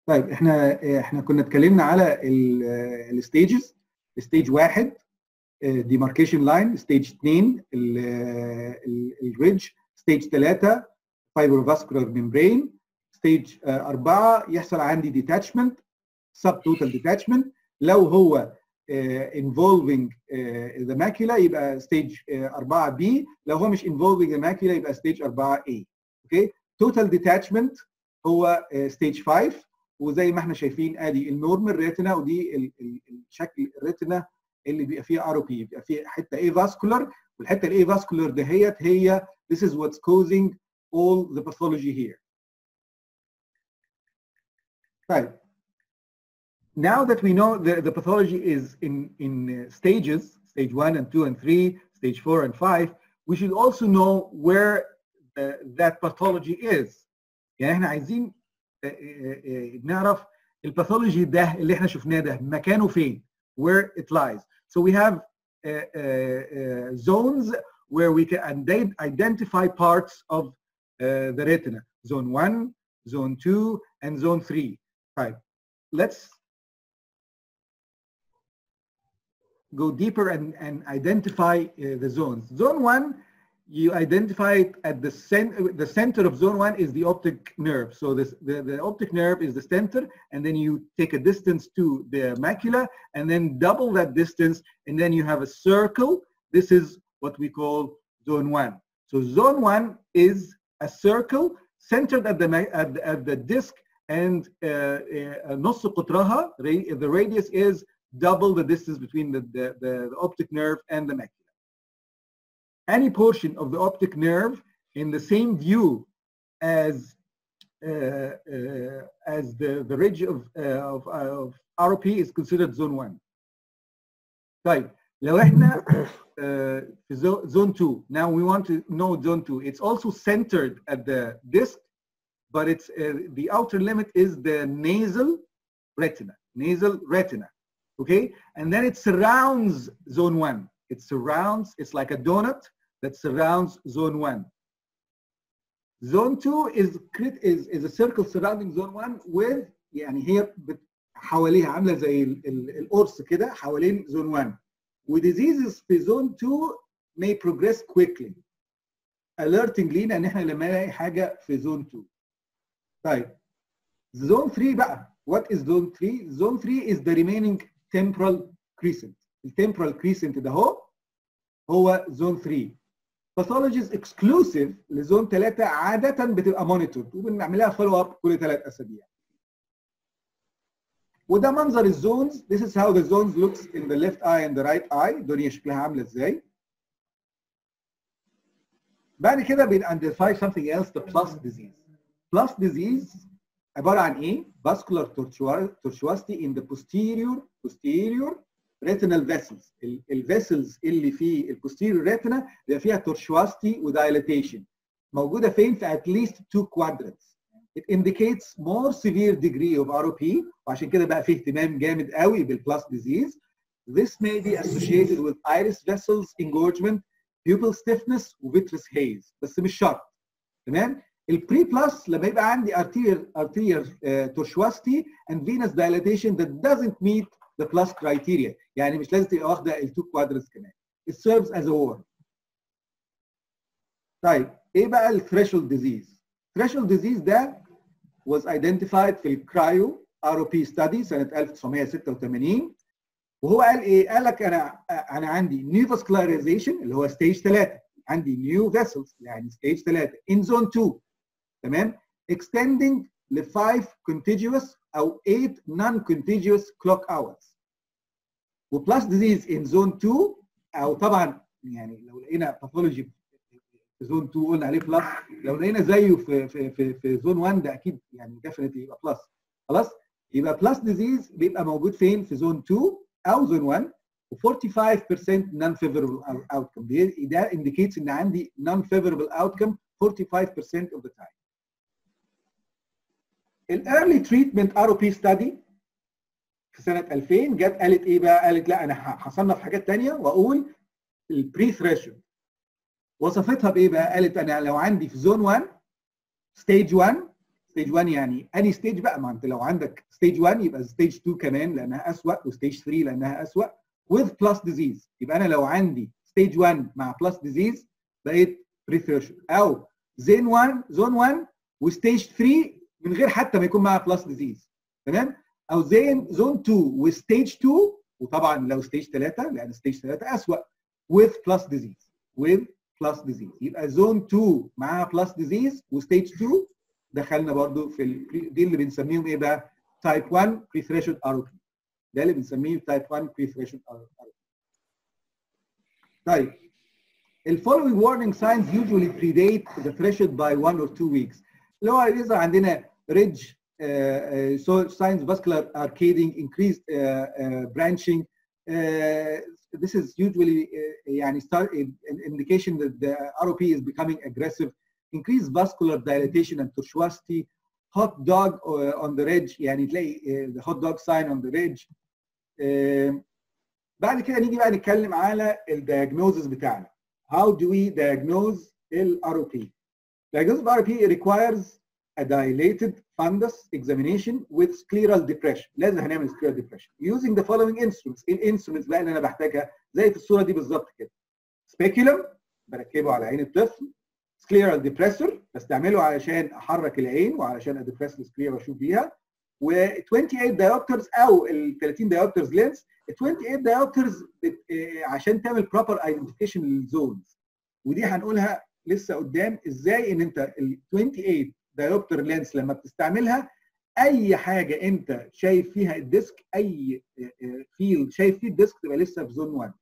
طيب احنا احنا كنا اتكلمنا على الستيجز ستيج واحد ديماركيشن لاين ستيج 2 الريدج ستيج 3 فايبروفاسكولار ميمبرين ستيج 4 يحصل عندي ديتاتشمنت سب توتال ديتاتشمنت لو هو involving the macula يبقى ستيج 4 بي لو هو مش involving the macula يبقى ستيج 4 A اوكي توتال ديتاتشمنت هو ستيج 5 وزي ما احنا شايفين ادي النورمال ريتنا ودي الشكل الريتنا اللي بيبقى فيها ار او بي بيبقى فيه حته اي فاسكولار والحته الاي فاسكولار دهيت هي this is what's causing all the pathology here. طيب now that we know the, the pathology is in in stages stage 1 and 2 and 3 stage 4 and 5 we should also know where uh, that pathology is يعني احنا عايزين نعرف الباثولوجي ده اللي احنا شفناه ده مكانه فين where it lies so we have uh, uh, zones where we can identify parts of the retina zone 1 zone 2 and zone 3 right let's go deeper and, and identify the zones zone 1 you identify it at the center the center of zone one is the optic nerve so this the, the optic nerve is the center and then you take a distance to the macula and then double that distance and then you have a circle this is what we call zone one so zone one is a circle centered at the at, the, at the disc and نص قطرها the radius is double the distance between the, the, the, the optic nerve and the macula any portion of the optic nerve in the same view as uh, uh, as the, the ridge of, uh, of, of ROP is considered zone 1. طيب لو احنا في zone 2 now we want to know zone 2 it's also centered at the disc but it's the outer limit is the nasal retina nasal retina okay and then it surrounds zone 1 it surrounds, it's like a donut that surrounds zone one. Zone two is, is, is a circle surrounding zone one with يعني هي حواليها عامله زي القرص كده حوالين زون 1 وديزيزز في زون 2 may progress quickly alerting لينا ان احنا لما نلاقي حاجه في زون 2 طيب زون 3 بقى what is zone 3 zone 3 is the remaining temporal crescent التمبرال crescent ده هو هو زون 3 باثولوجيز اكسكلوسيف لزون 3 عاده بتبقى مونيتورد وبنعملها فولو اب كل ثلاث اسابيع وده منظر الزونز this is how the zones looks in the left eye and the right eye الدنيا شكلها عامله ازاي بعد كده بنidentiفy something else the plus disease plus disease عباره عن ايه vascular tortuosity in the posterior posterior retinal vessels الفيسلز اللي في البوستيريور ريتنا بيبقى فيها tortuosity ودايليتيشن موجوده فين في at least two quadrants it indicates more severe degree of ROP وعشان كده بقى فيه اهتمام جامد قوي بالبلاس disease this may be associated with iris vessels engorgement pupil stiffness وفيترس haze بس مش شرط تمام البري بلس لما يبقى عندي arterial arterial uh, tortuosity and venous dilatation that doesn't meet the plus criteria يعني مش لازم تبقى واخده التو كوادرنتس كمان it serves as a warn طيب ايه بقى الثريشولد ديزيز threshold disease ده was identified في الكرايو ROP study سنه 1986 وهو قال ايه؟ قال لك انا انا عندي new vascularization اللي هو ستيج 3 عندي new vessels يعني ستيج 3 in zone 2 تمام extending ل 5 contiguous او 8 non-contiguous clock hours وبلس ديزيز in zone 2 او طبعا يعني لو لقينا باثولوجي في زون 2 قلنا عليه بلس لو لقينا زيه في في في في زون 1 ده اكيد يعني ديفنتلي يبقى بلس خلاص يبقى بلس ديزيز بيبقى موجود فين في زون 2 او زون 1 و45% non favorable outcome ده indicates ان عندي non favorable outcome 45% of the time الايرلي تريتمنت ار او بي ستادي في سنه 2000 جت قالت ايه بقى؟ قالت لا انا هصنف حاجات ثانيه واقول البري ثريشولد وصفتها بايه بقى؟ قالت انا لو عندي في زون 1 ستيج 1 ستيج 1 يعني اني ستيج بقى ما انت لو عندك ستيج 1 يبقى ستيج 2 كمان لانها اسوء وستيج 3 لانها اسوء with plus disease يبقى انا لو عندي ستيج 1 مع plus disease بقيت بري ثريشولد او زين 1 زون 1 وستيج 3 من غير حتى ما يكون معاها بلس ديزيز تمام او زين زون 2 وستيج 2 وطبعا لو ستيج 3 لان ستيج 3 اسوء with plus disease with plus disease يبقى زون 2 معاها plus disease وستيج 2 دخلنا برضو في ال... دي اللي بنسميهم ايه بقى تايب 1 بري ثريشولد ار بي ده اللي بنسميه تايب 1 بري ثريشولد ار بي طيب ال following warning signs usually predate the threshold by one or two weeks اللي هو يظهر عندنا ridge uh, uh, signs vascular arcading increased uh, uh, branching uh, this is usually uh, يعني start an indication that the ROP is becoming aggressive increased vascular dilatation and tortuosity hot dog uh, on the ridge يعني تلاقي uh, the hot dog sign on the ridge uh, بعد كده نيجي بقى نتكلم على الدياجنوزز بتاعنا how do we diagnose ال ROP diagnosis of ROP requires a dilated fundus examination with scleral depression لازم هنعمل scleral depression using the following instruments ايه الانسترومنتس بقى اللي انا بحتاجها زي في الصوره دي بالظبط كده speculum بركبه على عين الطفل scleral depressor بستعمله علشان احرك العين وعلشان ادبرس السكليرا واشوف بيها و 28 diopters او ال 30 diopters lens ال 28 diopters عشان تعمل proper identification للزونز ودي هنقولها لسه قدام ازاي ان انت ال 28 diopter lens لما بتستعملها اي حاجه انت شايف فيها الديسك اي فيلد شايف فيه الديسك تبقى لسه في زون 1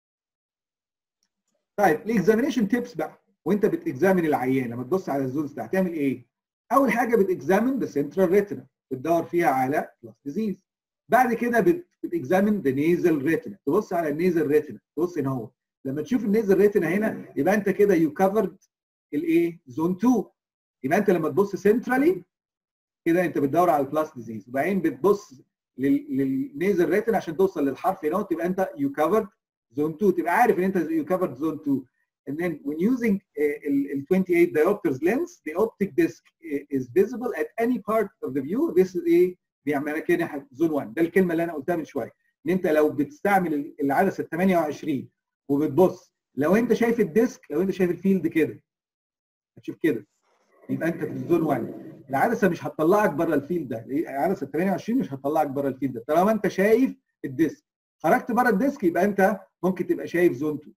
طيب الاكزامينيشن تيبس بقى وانت بتكزامن العيان لما تبص على الزونز ده هتعمل ايه؟ اول حاجه بتكزامن ذا سنترال ريتنا بتدور فيها على بلاس ديزيز بعد كده بتكزامن ذا نيزل ريتنا تبص على النيزل ريتنا تبص هنا اهو لما تشوف النيزل ريتنا هنا يبقى انت كده يو كفرد الايه؟ زون 2 يبقى انت لما تبص سنترالي كده انت بتدور على البلاس ديزيز وبعدين بتبص للنيزل ريتنا عشان توصل للحرف هنا تبقى انت يو كفرد زون 2 تبقى عارف ان انت يو كفرد زون 2 And then when using uh, 28 diopters lens, the optic disc is visible at any part of the view. This is ايه بيعملها كده زون 1 ده الكلمه اللي انا قلتها من شويه ان انت لو بتستعمل العدسه 28 وبتبص لو انت شايف الديسك لو انت شايف الفيلد كده هتشوف كده يبقى انت في زون 1 العدسه مش هتطلعك بره الفيلد ده العدسه 28 مش هتطلعك بره الفيلد ده طالما انت شايف الديسك خرجت بره الديسك يبقى انت ممكن تبقى شايف زون 2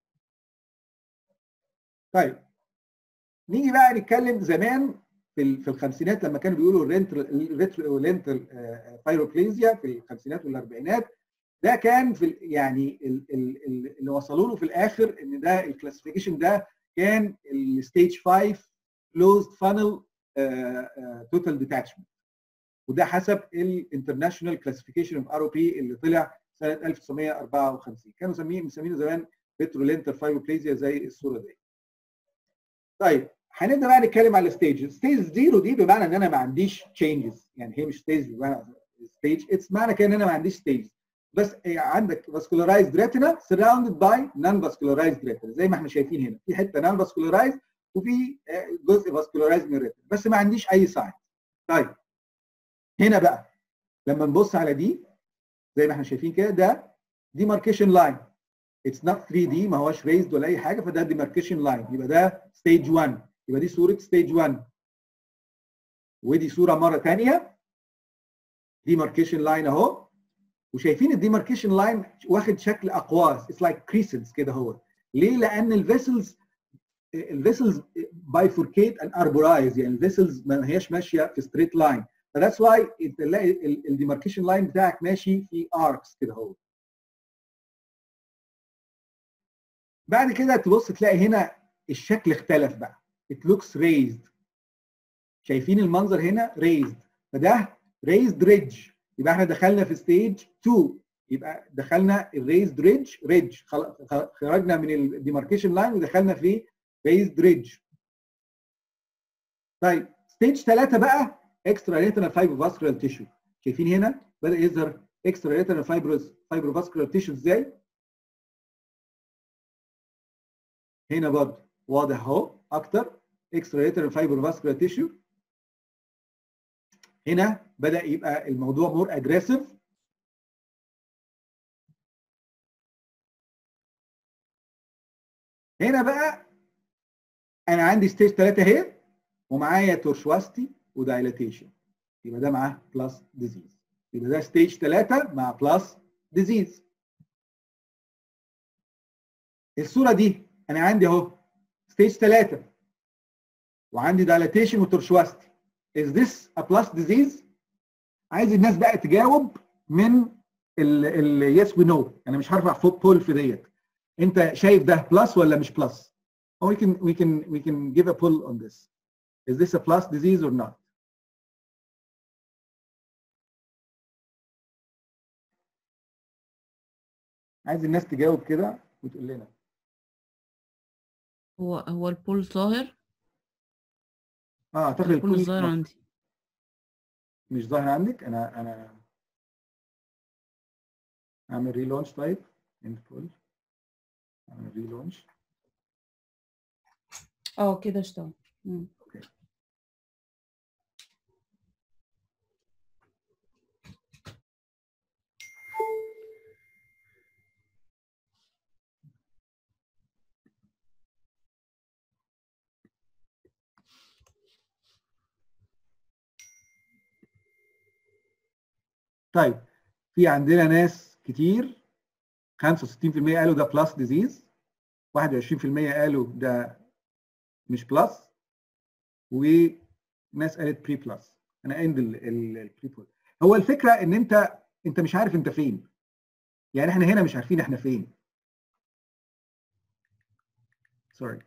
طيب نيجي بقى نتكلم زمان في في الخمسينات لما كانوا بيقولوا الريترولينتال بايروبليزيا في الخمسينات والاربعينات ده كان في يعني اللي وصلوا له في الاخر ان ده الكلاسيفيكيشن ده كان الستيج 5 كلوزد فانل توتال ديتاتشمنت وده حسب الانترناشونال كلاسيفيكيشن اوف ار او بي اللي طلع سنه 1954 كانوا مسمينه مسمينه زمان ريترولينتال فايبروبليزيا زي الصوره دي طيب هنبدا بقى نتكلم على الستيج ستيج زيرو دي بمعنى ان انا ما عنديش تشينجز يعني هي مش ستيج بمعنى ستيج اتس معنى كده ان انا ما عنديش ستيج بس عندك فاسكولارايزد ريتنا سراوندد باي نون فاسكولارايزد ريتنا زي ما احنا شايفين هنا في حته نون فاسكولارايزد وفي جزء فاسكولارايزد من الريتنا بس ما عنديش اي ساين طيب هنا بقى لما نبص على دي زي ما احنا شايفين كده ده ديماركيشن لاين اتس نوت 3 دي ما هوش ريزد ولا اي حاجه فده ديماركيشن لاين يبقى ده ستيج 1 يبقى دي صوره ستيج 1 ودي صوره مره ثانيه ديماركيشن لاين اهو وشايفين الديماركيشن لاين واخد شكل اقواس اتس لايك كريسنتس كده اهو ليه؟ لان الفيسلز الفيسلز بايفوركيت اند اربورايز يعني الفيسلز ما هياش ماشيه في ستريت لاين فذاتس واي انت تلاقي الديماركيشن لاين بتاعك ماشي في اركس كده اهو بعد كده تبص تلاقي هنا الشكل اختلف بقى it looks raised شايفين المنظر هنا raised فده raised ridge يبقى احنا دخلنا في ستيج 2 يبقى دخلنا الريزد ريدج ريدج خرجنا من الديماركيشن لاين ودخلنا في raised ridge طيب ستيج 3 بقى اكسترا ريتنال فايبروفاسكولار تيشو شايفين هنا بدا يظهر اكسترا ريتنال فايبروفاسكولار تيشو ازاي هنا برضه واضح اهو اكتر اكسترا ريتنال فايبروفاسكولار تيشو هنا بدا يبقى الموضوع مور اجريسيف هنا بقى انا عندي ستيج 3 اهي ومعايا تورشواستي ودايلاتيشن يبقى ده معاه بلس ديزيز يبقى ده ستيج 3 مع بلس ديزيز الصوره دي انا عندي اهو ستيج 3 وعندي دايلاتيشن وتورشواستي is this a plus disease عايز الناس بقى تجاوب من ال يس ونو انا مش هرفع فوق بول في ديت انت شايف ده بلس ولا مش بلس or we can we can we can give a pull on this is this a plus disease or not عايز الناس تجاوب كده وتقول لنا هو هو البول ظاهر اه اعتقد البول البول ظاهر عندي مش ظاهر عندك انا انا اعمل ريلونش طيب اند بول اعمل ريلونش اه كده اشتغل مم. طيب في عندنا ناس كتير 65% قالوا ده بلس ديزيز 21% قالوا ده مش بلس وناس قالت بري بلس انا اند البري بول هو الفكره ان انت انت مش عارف انت فين يعني احنا هنا مش عارفين احنا فين سوري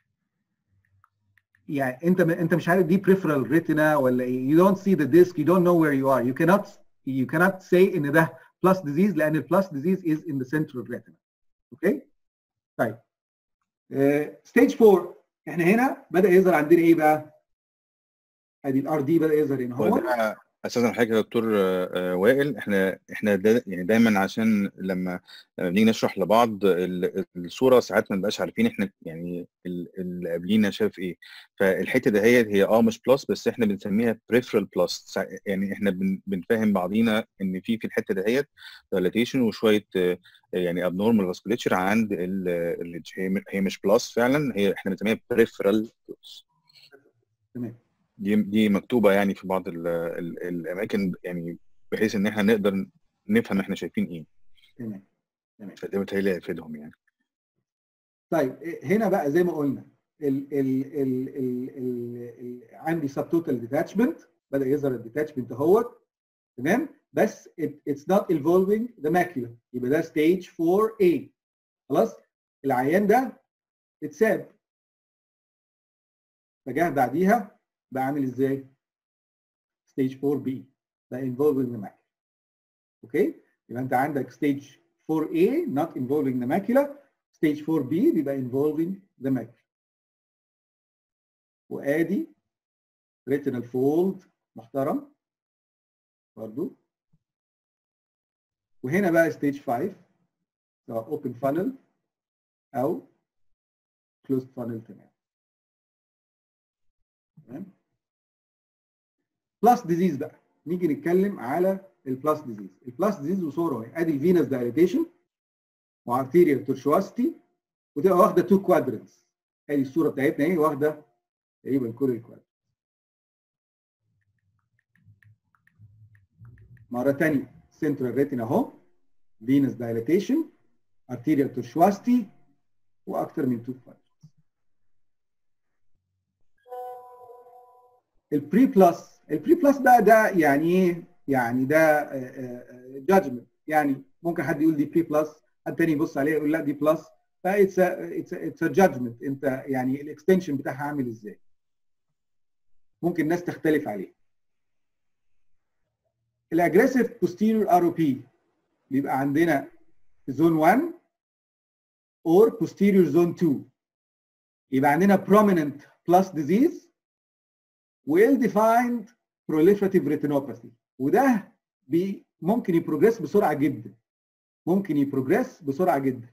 يعني انت انت مش عارف دي peripheral retina ولا ايه you don't see the disc you don't know where you are you cannot you cannot say ان ده plus disease لان ال plus disease is in the central retina اوكي طيب ستيج 4 احنا هنا بدا يظهر عندنا ايه بقى ادي الار دي بدا يظهر هنا هو هو ده اساسا حضرتك يا دكتور آه، آه، وائل احنا احنا دا يعني دايما عشان لما لما بنيجي نشرح لبعض ال- الصوره ساعات ما نبقاش عارفين احنا يعني ال- اللي قبلينا شاف ايه فالحته دهيت هي اه مش بلس بس احنا بنسميها بريفرال بلس يعني احنا بن- بنفهم بعضينا ان في في الحته دهيت دايلاتيشن وشويه آه، يعني ابنورمال فاسكوليتشر عند ال- ال- هي هي مش بلس فعلا هي احنا بنسميها بريفرال بلس تمام دي دي مكتوبه يعني في بعض ال ال الاماكن يعني بحيث ان احنا نقدر نفهم احنا شايفين ايه تمام تمام فده متهيألي هيفيدهم يعني طيب هنا بقى زي ما قلنا ال ال ال ال ال ال عندي سب توتال ديتاتشمنت بدا يظهر الديتاتشمنت اهوت تمام بس اتس نوت involving the macula يبقى ده ستيج 4A خلاص العيان ده اتساب فجاه بعديها بقى عامل ازاي؟ ستيج 4B ده involving the macula اوكي يبقى انت عندك ستيج 4A not involving the macula ستيج 4B بيبقى involving the macula وادي retinal fold محترم برضو وهنا بقى ستيج 5 سواء اوبن فانل او كلوزد فانل تمام تمام بلس ديزيز بقى نيجي نتكلم على البلس ديزيز البلس ديزيز وصوره اهي ادي الفينس دايليتيشن وارتيريال تورشواسيتي وتبقى واخده تو كوادرنتس ادي الصوره بتاعتنا اهي واخده تقريبا كل الكوادرنتس مره ثانيه سنترال ريتنا اهو فينس دايليتيشن ارتيريال تورشواسيتي واكثر من تو كوادرنتس البري بلس البري بلس بقى ده يعني ايه يعني ده جادجمنت يعني ممكن حد يقول دي بري بلس حد تاني يبص عليه يقول لا دي بلس فايتس اتس ا جادجمنت انت يعني الاكستنشن بتاعها عامل ازاي ممكن الناس تختلف عليه الاجريسيف بوستيريور ار او بي بيبقى عندنا زون 1 اور posterior zone 2 يبقى عندنا prominent plus disease well defined proliferative retinopathy وده بي ممكن يبروجريس بسرعه جدا ممكن يبروجريس بسرعه جدا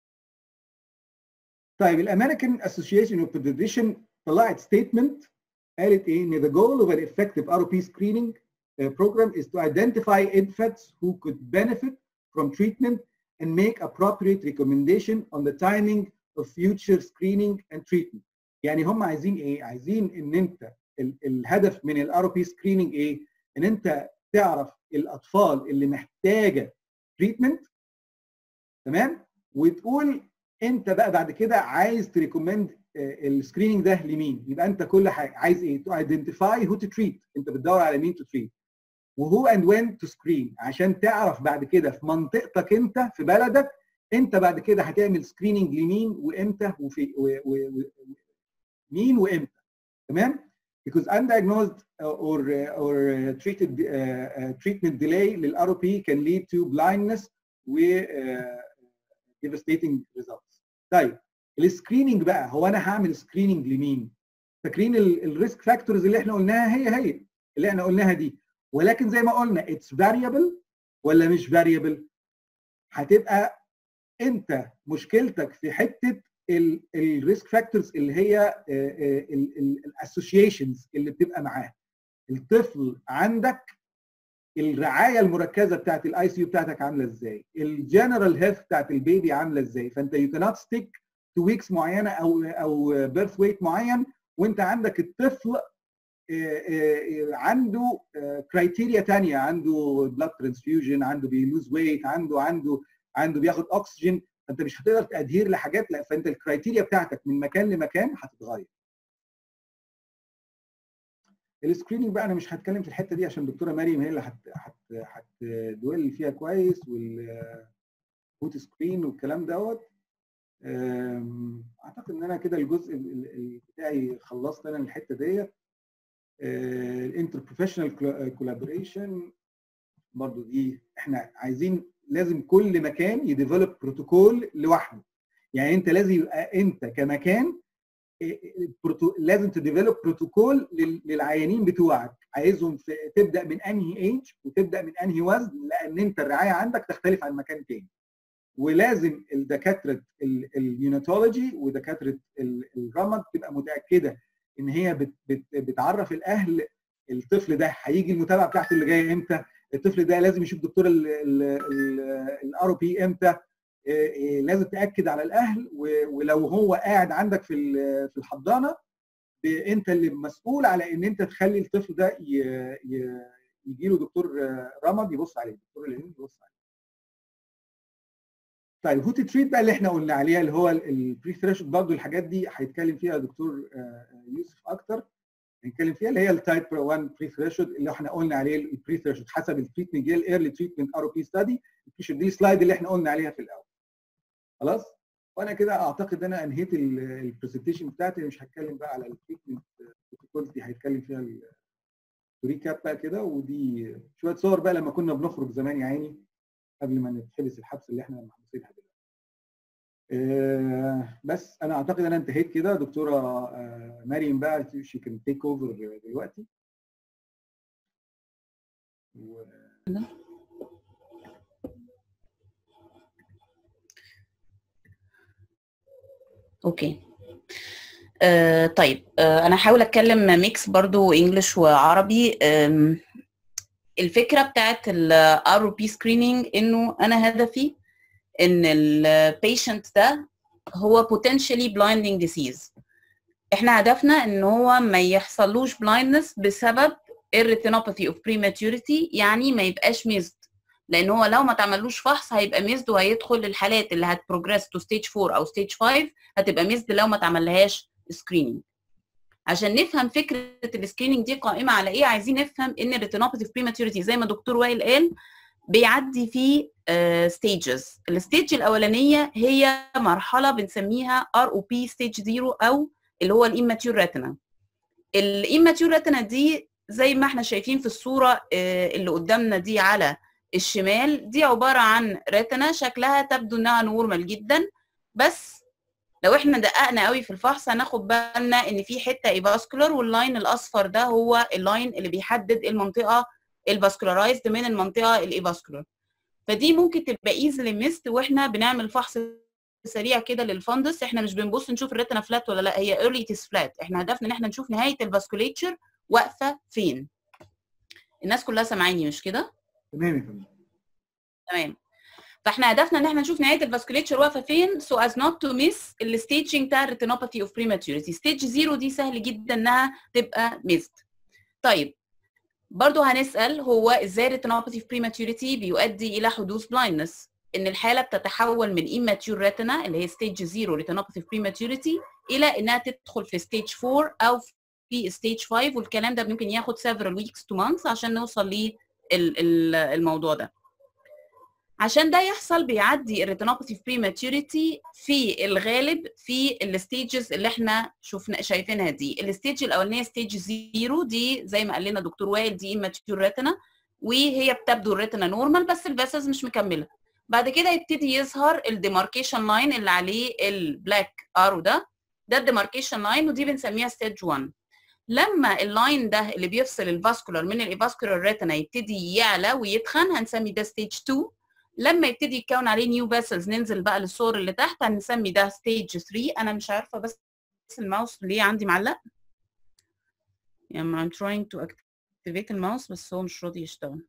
طيب الامريكان اسوشيشن اوف بيدياتريشن طلعت ستيتمنت قالت ايه ان the goal of an effective ROP screening uh, program is to identify infants who could benefit from treatment and make appropriate recommendation on the timing of future screening and treatment. يعني هم عايزين ايه؟ عايزين ان انت ال الهدف من الار بي سكريننج ايه؟ ان انت تعرف الاطفال اللي محتاجه تريتمنت تمام؟ وتقول انت بقى بعد كده عايز تريكومند السكريننج ده لمين؟ يبقى انت كل حاجه عايز ايه؟ تو ايدنتيفاي هو تو تريت انت بتدور على مين تو تريت وهو اند وين تو سكرين عشان تعرف بعد كده في منطقتك انت في بلدك انت بعد كده هتعمل سكريننج لمين وامتى وفي و و و مين وامتى تمام because undiagnosed or or treated uh, treatment delay للار او بي can lead to blindness و uh, devastating results طيب السكريننج بقى هو انا هعمل سكريننج لمين فاكرين الريسك فاكتورز اللي احنا قلناها هي هي اللي احنا قلناها دي ولكن زي ما قلنا اتس فاريبل ولا مش فاريبل هتبقى انت مشكلتك في حته الريسك فاكتورز اللي هي الاسوشيشنز اللي بتبقى معاه الطفل عندك الرعايه المركزه بتاعت الاي سي يو بتاعتك عامله ازاي الجنرال هيلث بتاعت البيبي عامله ازاي فانت يو كانت ستيك تو ويكس معينه او او بيرث ويت معين وانت عندك الطفل عنده كرايتيريا ثانيه عنده بلاد ترانسفيوجن عنده بيلوز ويت عنده عنده عنده بياخد اكسجين فانت مش هتقدر تادهير لحاجات لا فانت الكرايتيريا بتاعتك من مكان لمكان هتتغير السكريننج بقى انا مش هتكلم في الحته دي عشان الدكتوره مريم هي اللي هت هت هتدول فيها كويس والبوت سكرين والكلام دوت اعتقد ان انا كده الجزء بتاعي خلصت انا الحته ديت الانتر بروفيشنال كولابوريشن برضو دي احنا عايزين لازم كل مكان يديفلوب بروتوكول لوحده يعني انت لازم يبقى انت كمكان لازم تديفلوب بروتوكول للعيانين بتوعك عايزهم تبدا من انهي ايج وتبدا من انهي وزن لان انت الرعايه عندك تختلف عن مكان تاني ولازم الدكاتره النيوناتولوجي ودكاتره الرمد تبقى متاكده ان هي بت بت بتعرف الاهل الطفل ده هيجي المتابعه بتاعته اللي جايه امتى الطفل ده لازم يشوف دكتور الار او بي امتى لازم تاكد على الاهل ولو هو قاعد عندك في في الحضانه انت اللي مسؤول على ان انت تخلي الطفل ده يجي له دكتور رمد يبص عليه الدكتور اللي يبص عليه طيب هو تريت بقى اللي احنا قلنا عليها اللي هو البري ثريشولد برضه الحاجات دي هيتكلم فيها دكتور يوسف اكتر هنتكلم فيها اللي هي التايب 1 بري ثريشولد اللي احنا قلنا عليه البري ثريشولد حسب التريتمنت جيل ايرلي تريتمنت ار او بي ستادي دي السلايد اللي احنا قلنا عليها في الاول خلاص وانا كده اعتقد ان انا انهيت البرزنتيشن بتاعتي مش هتكلم بقى على التريتمنت بروتوكولز دي هيتكلم فيها ريكاب بقى كده ودي شويه صور بقى لما كنا بنخرج زمان يا عيني قبل ما نتحبس الحبس اللي احنا محبوسينها دلوقتي. أه بس انا اعتقد انا انتهيت كده دكتوره أه مريم بقى شي كان تيك اوفر دلوقتي. و... اوكي آه طيب آه انا هحاول اتكلم ميكس برضو انجلش وعربي آه الفكره بتاعت الار بي سكريننج انه انا هدفي ان البيشنت ده هو potentially blinding disease احنا هدفنا ان هو ما يحصلوش blindness بسبب الريتينوباثي اوف prematurity يعني ما يبقاش ميزد لان هو لو ما تعملوش فحص هيبقى ميزد وهيدخل الحالات اللي هتبروجريس تو ستيج 4 او ستيج 5 هتبقى ميزد لو ما تعملهاش سكريننج عشان نفهم فكره السكريننج دي قائمه على ايه عايزين نفهم ان الريتينوباثي في بريماتوريتي زي ما دكتور وائل قال بيعدي فيه ستيجز الستيج الاولانيه هي مرحله بنسميها ار او بي ستيج 0 او اللي هو الاماتيور ريتنا الاماتيور ريتنا دي زي ما احنا شايفين في الصوره اللي قدامنا دي على الشمال دي عباره عن ريتنا شكلها تبدو انها نورمال جدا بس لو احنا دققنا قوي في الفحص هناخد بالنا ان في حته ايفاسكولار واللاين الاصفر ده هو اللاين اللي بيحدد المنطقه الفاسكولارايزد من المنطقه الايفاسكولار فدي ممكن تبقى ايزلي ميست واحنا بنعمل فحص سريع كده للفندس احنا مش بنبص نشوف الريتنا فلات ولا لا هي early it is flat احنا هدفنا ان احنا نشوف نهايه الفاسكوليتشر واقفه فين الناس كلها سامعيني مش كده تمام يا فندم تمام فاحنا هدفنا ان احنا نشوف نهايه الفاسكوليتشر واقفه فين so as not to miss الستيجنج بتاع الريتينوباثي اوف بريماتوريتي ستيج زيرو دي سهل جدا انها تبقى ميزد طيب برضو هنسال هو ازاي الريتينوباثي في بريماتوريتي بيؤدي الى حدوث بلايندنس ان الحاله بتتحول من immature retina اللي هي ستيج 0 ريتينوباثي في بريماتوريتي الى انها تدخل في ستيج 4 او في ستيج 5 والكلام ده ممكن ياخد several weeks to months عشان نوصل للموضوع ده عشان ده يحصل بيعدي الريتينوباثي في بريماتوريتي في الغالب في الستيجز اللي احنا شفنا شايفينها دي الستيج الاولانيه ستيج 0 دي زي ما قال لنا دكتور وائل دي immature retina وهي بتبدو الريتنا نورمال بس الفاسلز مش مكمله بعد كده يبتدي يظهر الديماركيشن لاين اللي عليه البلاك ارو ده ده الديماركيشن لاين ودي بنسميها ستيج 1 لما اللاين ده اللي بيفصل الفاسكولار من الايفاسكولار ريتنا يبتدي يعلى ويتخن هنسمي ده ستيج 2 لما يبتدي يتكون عليه نيو فاسلز ننزل بقى للصور اللي تحت هنسمي ده ستيج 3 انا مش عارفه بس الماوس ليه عندي معلق يعني I'm trying to activate الماوس بس هو مش راضي يشتغل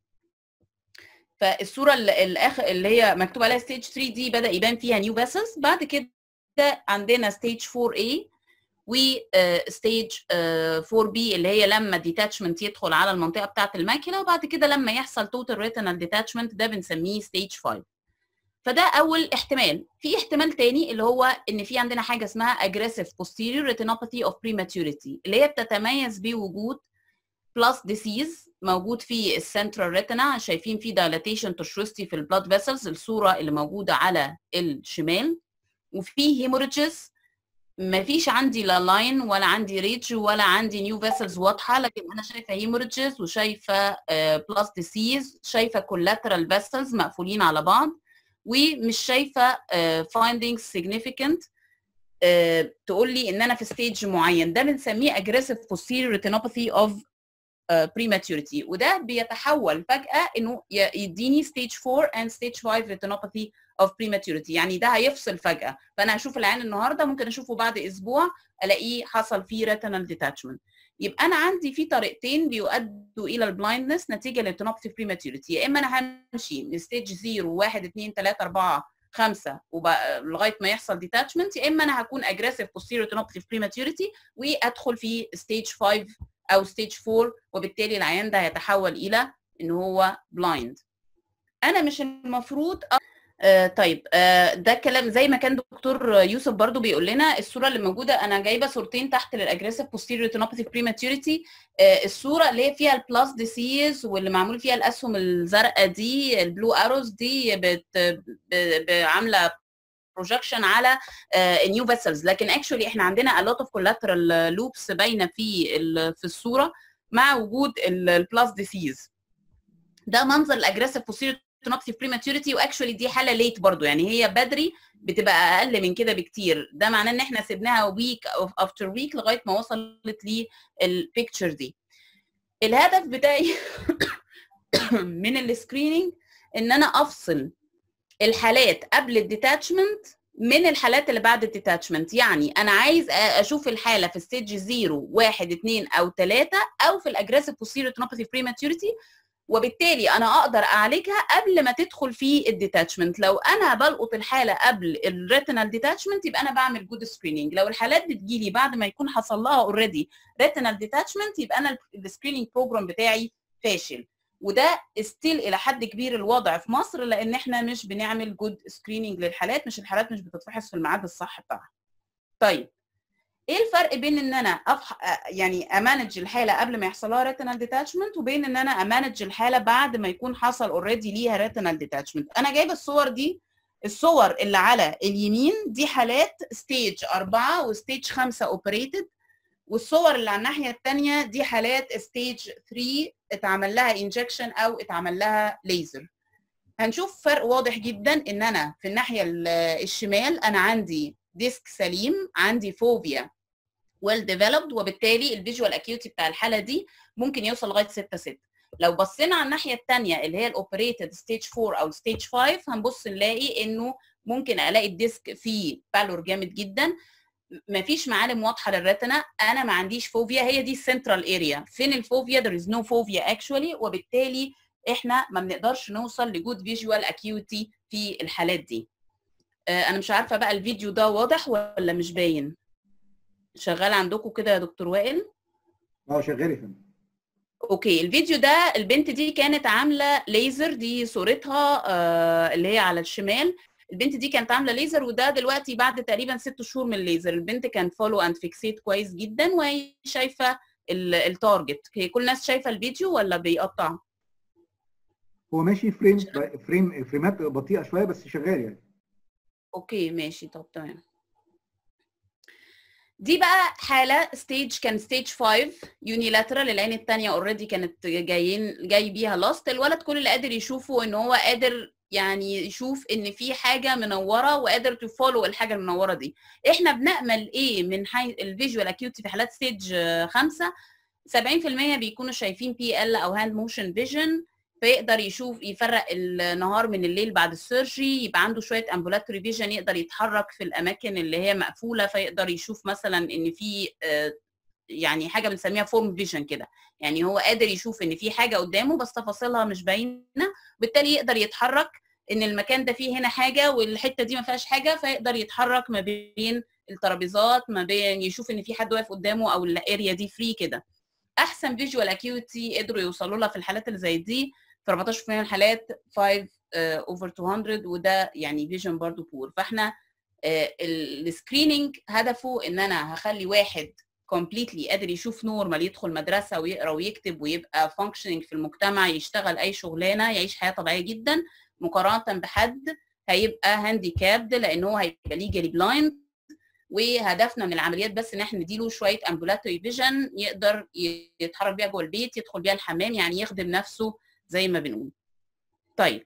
فالصوره الاخر اللي هي مكتوب عليها ستيج 3 دي بدا يبان فيها نيو فاسلز بعد كده عندنا ستيج 4A وستيج 4B اللي هي لما الديتاتشمنت يدخل على المنطقه بتاعه الماكله وبعد كده لما يحصل توتال ريتينال ديتاتشمنت ده بنسميه ستيج 5 فده اول احتمال في احتمال تاني اللي هو ان في عندنا حاجه اسمها aggressive posterior retinopathy of prematurity اللي هي بتتميز بوجود بلس ديسيز موجود في السنترال ريتنا شايفين في دايلاتيشن تشرستي في البلاد فيسلز الصوره اللي موجوده على الشمال وفي هيموريجز ما فيش عندي لا لاين ولا عندي ريدج ولا عندي نيو فيسلز واضحه لكن انا شايفه هيموريجز وشايفه بلس ديسيز شايفه كولاترال فيسلز مقفولين على بعض ومش شايفه فايندينجز سيجنيفيكانت تقول لي ان انا في ستيج معين ده بنسميه aggressive posterior retinopathy of prematurity وده بيتحول فجأة انه يديني stage 4 and stage 5 retinopathy of prematurity يعني ده هيفصل فجأة فانا هشوف العين النهارده ممكن اشوفه بعد اسبوع الاقيه حصل فيه retinal detachment يبقى انا عندي في طريقتين بيؤدوا الى البلايندنس نتيجه للريتينوباثي prematurity يا اما انا همشي من ستيج 0 1 2 3 4 5 لغايه ما يحصل ديتاتشمنت يا اما انا هكون اجريسيف posterior retinopathy prematurity وادخل في ستيج 5 او ستيج 4 وبالتالي العيان ده هيتحول الى ان هو بلايند انا مش المفروض آه طيب آه ده كلام زي ما كان دكتور يوسف برضو بيقول لنا الصوره اللي موجوده انا جايبه صورتين تحت للاجريسيف posterior retinopathy prematurity آه الصوره اللي هي فيها البلاس ديسيز واللي معمول فيها الاسهم الزرقاء دي البلو اروز دي بت عامله بروجكشن على نيو فيسلز لكن اكشولي احنا عندنا a lot of collateral loops باينه في في الصوره مع وجود البلاس ديسيز ده منظر الاجريسيف posterior retinopathy prematurity واكشولي دي حاله ليت برضو يعني هي بدري بتبقى اقل من كده بكتير ده معناه ان احنا سيبناها ويك افتر ويك لغايه ما وصلت للبيكتشر دي الهدف بتاعي من السكريننج ان انا افصل الحالات قبل الديتاتشمنت من الحالات اللي بعد الديتاتشمنت يعني انا عايز اشوف الحاله في ستيج 0 1 2 او 3 او في الاجريسيف posterior retinopathy prematurity وبالتالي انا اقدر اعالجها قبل ما تدخل في الديتاتشمنت لو انا بلقط الحاله قبل الريتينال ديتاتشمنت يبقى انا بعمل جود سكريننج لو الحالات بتجيلي بعد ما يكون حصل لها اوريدي ريتينال ديتاتشمنت يبقى انا السكريننج بروجرام بتاعي فاشل وده ستيل الى حد كبير الوضع في مصر لان احنا مش بنعمل جود سكريننج للحالات مش الحالات مش بتتفحص في الميعاد الصح بتاعها طيب ايه الفرق بين ان انا أفح... يعني امانج الحاله قبل ما يحصل لها ريتينال ديتاتشمنت وبين ان انا امانج الحاله بعد ما يكون حصل اوريدي ليها ريتينال ديتاتشمنت انا جايبه الصور دي الصور اللي على اليمين دي حالات ستيج 4 وستيج 5 اوبريتد والصور اللي على الناحيه الثانيه دي حالات ستيج 3 اتعمل لها انجكشن او اتعمل لها ليزر هنشوف فرق واضح جدا ان انا في الناحيه الشمال انا عندي ديسك سليم عندي فوبيا ويل ديفلوبد وبالتالي الفيجوال اكيوتي بتاع الحاله دي ممكن يوصل لغايه 6 6 لو بصينا على الناحيه الثانيه اللي هي الاوبريتد ستيج 4 او ستيج 5 هنبص نلاقي انه ممكن الاقي الديسك فيه بالور جامد جدا مفيش معالم واضحه للريتنا انا ما عنديش فوفيا هي دي السنترال اريا فين الفوفيا there is no phobia actually وبالتالي احنا ما بنقدرش نوصل لجود فيجوال اكيوتي في الحالات دي انا مش عارفه بقى الفيديو ده واضح ولا مش باين شغال عندكم كده يا دكتور وائل اه شغال يا فندم اوكي الفيديو ده البنت دي كانت عامله ليزر دي صورتها آه اللي هي على الشمال البنت دي كانت عامله ليزر وده دلوقتي بعد تقريبا ست شهور من الليزر البنت كانت فولو اند فيكسيت كويس جدا وهي شايفه التارجت هي كل الناس شايفه الفيديو ولا بيقطع هو ماشي فريم فريم فريمات بطيئه شويه بس شغال يعني اوكي ماشي طب تمام دي بقى حاله ستيج كان ستيج 5 يونيلاترال العين الثانيه اوريدي كانت جايين جاي بيها لاست الولد كل اللي قادر يشوفه ان هو قادر يعني يشوف ان في حاجه منوره وقادر تفولو الحاجه المنوره دي احنا بنامل ايه من حيث الفيجوال اكيوتي في حالات ستيج 5 70% بيكونوا شايفين بي ال او هاند موشن فيجن فيقدر يشوف يفرق النهار من الليل بعد السيرجي يبقى عنده شويه امبولاتوري فيجن يقدر يتحرك في الاماكن اللي هي مقفوله فيقدر يشوف مثلا ان في يعني حاجه بنسميها فورم فيجن كده يعني هو قادر يشوف ان في حاجه قدامه بس تفاصيلها مش باينه وبالتالي يقدر يتحرك ان المكان ده فيه هنا حاجه والحته دي ما فيهاش حاجه فيقدر يتحرك ما بين الترابيزات ما بين يشوف ان في حد واقف قدامه او الاريا دي فري كده احسن فيجوال اكيوتي قدروا يوصلوا لها في الحالات اللي زي دي في 14% من الحالات 5 اوفر 200 وده يعني فيجن برضو بور فاحنا السكريننج هدفه ان انا هخلي واحد كومبليتلي قادر يشوف نورمال يدخل مدرسه ويقرا ويكتب ويبقى فانكشننج في المجتمع يشتغل اي شغلانه يعيش حياه طبيعيه جدا مقارنه بحد هيبقى هانديكابد لان هو هيبقى ليجالي بلايند وهدفنا من العمليات بس ان احنا نديله شويه امبولاتوري فيجن يقدر يتحرك بيها جوه البيت يدخل بيها الحمام يعني يخدم نفسه زي ما بنقول طيب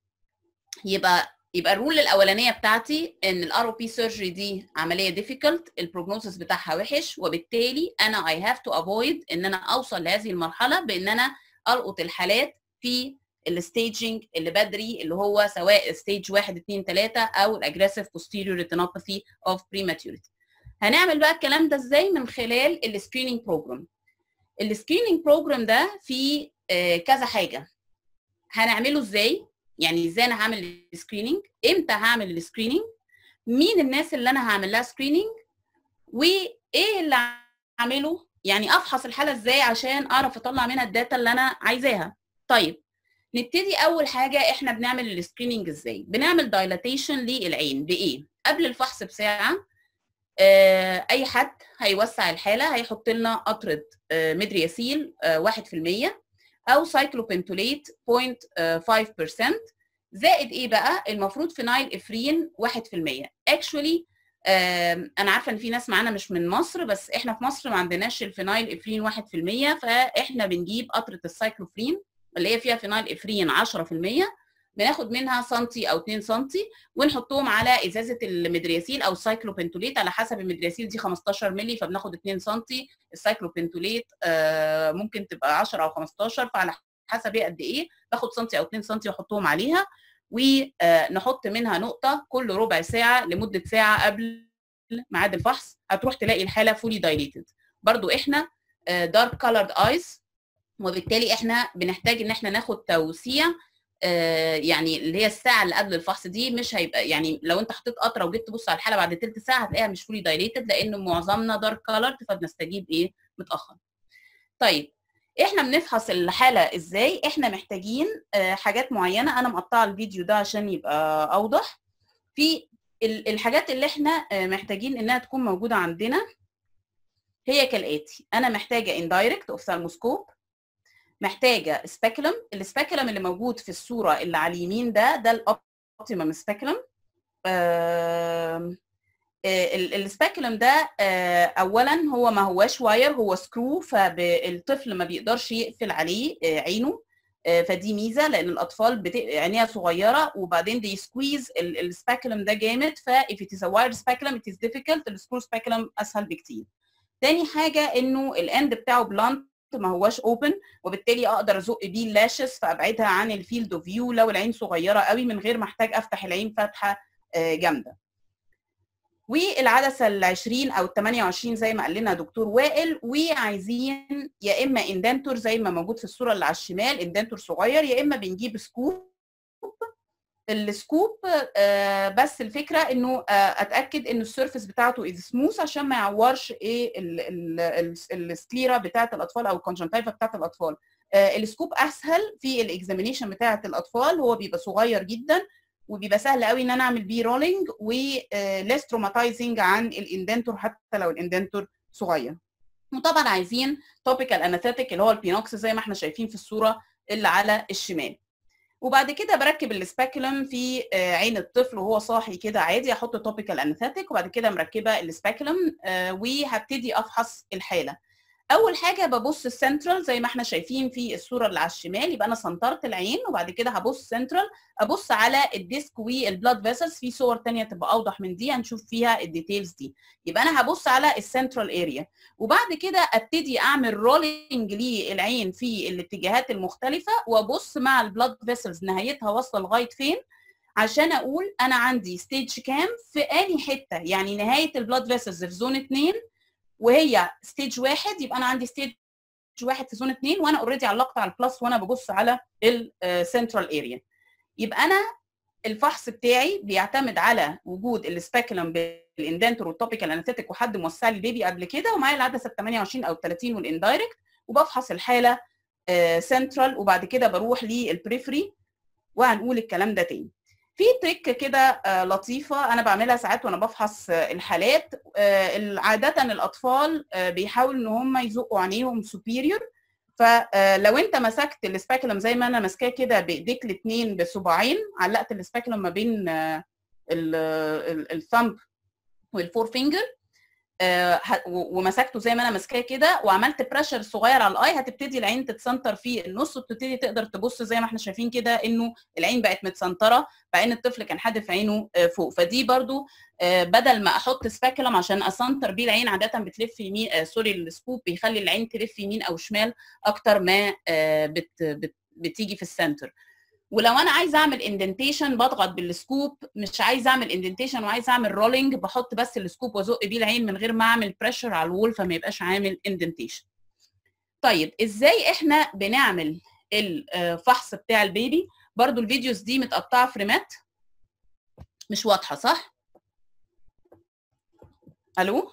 يبقى يبقى الرول الاولانيه بتاعتي ان الار او بي سيرجري دي عمليه ديفيكلت البروجنوسيس بتاعها وحش وبالتالي انا اي هاف تو افويد ان انا اوصل لهذه المرحله بان انا القط الحالات في الستيجنج اللي بدري اللي هو سواء ستيج 1 2 3 او الاجريسيف posterior retinopathy of prematurity هنعمل بقى الكلام ده ازاي من خلال السكريننج بروجرام السكريننج بروجرام ده فيه كذا حاجه هنعمله ازاي يعني ازاي انا هعمل السكريننج امتى هعمل السكريننج مين الناس اللي انا هعمل لها سكريننج وايه اللي اعمله يعني افحص الحاله ازاي عشان اعرف اطلع منها الداتا اللي انا عايزاها طيب نبتدي اول حاجه احنا بنعمل السكريننج ازاي بنعمل دايلاتيشن للعين بايه قبل الفحص بساعه آه اي حد هيوسع الحاله هيحط لنا قطره آه مدرياسيل آه 1% او سايكلوبنتوليت 0.5% زائد ايه بقى المفروض فينايل افرين 1% اكشولي انا عارفه ان في ناس معانا مش من مصر بس احنا في مصر ما عندناش الفينايل افرين 1% فاحنا بنجيب قطره السايكلوفرين اللي هي فيها فينايل افرين 10% بناخد منها سنتي او 2 سنتي ونحطهم على ازازه المدرياسيل او السايكلوبنتوليت على حسب المدرياسيل دي 15 مللي فبناخد 2 سنتي السايكلوبنتوليت آه ممكن تبقى 10 او 15 فعلى حسب هي قد ايه باخد سنتي او 2 سنتي واحطهم عليها ونحط منها نقطه كل ربع ساعه لمده ساعه قبل ميعاد الفحص هتروح تلاقي الحاله فولي دايليتد برضو احنا دارك كولرد ايز وبالتالي احنا بنحتاج ان احنا ناخد توسيع يعني اللي هي الساعه اللي قبل الفحص دي مش هيبقى يعني لو انت حطيت قطره وجيت تبص على الحاله بعد تلت ساعه هتلاقيها مش فولي دايليتد لان معظمنا دارك كولرد فبنستجيب ايه متاخر طيب احنا بنفحص الحاله ازاي احنا محتاجين حاجات معينه انا مقطعه الفيديو ده عشان يبقى اوضح في الحاجات اللي احنا محتاجين انها تكون موجوده عندنا هي كالاتي انا محتاجه اندايركت اوفثالموسكوب محتاجه سبيكولم السبيكولم اللي موجود في الصوره اللي على اليمين ده ده الاوبتيمم سبيكولم السبيكولم ده اولا هو ما هواش واير هو سكرو فالطفل ما بيقدرش يقفل عليه عينه فدي ميزه لان الاطفال بت... عينيها صغيره وبعدين دي سكويز السبيكولم ده جامد ف if it is a wire speculum it is difficult السكرو سبيكولم اسهل بكتير تاني حاجه انه الاند بتاعه بلانت ما هواش اوبن وبالتالي اقدر ازق بيه اللاشز فابعدها عن الفيلد اوف فيو لو العين صغيره قوي من غير ما احتاج افتح العين فتحه جامده والعدسه ال 20 او ال 28 زي ما قال لنا دكتور وائل وعايزين يا اما اندنتور زي ما موجود في الصوره اللي على الشمال اندنتور صغير يا اما بنجيب سكوب السكوب آه بس الفكره انه آه اتاكد ان السيرفيس بتاعته از سموث عشان ما يعورش ايه السكليرا بتاعه الاطفال او الكونجنتايفا بتاعه الاطفال آه السكوب اسهل في الاكزامينيشن بتاعه الاطفال هو بيبقى صغير جدا وبيبقى سهل قوي ان انا اعمل بيه رولينج وليس تروماتايزنج عن الاندنتور حتى لو الاندنتور صغير وطبعا عايزين توبيكال اناثيتك اللي هو البينوكس زي ما احنا شايفين في الصوره اللي على الشمال وبعد كده بركب السباكولم في عين الطفل وهو صاحي كده عادي احط توبيكال اناثيتك وبعد كده مركبه السباكولم وهبتدي افحص الحاله اول حاجه ببص السنترال زي ما احنا شايفين في الصوره اللي على الشمال يبقى انا سنترت العين وبعد كده هبص سنترال ابص على الديسك والبلاد فيسلز في صور ثانيه تبقى اوضح من دي هنشوف فيها الديتيلز دي يبقى انا هبص على السنترال اريا وبعد كده ابتدي اعمل رولينج للعين في الاتجاهات المختلفه وابص مع البلاد فيسلز نهايتها واصله لغايه فين عشان اقول انا عندي ستيج كام في اني حته يعني نهايه البلاد فيسلز في زون 2 وهي ستيج واحد يبقى انا عندي ستيج واحد في زون اثنين وانا اوريدي علقت على البلس وانا ببص على السنترال اريا يبقى انا الفحص بتاعي بيعتمد على وجود السبيكولم بالاندنتور والتوبيكال انستيك وحد موسع لي البيبي قبل كده ومعايا العدسه ال 28 او 30 والاندايركت وبفحص الحاله سنترال وبعد كده بروح للبريفري وهنقول الكلام ده تاني في تريك كده لطيفه انا بعملها ساعات وانا بفحص الحالات عاده الاطفال بيحاولوا ان هم يزقوا عينيهم سوبيريور فلو انت مسكت السباكولم زي ما انا ماسكاه كده بايديك الاثنين بصباعين علقت السباكولم ما بين الثامب والفور فينجر ومسكته زي ما انا ماسكاه كده وعملت بريشر صغير على الاي هتبتدي العين تتسنتر في النص وبتبتدي تقدر تبص زي ما احنا شايفين كده انه العين بقت متسنتره مع ان الطفل كان حادف عينه فوق فدي برضو بدل ما احط سباكولم عشان اسنتر بيه العين عاده بتلف يمين سوري السكوب بيخلي العين تلف يمين او شمال اكتر ما بت بت بتيجي في السنتر ولو انا عايزه اعمل اندنتيشن بضغط بالسكوب مش عايزه اعمل اندنتيشن وعايزه اعمل رولينج بحط بس السكوب وازق بيه العين من غير ما اعمل بريشر على الوول فما يبقاش عامل اندنتيشن طيب ازاي احنا بنعمل الفحص بتاع البيبي برضو الفيديوز دي متقطعه فريمات مش واضحه صح الو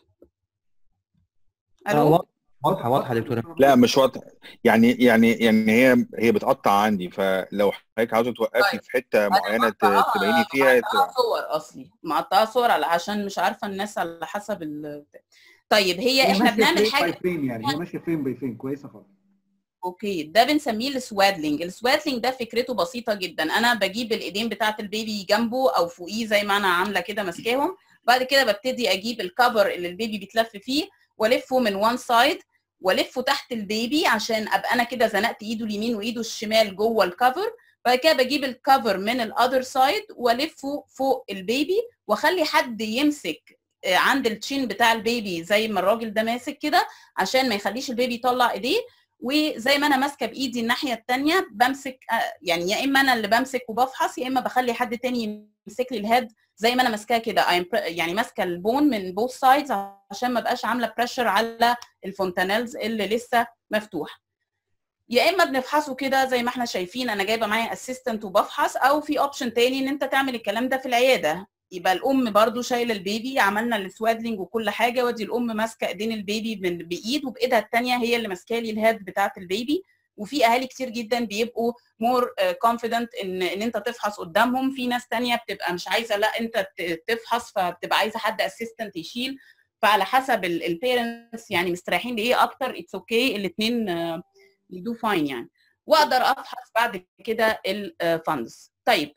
الو واضحه واضحه يا دكتوره لا مش واضحه يعني يعني يعني هي هي بتقطع عندي فلو حضرتك عاوزه توقفي طيب. في حته معينه مقطعة- تبيني فيها مقطعة صور اصلي مقطعه صور على عشان مش عارفه الناس على حسب ال... طيب هي هي احنا ماشية بنعمل فريم حاجه باي فريم يعني هي ماشيه فريم باي فريم كويسه خالص اوكي ده بنسميه السوادلينج السوادلينج ده فكرته بسيطه جدا انا بجيب الايدين بتاعه البيبي جنبه او فوقيه زي ما انا عامله كده ماسكاهم بعد كده ببتدي اجيب الكفر اللي البيبي بيتلف فيه والفه من وان سايد والفه تحت البيبي عشان ابقى انا كده زنقت ايده اليمين وايده الشمال جوه الكفر بعد كده بجيب الكفر من الاذر سايد والفه فوق البيبي واخلي حد يمسك آه، عند التشين بتاع البيبي زي ما الراجل ده ماسك كده عشان ما يخليش البيبي يطلع ايديه وزي ما انا ماسكه بايدي الناحيه الثانيه بمسك آه، يعني يا اما انا اللي بمسك وبفحص يا اما بخلي حد تاني يمسك لي الهيد زي ما انا ماسكاها كده I'm pre- يعني ماسكه البون من بوث سايدز عشان ما بقاش عامله بريشر على الفونتانيلز اللي لسه مفتوح يا اما بنفحصه كده زي ما احنا شايفين انا جايبه معايا اسيستنت وبفحص او في اوبشن تاني ان انت تعمل الكلام ده في العياده يبقى الام برضو شايله البيبي عملنا السوادلينج وكل حاجه ودي الام ماسكه ايدين البيبي من بايد وبايدها الثانيه هي اللي ماسكه لي الهيد بتاعه البيبي وفي اهالي كتير جدا بيبقوا مور كونفيدنت ان ان انت تفحص قدامهم في ناس تانية بتبقى مش عايزه لا انت ت- تفحص فبتبقى عايزه حد اسيستنت يشيل فعلى حسب البيرنتس يعني مستريحين لايه اكتر اتس اوكي الاثنين يدو فاين يعني واقدر افحص بعد كده الفاندس طيب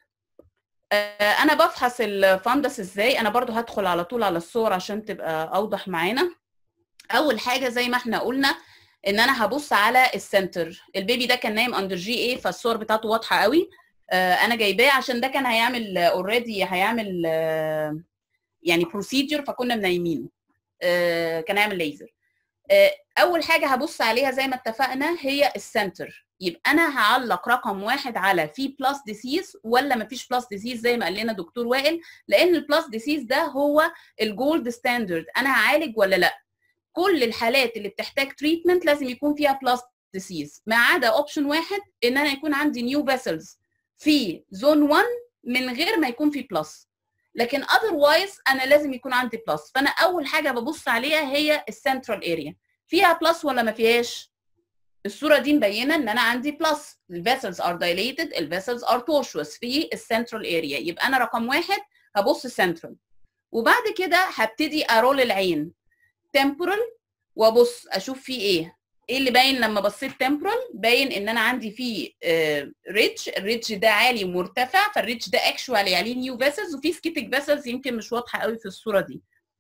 آه، انا بفحص الفاندس ازاي انا برضو هدخل على طول على الصور عشان تبقى اوضح معانا اول حاجه زي ما احنا قلنا ان انا هبص على السنتر البيبي ده كان نايم اندر جي اي فالصور بتاعته واضحه قوي آه، انا جايباه عشان ده كان هيعمل اوريدي هيعمل آه، يعني بروسيجر فكنا منيمينه آه، كان هيعمل ليزر آه، اول حاجه هبص عليها زي ما اتفقنا هي السنتر يبقى انا هعلق رقم واحد على في بلس ديسيز ولا ما فيش بلس ديسيز زي ما قال لنا دكتور وائل لان البلس ديسيز ده هو الجولد ستاندرد انا هعالج ولا لا كل الحالات اللي بتحتاج تريتمنت لازم يكون فيها بلس ديسيز ما عدا اوبشن واحد ان انا يكون عندي نيو فيسلز في زون 1 من غير ما يكون في بلس لكن اذروايز انا لازم يكون عندي بلس فانا اول حاجه ببص عليها هي السنترال اريا فيها بلس ولا ما فيهاش الصوره دي مبينه ان انا عندي بلس الفيسلز ار دايليتد الفيسلز ار tortuous في السنترال اريا يبقى انا رقم واحد هبص سنترال وبعد كده هبتدي ارول العين temporal وابص اشوف فيه ايه ايه اللي باين لما بصيت temporal باين ان انا عندي فيه ريدج الريدج ده عالي ومرتفع فالريدج ده اكشوالي عليه نيو فيسلز وفي سكيتك فيسلز يمكن مش واضحه قوي في الصوره دي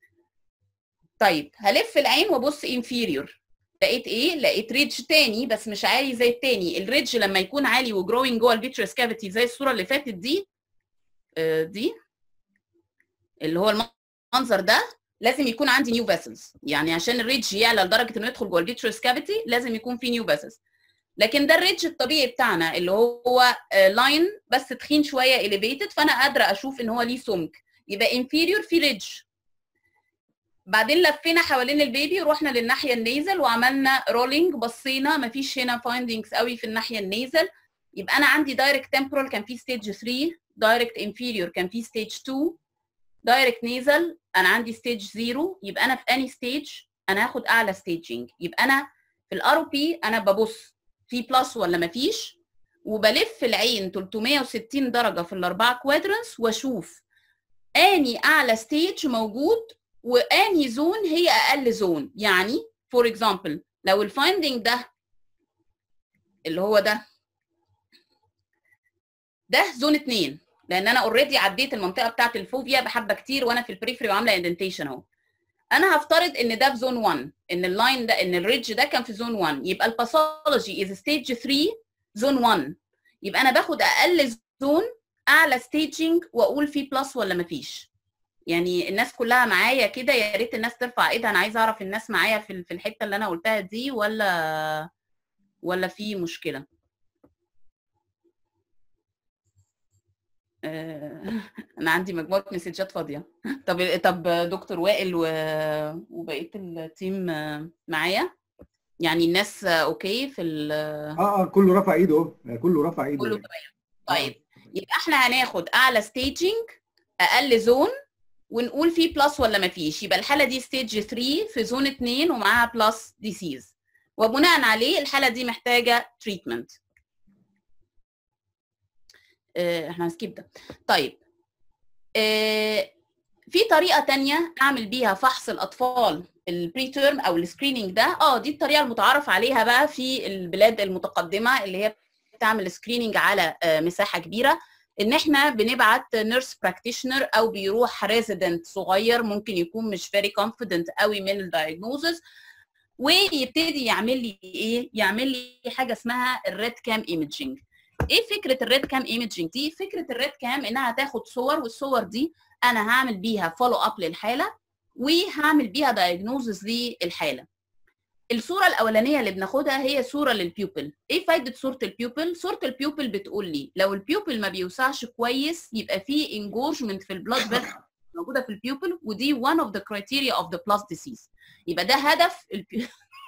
طيب هلف العين وابص inferior لقيت ايه؟ لقيت ريدج تاني بس مش عالي زي التاني، الريدج لما يكون عالي وجروينج جوه الفيتريس كافيتي زي الصوره اللي فاتت دي آه دي اللي هو المنظر ده لازم يكون عندي نيو فيسلز، يعني عشان الريدج يعلى لدرجه انه يدخل جوه الفيتريس كافيتي لازم يكون في نيو فيسلز. لكن ده الريدج الطبيعي بتاعنا اللي هو لاين بس تخين شويه اليفيتد فانا قادره اشوف ان هو ليه سمك، يبقى انفيريور في ريدج بعدين لفينا حوالين البيبي ورحنا للناحيه النيزل وعملنا رولينج بصينا مفيش هنا فايندنجز قوي في الناحيه النيزل يبقى انا عندي دايركت تمبرال كان في ستيج 3 دايركت انفيريور كان في ستيج 2 دايركت نيزل انا عندي ستيج 0 يبقى انا في اني ستيج انا هاخد اعلى ستيجنج يبقى انا في الار او بي انا ببص في بلس ولا مفيش وبلف العين 360 درجه في الاربعه كوادرنس واشوف اني اعلى ستيج موجود واني زون هي اقل زون يعني فور اكزامبل لو الفايندنج ده اللي هو ده ده زون 2 لان انا اوريدي عديت المنطقه بتاعت الفوبيا بحبه كتير وانا في البريفري وعامله اندنتيشن اهو انا هفترض ان ده في زون 1 ان اللاين ده ان الريدج ده كان في زون 1 يبقى الباثولوجي از ستيج 3 زون 1 يبقى انا باخد اقل زون اعلى ستيجنج واقول في بلس ولا مفيش يعني الناس كلها معايا كده يا ريت الناس ترفع ايدها انا عايزه اعرف الناس معايا في في الحته اللي انا قلتها دي ولا ولا في مشكله انا عندي مجموعه مسجات فاضيه طب طب دكتور وائل و... وبقيه التيم معايا يعني الناس اوكي في ال اه اه كله رفع ايده اهو كله رفع ايده كله تمام طيب يبقى احنا هناخد اعلى ستيجنج اقل زون ونقول في بلس ولا ما فيش يبقى الحاله دي ستيج 3 في زون 2 ومعاها بلس ديسيز وبناء عليه الحاله دي محتاجه تريتمنت اه احنا هنسكيب ده طيب اه في طريقه تانية اعمل بيها فحص الاطفال البري تيرم او السكريننج ده اه دي الطريقه المتعارف عليها بقى في البلاد المتقدمه اللي هي بتعمل سكريننج على اه مساحه كبيره ان احنا بنبعت نيرس براكتيشنر او بيروح ريزيدنت صغير ممكن يكون مش فيري كونفيدنت قوي من الدايجنوزز ويبتدي يعمل لي ايه يعمل لي حاجه اسمها الريد كام ايمجنج ايه فكره الريد كام ايمجنج دي فكره الريد كام انها تاخد صور والصور دي انا هعمل بيها فولو اب للحاله وهعمل بيها دايجنوزز للحاله الصوره الاولانيه اللي بناخدها هي صوره للبيوبل ايه فايده صوره البيوبل صوره البيوبل بتقول لي لو البيوبل ما بيوسعش كويس يبقى في انجورجمنت في البلاد فيسل موجوده في البيوبل ودي one of the criteria of the plus disease يبقى ده هدف البي...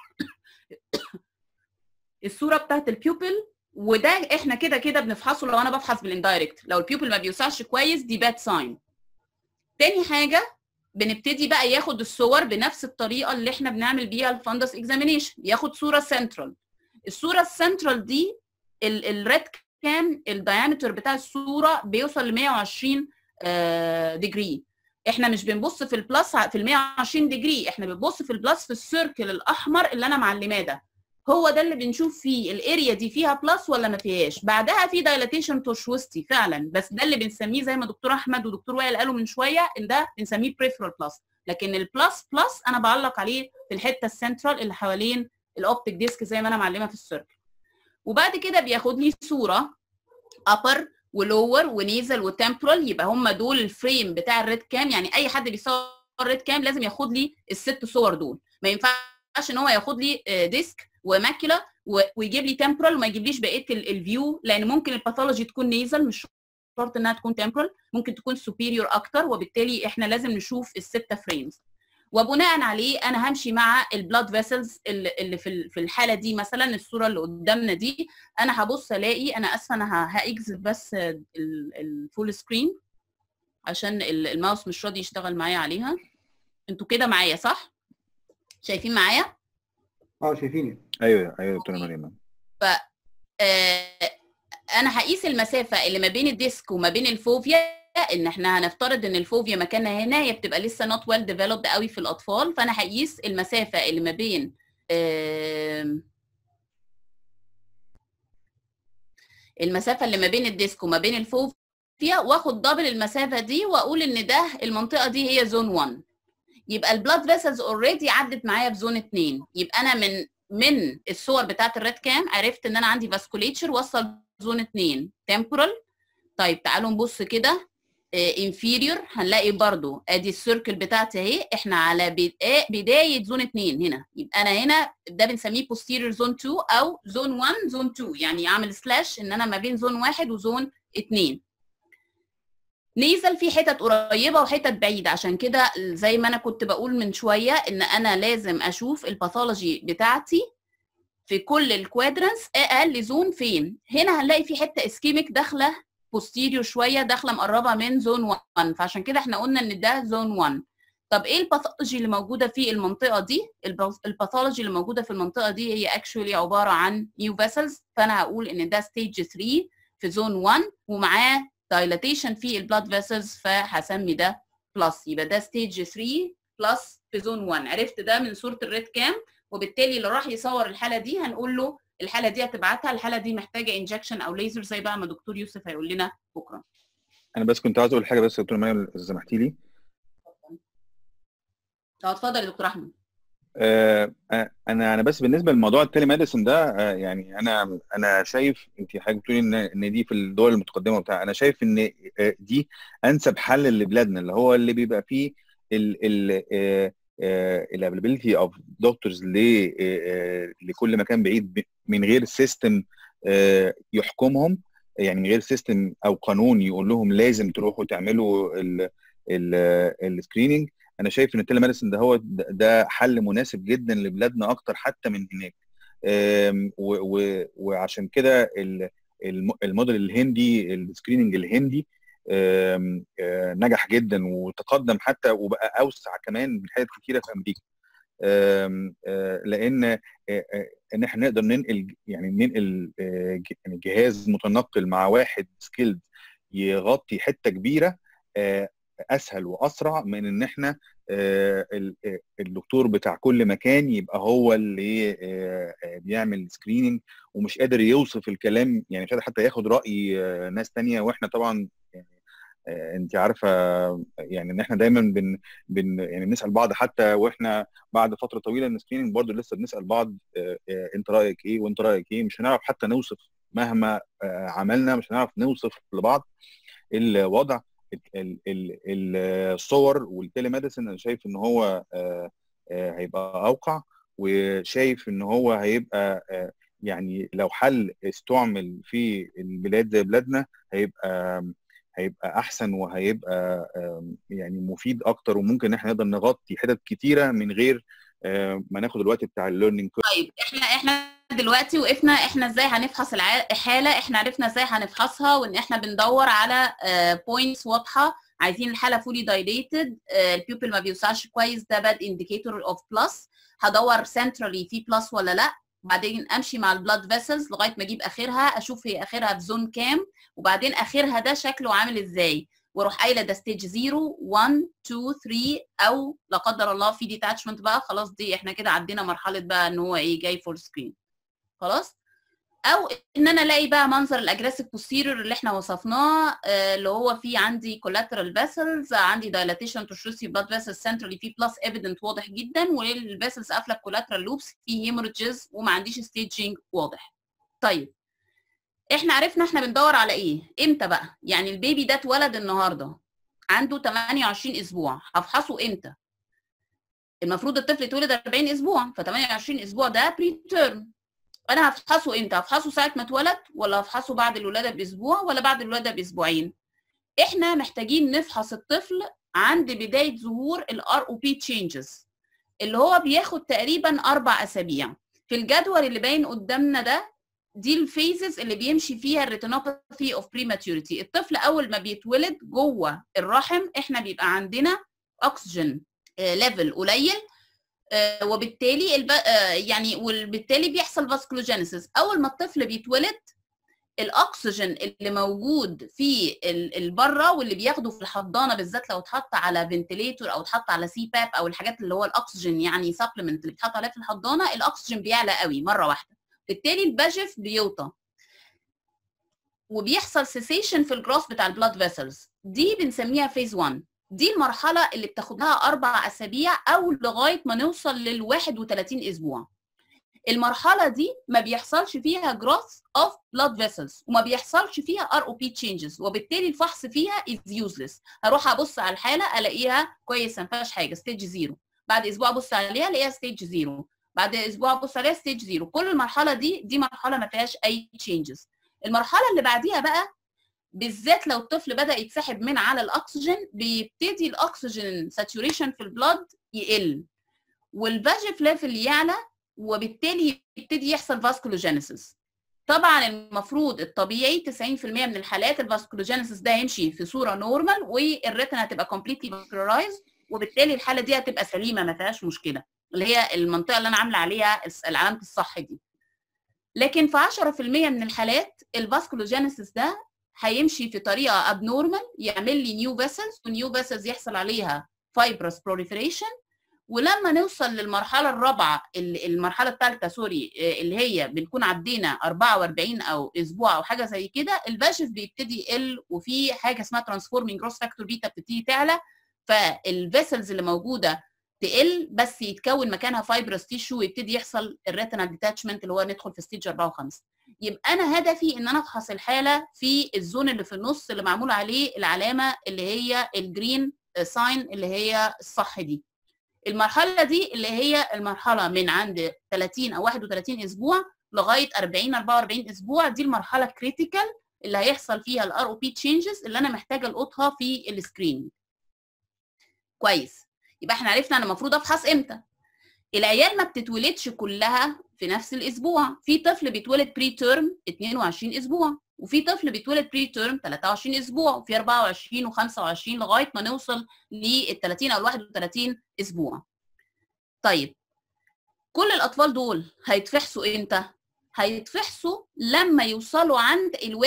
الصوره بتاعت البيوبل وده احنا كده كده بنفحصه لو انا بفحص بالاندايركت لو البيوبل ما بيوسعش كويس دي باد ساين تاني حاجه بنبتدي بقى ياخد الصور بنفس الطريقه اللي احنا بنعمل بيها الفندس اكزامينيشن ياخد صوره سنترال الصوره السنترال دي الريد كان الدايمتر بتاع الصوره بيوصل ل 120 ديجري احنا مش بنبص في البلس في ال 120 ديجري احنا بنبص في البلس في السيركل الاحمر اللي انا معلماه ده هو ده اللي بنشوف فيه الاريا دي فيها بلس ولا ما فيهاش بعدها في دايلاتيشن توشوستي فعلا بس ده اللي بنسميه زي ما دكتور احمد ودكتور وائل قالوا من شويه ان ده بنسميه بريفرال بلس لكن البلس بلس انا بعلق عليه في الحته السنترال اللي حوالين الاوبتيك ديسك زي ما انا معلمه في السيركل وبعد كده بياخد لي صوره ابر ولور ونيزل وتمبرال يبقى هم دول الفريم بتاع الريد كام يعني اي حد بيصور الريد كام لازم ياخد لي الست صور دول ما ينفعش ان هو ياخد لي ديسك وماكيولا ويجيب لي تمبرال وما يجيبليش بقيه الفيو لان ممكن الباثولوجي تكون نيزل مش شرط انها تكون تمبرال ممكن تكون سوبيريور اكتر وبالتالي احنا لازم نشوف السته فريمز وبناء عليه انا همشي مع البلاد فيسلز اللي في في الحاله دي مثلا الصوره اللي قدامنا دي انا هبص الاقي انا اسفه انا هاكزت بس الفول سكرين عشان الماوس مش راضي يشتغل معايا عليها انتوا كده معايا صح شايفين معايا اه شايفيني ايوه ايوه دكتوره مريم ف آه انا هقيس المسافه اللي ما بين الديسك وما بين الفوفيا ان احنا هنفترض ان الفوفيا مكانها هنا هي بتبقى لسه نوت ويل ديفلوبد قوي في الاطفال فانا هقيس المسافه اللي ما بين آه المسافه اللي ما بين الديسك وما بين الفوفيا واخد دبل المسافه دي واقول ان ده المنطقه دي هي زون 1 يبقى البلاد فيسلز اوريدي عدت معايا في زون 2 يبقى انا من من الصور بتاعت الريد كام عرفت ان انا عندي فاسكوليتشر وصل زون 2 تمبورال طيب تعالوا نبص كده انفيريور هنلاقي برضو ادي السيركل بتاعتي اهي احنا على بدايه زون 2 هنا يبقى انا هنا ده بنسميه posterior زون 2 او زون 1 زون 2 يعني اعمل سلاش ان انا ما بين زون 1 وزون 2 نيزل في حتت قريبه وحتت بعيده عشان كده زي ما انا كنت بقول من شويه ان انا لازم اشوف الباثولوجي بتاعتي في كل الكوادرنس اقل زون فين هنا هنلاقي في حته اسكيميك داخله بوستيريور شويه داخله مقربه من زون 1 فعشان كده احنا قلنا ان ده زون 1 طب ايه الباثولوجي اللي موجوده في المنطقه دي الباثولوجي اللي موجوده في المنطقه دي هي اكشولي عباره عن نيو فيسلز فانا هقول ان ده ستيج 3 في زون 1 ومعاه دايلاتيشن في البلاد فيسلز فهسمي ده بلس يبقى ده ستيج 3 بلس في زون 1 عرفت ده من صوره الريد كام وبالتالي اللي راح يصور الحاله دي هنقول له الحاله دي هتبعتها الحاله دي محتاجه انجكشن او ليزر زي بقى ما دكتور يوسف هيقول لنا بكره انا بس كنت عاوز اقول حاجه بس يا دكتور مريم اذا سمحتي لي اه اتفضل يا دكتور احمد آه انا انا بس بالنسبه لموضوع التيلي ميديسن ده آه يعني انا انا شايف انت حضرتك بتقولي ان ان دي في الدول المتقدمه وبتاع انا شايف ان دي انسب حل لبلادنا اللي هو اللي بيبقى فيه ال ال الافيلابيلتي اوف دكتورز لكل مكان بعيد من غير سيستم يحكمهم يعني من غير سيستم او قانون يقول لهم لازم تروحوا تعملوا السكريننج انا شايف ان التيلي ميديسن ده هو ده حل مناسب جدا لبلادنا اكتر حتى من هناك وعشان كده الموديل الهندي السكريننج الهندي نجح جدا وتقدم حتى وبقى اوسع كمان من حتت كتيره في امريكا لان ان احنا نقدر ننقل يعني ننقل جهاز متنقل مع واحد سكيلد يغطي حته كبيره اسهل واسرع من ان احنا الدكتور بتاع كل مكان يبقى هو اللي بيعمل سكريننج ومش قادر يوصف الكلام يعني مش قادر حتى ياخد راي ناس تانية واحنا طبعا يعني انت عارفه يعني ان احنا دايما بن, بن يعني بنسال بعض حتى واحنا بعد فتره طويله من السكريننج برضه لسه بنسال بعض انت رايك ايه وانت رايك ايه مش هنعرف حتى نوصف مهما عملنا مش هنعرف نوصف لبعض الوضع الصور والتيلي ميديسن انا شايف ان هو هيبقى اوقع وشايف ان هو هيبقى يعني لو حل استعمل في البلاد زي بلادنا هيبقى هيبقى احسن وهيبقى يعني مفيد اكتر وممكن احنا نقدر نغطي حتت كتيره من غير ما ناخد الوقت بتاع الليرنينج طيب احنا احنا دلوقتي وقفنا احنا ازاي هنفحص الحاله احنا عرفنا ازاي هنفحصها وان احنا بندور على بوينتس واضحه عايزين الحاله فولي دايليتد البيوبل ما بيوسعش كويس ده باد انديكيتور اوف بلس هدور سنترالي في بلس ولا لا وبعدين امشي مع البلاد فيسلز لغايه ما اجيب اخرها اشوف هي اخرها في زون كام وبعدين اخرها ده شكله عامل ازاي واروح قايله ده ستيج 0 1 2 3 او لا قدر الله في ديتاتشمنت بقى خلاص دي احنا كده عدينا مرحله بقى ان هو ايه جاي فول سكرين خلاص او ان انا الاقي بقى منظر الاجريسيف بوستيريور اللي احنا وصفناه اللي هو فيه عندي كولاترال فيسلز عندي دايلاتيشن تشوسي بلاد فيسلز سنترالي في بلس ايفيدنت واضح جدا والفيسلز قافله كولاترال لوبس في هيموريدجز وما عنديش ستيجنج واضح طيب احنا عرفنا احنا بندور على ايه امتى بقى يعني البيبي ده اتولد النهارده عنده 28 اسبوع هفحصه امتى المفروض الطفل يتولد 40 اسبوع ف 28 اسبوع ده بري تيرم انا هفحصه امتى هفحصه ساعه ما اتولد ولا هفحصه بعد الولاده باسبوع ولا بعد الولاده باسبوعين احنا محتاجين نفحص الطفل عند بدايه ظهور الار او بي تشينجز اللي هو بياخد تقريبا اربع اسابيع في الجدول اللي باين قدامنا ده دي الفيزز اللي بيمشي فيها الريتينوباثي اوف بريماتوريتي الطفل اول ما بيتولد جوه الرحم احنا بيبقى عندنا اكسجين ليفل قليل وبالتالي الب... يعني وبالتالي بيحصل فاسكولوجينيسيس اول ما الطفل بيتولد الاكسجين اللي موجود في البره واللي بياخده في الحضانه بالذات لو اتحط على فنتليتور او اتحط على سي باب او الحاجات اللي هو الاكسجين يعني سبلمنت اللي بيتحط عليها في الحضانه الاكسجين بيعلى قوي مره واحده بالتالي البجف بيوطى وبيحصل سيسيشن في الجروث بتاع البلاد فيسلز دي بنسميها فيز 1 دي المرحله اللي بتاخد لها اربع اسابيع او لغايه ما نوصل لل 31 اسبوع المرحله دي ما بيحصلش فيها جروث اوف بلاد فيسلز وما بيحصلش فيها ار او بي تشينجز وبالتالي الفحص فيها از يوزلس هروح ابص على الحاله الاقيها كويسه ما فيهاش حاجه ستيج زيرو بعد اسبوع ابص عليها الاقيها ستيج زيرو بعد اسبوع ابص عليها ستيج زيرو كل المرحله دي دي مرحله ما فيهاش اي تشينجز المرحله اللي بعديها بقى بالذات لو الطفل بدا يتسحب من على الاكسجين بيبتدي الاكسجين ساتوريشن في البلاد يقل والفاجيف ليفل يعلى وبالتالي يبتدي يحصل فاسكولوجينيسيس طبعا المفروض الطبيعي 90% من الحالات الفاسكولوجينيسيس ده يمشي في صوره نورمال والريتنا هتبقى كومبليتلي فاسكولارايز وبالتالي الحاله دي هتبقى سليمه ما فيهاش مشكله اللي هي المنطقه اللي انا عامله عليها علامه الصح دي لكن في 10% من الحالات الفاسكولوجينيسيس ده هيمشي في طريقه ابنورمال يعمل لي نيو فيسلز ونيو فيسلز يحصل عليها فايبرس بروليفريشن ولما نوصل للمرحله الرابعه المرحله الثالثه سوري اللي هي بنكون عدينا 44 او اسبوع او حاجه زي كده الباشف بيبتدي يقل وفي حاجه اسمها ترانسفورمينج جروس فاكتور بيتا بتبتدي تعلى فالفيسلز اللي موجوده تقل بس يتكون مكانها فايبرس تيشو ويبتدي يحصل الريتنال ديتاتشمنت اللي هو ندخل في ستيج 4 و5 يبقى انا هدفي ان انا افحص الحاله في الزون اللي في النص اللي معمول عليه العلامه اللي هي الجرين ساين اللي هي الصح دي المرحله دي اللي هي المرحله من عند 30 او 31 اسبوع لغايه 40 44 اسبوع دي المرحله كريتيكال اللي هيحصل فيها الار او بي تشينجز اللي انا محتاجه القطها في السكرين كويس يبقى احنا عرفنا انا المفروض افحص امتى العيال ما بتتولدش كلها في نفس الاسبوع في طفل بيتولد بري تيرم 22 اسبوع وفي طفل بيتولد بري تيرم 23 اسبوع وفي 24 و25 لغايه ما نوصل لل 30 او 31 اسبوع طيب كل الاطفال دول هيتفحصوا امتى هيتفحصوا لما يوصلوا عند ال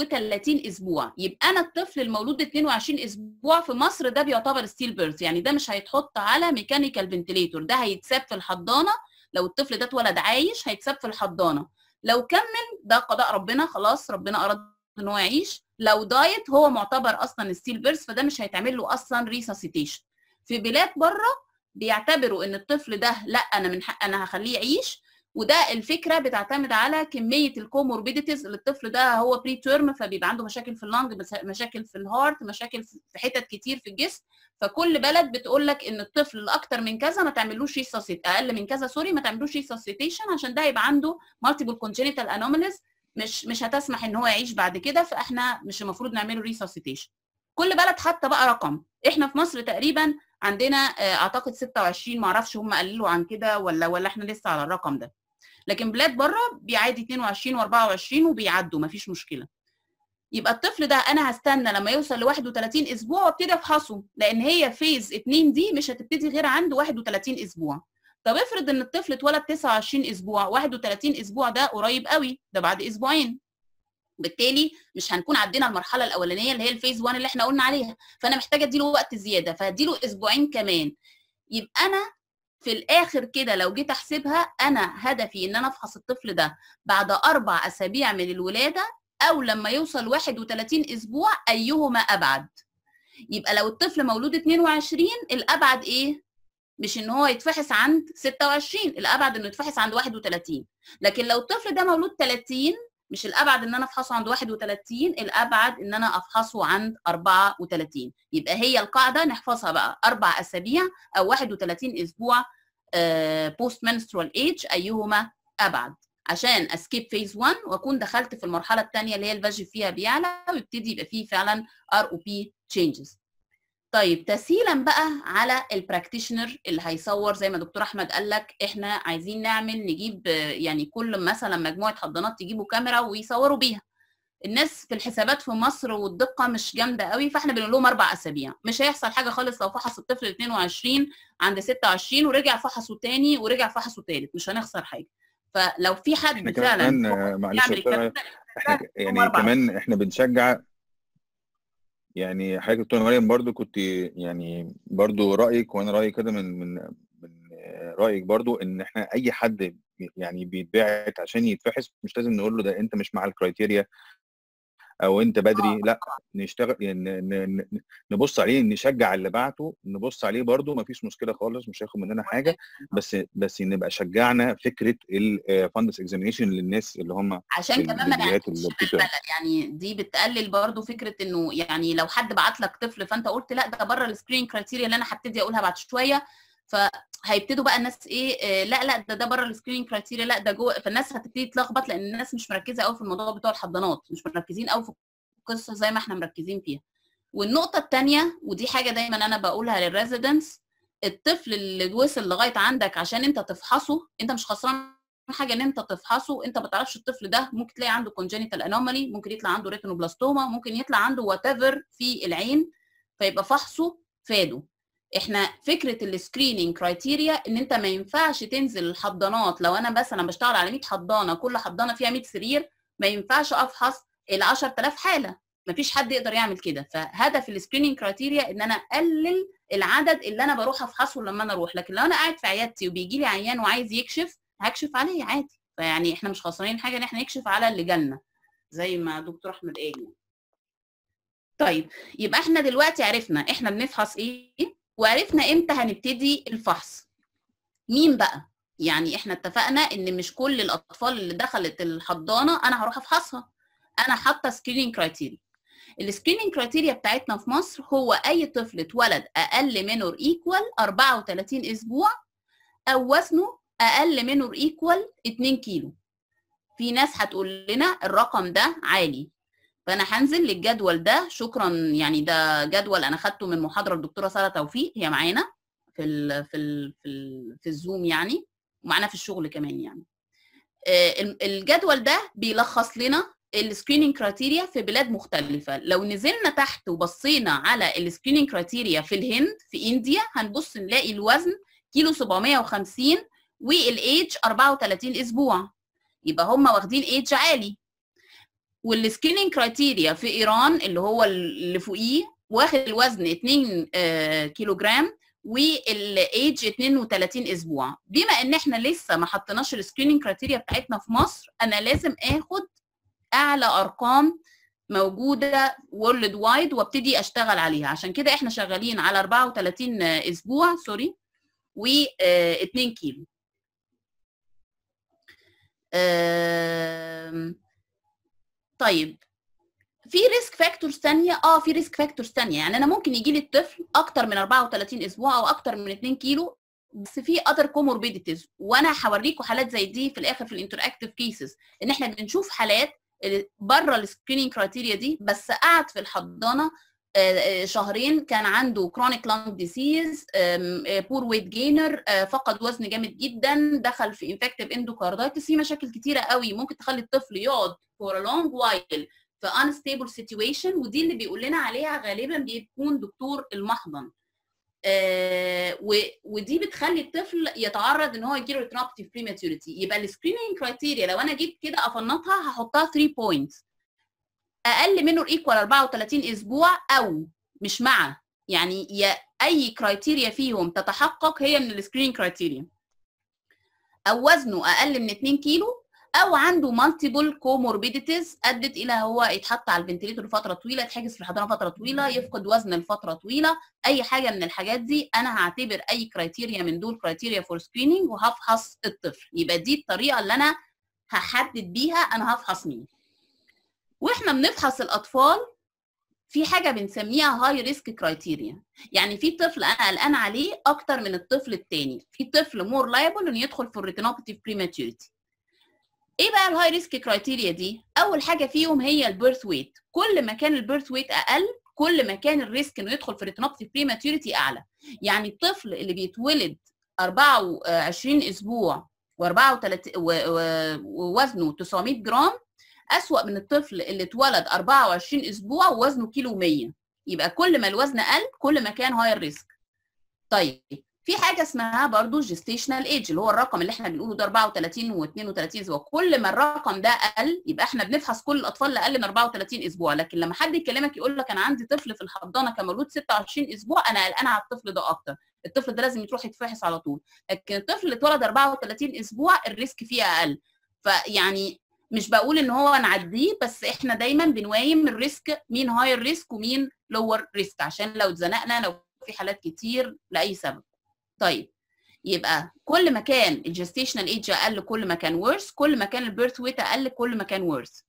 31 اسبوع يبقى انا الطفل المولود 22 اسبوع في مصر ده بيعتبر ستيل بيرث يعني ده مش هيتحط على ميكانيكال فنتليتور ده هيتساب في الحضانه لو الطفل ده اتولد عايش هيتساب في الحضانه لو كمل ده قضاء ربنا خلاص ربنا اراد ان هو يعيش لو دايت هو معتبر اصلا ستيل بيرث فده مش هيتعمل له اصلا ريساسيتيشن في بلاد بره بيعتبروا ان الطفل ده لا انا من حق انا هخليه يعيش وده الفكره بتعتمد على كميه الكوموربيديتيز اللي الطفل ده هو بري تيرم فبيبقى عنده مشاكل في اللنج مشاكل في الهارت مشاكل في حتت كتير في الجسم فكل بلد بتقول لك ان الطفل الاكتر من كذا ما تعملوش ريساسيت اقل من كذا سوري ما تعملوش ريساسيتيشن عشان ده يبقى عنده مالتيبل كونجينيتال انوماليز مش مش هتسمح ان هو يعيش بعد كده فاحنا مش المفروض نعمله ريساسيتيشن كل بلد حتى بقى رقم احنا في مصر تقريبا عندنا اعتقد 26 ما اعرفش هم قللوا عن كده ولا ولا احنا لسه على الرقم ده لكن بلاد بره بيعادي 22 و24 وبيعدوا مفيش مشكله يبقى الطفل ده انا هستنى لما يوصل ل 31 اسبوع وابتدي افحصه لان هي فيز 2 دي مش هتبتدي غير عند 31 اسبوع طب افرض ان الطفل اتولد 29 اسبوع 31 اسبوع ده قريب قوي ده بعد اسبوعين بالتالي مش هنكون عدينا المرحله الاولانيه اللي هي الفيز 1 اللي احنا قلنا عليها فانا محتاجه اديله وقت زياده فهديله اسبوعين كمان يبقى انا في الاخر كده لو جيت احسبها انا هدفي ان انا افحص الطفل ده بعد اربع اسابيع من الولاده او لما يوصل 31 اسبوع ايهما ابعد يبقى لو الطفل مولود 22 الابعد ايه مش ان هو يتفحص عند 26 الابعد انه يتفحص عند 31 لكن لو الطفل ده مولود 30 مش الابعد ان انا افحصه عند 31 الابعد ان انا افحصه عند 34 يبقى هي القاعده نحفظها بقى اربع اسابيع او 31 اسبوع بوست منسترال ايج ايهما ابعد عشان اسكيب فيز 1 واكون دخلت في المرحله الثانيه اللي هي الفاجي فيها بيعلى ويبتدي يبقى فيه فعلا ار او بي تشينجز طيب تسهيلا بقى على البراكتيشنر اللي هيصور زي ما دكتور احمد قال لك احنا عايزين نعمل نجيب يعني كل مثلا مجموعه حضانات تجيبوا كاميرا ويصوروا بيها الناس في الحسابات في مصر والدقه مش جامده قوي فاحنا بنقول لهم اربع اسابيع مش هيحصل حاجه خالص لو فحص الطفل 22 عند 26 ورجع فحصه تاني ورجع فحصه تالت مش هنخسر حاجه فلو في احنا حد فعلا كمان معلش يا يعمل دكتورة الكلام ده احنا ك- يعني أربع كمان احنا بنشجع يعني حضرتك دكتور مريم برضو كنت يعني برضو رايك وانا رايي كده من من من رايك برضو ان احنا اي حد بي- يعني بيتبعت عشان يتفحص مش لازم نقول له ده انت مش مع الكرايتيريا او انت بدري لا نشتغل يعني ن- ن- نبص عليه نشجع اللي بعته نبص عليه برضو ما فيش مشكله خالص مش هياخد مننا حاجه بس بس نبقى شجعنا فكره الفاندس اكزامينيشن للناس اللي هم عشان لل- كمان ما للجهات نعملش اللي بتبقى- بلبله يعني دي بتقلل برضو فكره انه يعني لو حد بعت لك طفل فانت قلت لا ده بره السكرين كرايتيريا اللي انا هبتدي اقولها بعد شويه فهيبتدوا بقى الناس ايه آه، لا لا ده ده بره السكرين كرايتيريا لا ده جوه فالناس هتبتدي تلخبط لان الناس مش مركزه قوي في الموضوع بتوع الحضانات مش مركزين قوي في القصه زي ما احنا مركزين فيها والنقطه الثانيه ودي حاجه دايما انا بقولها للريزيدنتس الطفل اللي وصل لغايه عندك عشان انت تفحصه انت مش خسران حاجه ان انت تفحصه انت ما تعرفش الطفل ده ممكن تلاقي عنده congenital anomaly ممكن يطلع عنده ريتينوبلاستوما ممكن يطلع عنده وات في العين فيبقى فحصه فاده احنا فكره السكريننج كرايتيريا ان انت ما ينفعش تنزل الحضانات لو انا مثلا بشتغل على 100 حضانه كل حضانه فيها 100 سرير ما ينفعش افحص ال 10000 حاله ما فيش حد يقدر يعمل كده فهدف السكريننج كرايتيريا ان انا اقلل العدد اللي انا بروح افحصه لما انا اروح لكن لو انا قاعد في عيادتي وبيجي لي عيان وعايز يكشف هكشف عليه عادي فيعني احنا مش خسرانين حاجه ان احنا نكشف على اللي جالنا زي ما دكتور احمد قال يعني. طيب يبقى احنا دلوقتي عرفنا احنا بنفحص ايه وعرفنا امتى هنبتدي الفحص مين بقى يعني احنا اتفقنا ان مش كل الاطفال اللي دخلت الحضانه انا هروح افحصها انا حاطه سكريننج كرايتيريا السكريننج كرايتيريا بتاعتنا في مصر هو اي طفل اتولد اقل من اور ايكوال 34 اسبوع او وزنه اقل من اور ايكوال 2 كيلو في ناس هتقول لنا الرقم ده عالي فانا هنزل للجدول ده شكرا يعني ده جدول انا خدته من محاضره الدكتوره ساره توفيق هي معانا في ال في ال في ال في الزوم يعني ومعانا في الشغل كمان يعني آه، ال- الجدول ده بيلخص لنا السكريننج كرايتيريا في بلاد مختلفه لو نزلنا تحت وبصينا على السكريننج كرايتيريا في الهند في انديا هنبص نلاقي الوزن كيلو 750 والايدج 34 اسبوع يبقى هم واخدين ايدج عالي والسكريننج كرايتيريا في ايران اللي هو اللي فوقيه واخد الوزن 2 آه، كيلو جرام والايدج 32 اسبوع بما ان احنا لسه ما حطيناش السكريننج كرايتيريا بتاعتنا في مصر انا لازم اخد اعلى ارقام موجوده وورلد وايد وابتدي اشتغل عليها عشان كده احنا شغالين على 34 اسبوع سوري و2 كيلو آم، طيب في ريسك فاكتورز ثانيه اه في ريسك فاكتورز ثانيه يعني انا ممكن يجي لي الطفل اكتر من 34 اسبوع او اكتر من 2 كيلو بس في اذر كوموربيديتيز وانا هوريكم حالات زي دي في الاخر في الانتراكتيف كيسز ان احنا بنشوف حالات بره السكريننج كرايتيريا دي بس قعد في الحضانه آه، آه، شهرين كان عنده كرونيك لانج ديسيز بور ويت جينر فقد وزن جامد جدا دخل في انفكتيف اندوكاردايتس في مشاكل كتيره قوي ممكن تخلي الطفل يقعد فور لونج وايل في unstable situation ودي اللي بيقول لنا عليها غالبا بيكون دكتور المحضن آه و- ودي بتخلي الطفل يتعرض ان هو يجيله ريتنوبتيف بريماتوريتي يبقى السكريننج كرايتيريا لو انا جيت كده افنطها هحطها 3 بوينتس اقل منه ايكوال 34 اسبوع او مش مع يعني يا اي كرايتيريا فيهم تتحقق هي من السكريننج كرايتيريا او وزنه اقل من 2 كيلو او عنده مالتيبل كوموربيديتيز ادت الى هو يتحط على الفنتليتور لفتره طويله يتحجز في الحضانه فتره طويله يفقد وزن لفتره طويله اي حاجه من الحاجات دي انا هعتبر اي كرايتيريا من دول كرايتيريا فور سكريننج وهفحص الطفل يبقى دي الطريقه اللي انا هحدد بيها انا هفحص مين واحنا بنفحص الاطفال في حاجه بنسميها هاي ريسك كرايتيريا يعني في طفل انا قلقان عليه اكتر من الطفل الثاني في طفل مور لايبل انه يدخل في الريتينوباتيف بريماتوريتي ايه بقى الهاي ريسك كرايتيريا دي اول حاجه فيهم هي البيرث ويت كل ما كان البيرث ويت اقل كل ما كان الريسك انه يدخل في ريتينوباثي بريماتوريتي اعلى يعني الطفل اللي بيتولد 24 اسبوع و34 ووزنه 900 جرام اسوأ من الطفل اللي اتولد 24 اسبوع ووزنه كيلو 100 يبقى كل ما الوزن قل كل ما كان هاير ريسك طيب في حاجه اسمها برضو جيستيشنال ايج اللي هو الرقم اللي احنا بنقوله ده 34 و32 اسبوع كل ما الرقم ده قل يبقى احنا بنفحص كل الاطفال اللي اقل من 34 اسبوع لكن لما حد يكلمك يقول لك انا عندي طفل في الحضانه كان مولود 26 اسبوع انا قلقانه على الطفل ده اكتر الطفل ده لازم يروح يتفحص على طول لكن الطفل اللي اتولد 34 اسبوع الريسك فيه اقل فيعني مش بقول ان هو نعديه بس احنا دايما بنوايم الريسك مين هاير ريسك ومين لور ريسك عشان لو اتزنقنا لو في حالات كتير لاي سبب طيب يبقى كل ما كان الجستيشنال ايج اقل كل ما كان ورس كل ما كان البيرث ويت اقل كل ما كان ورس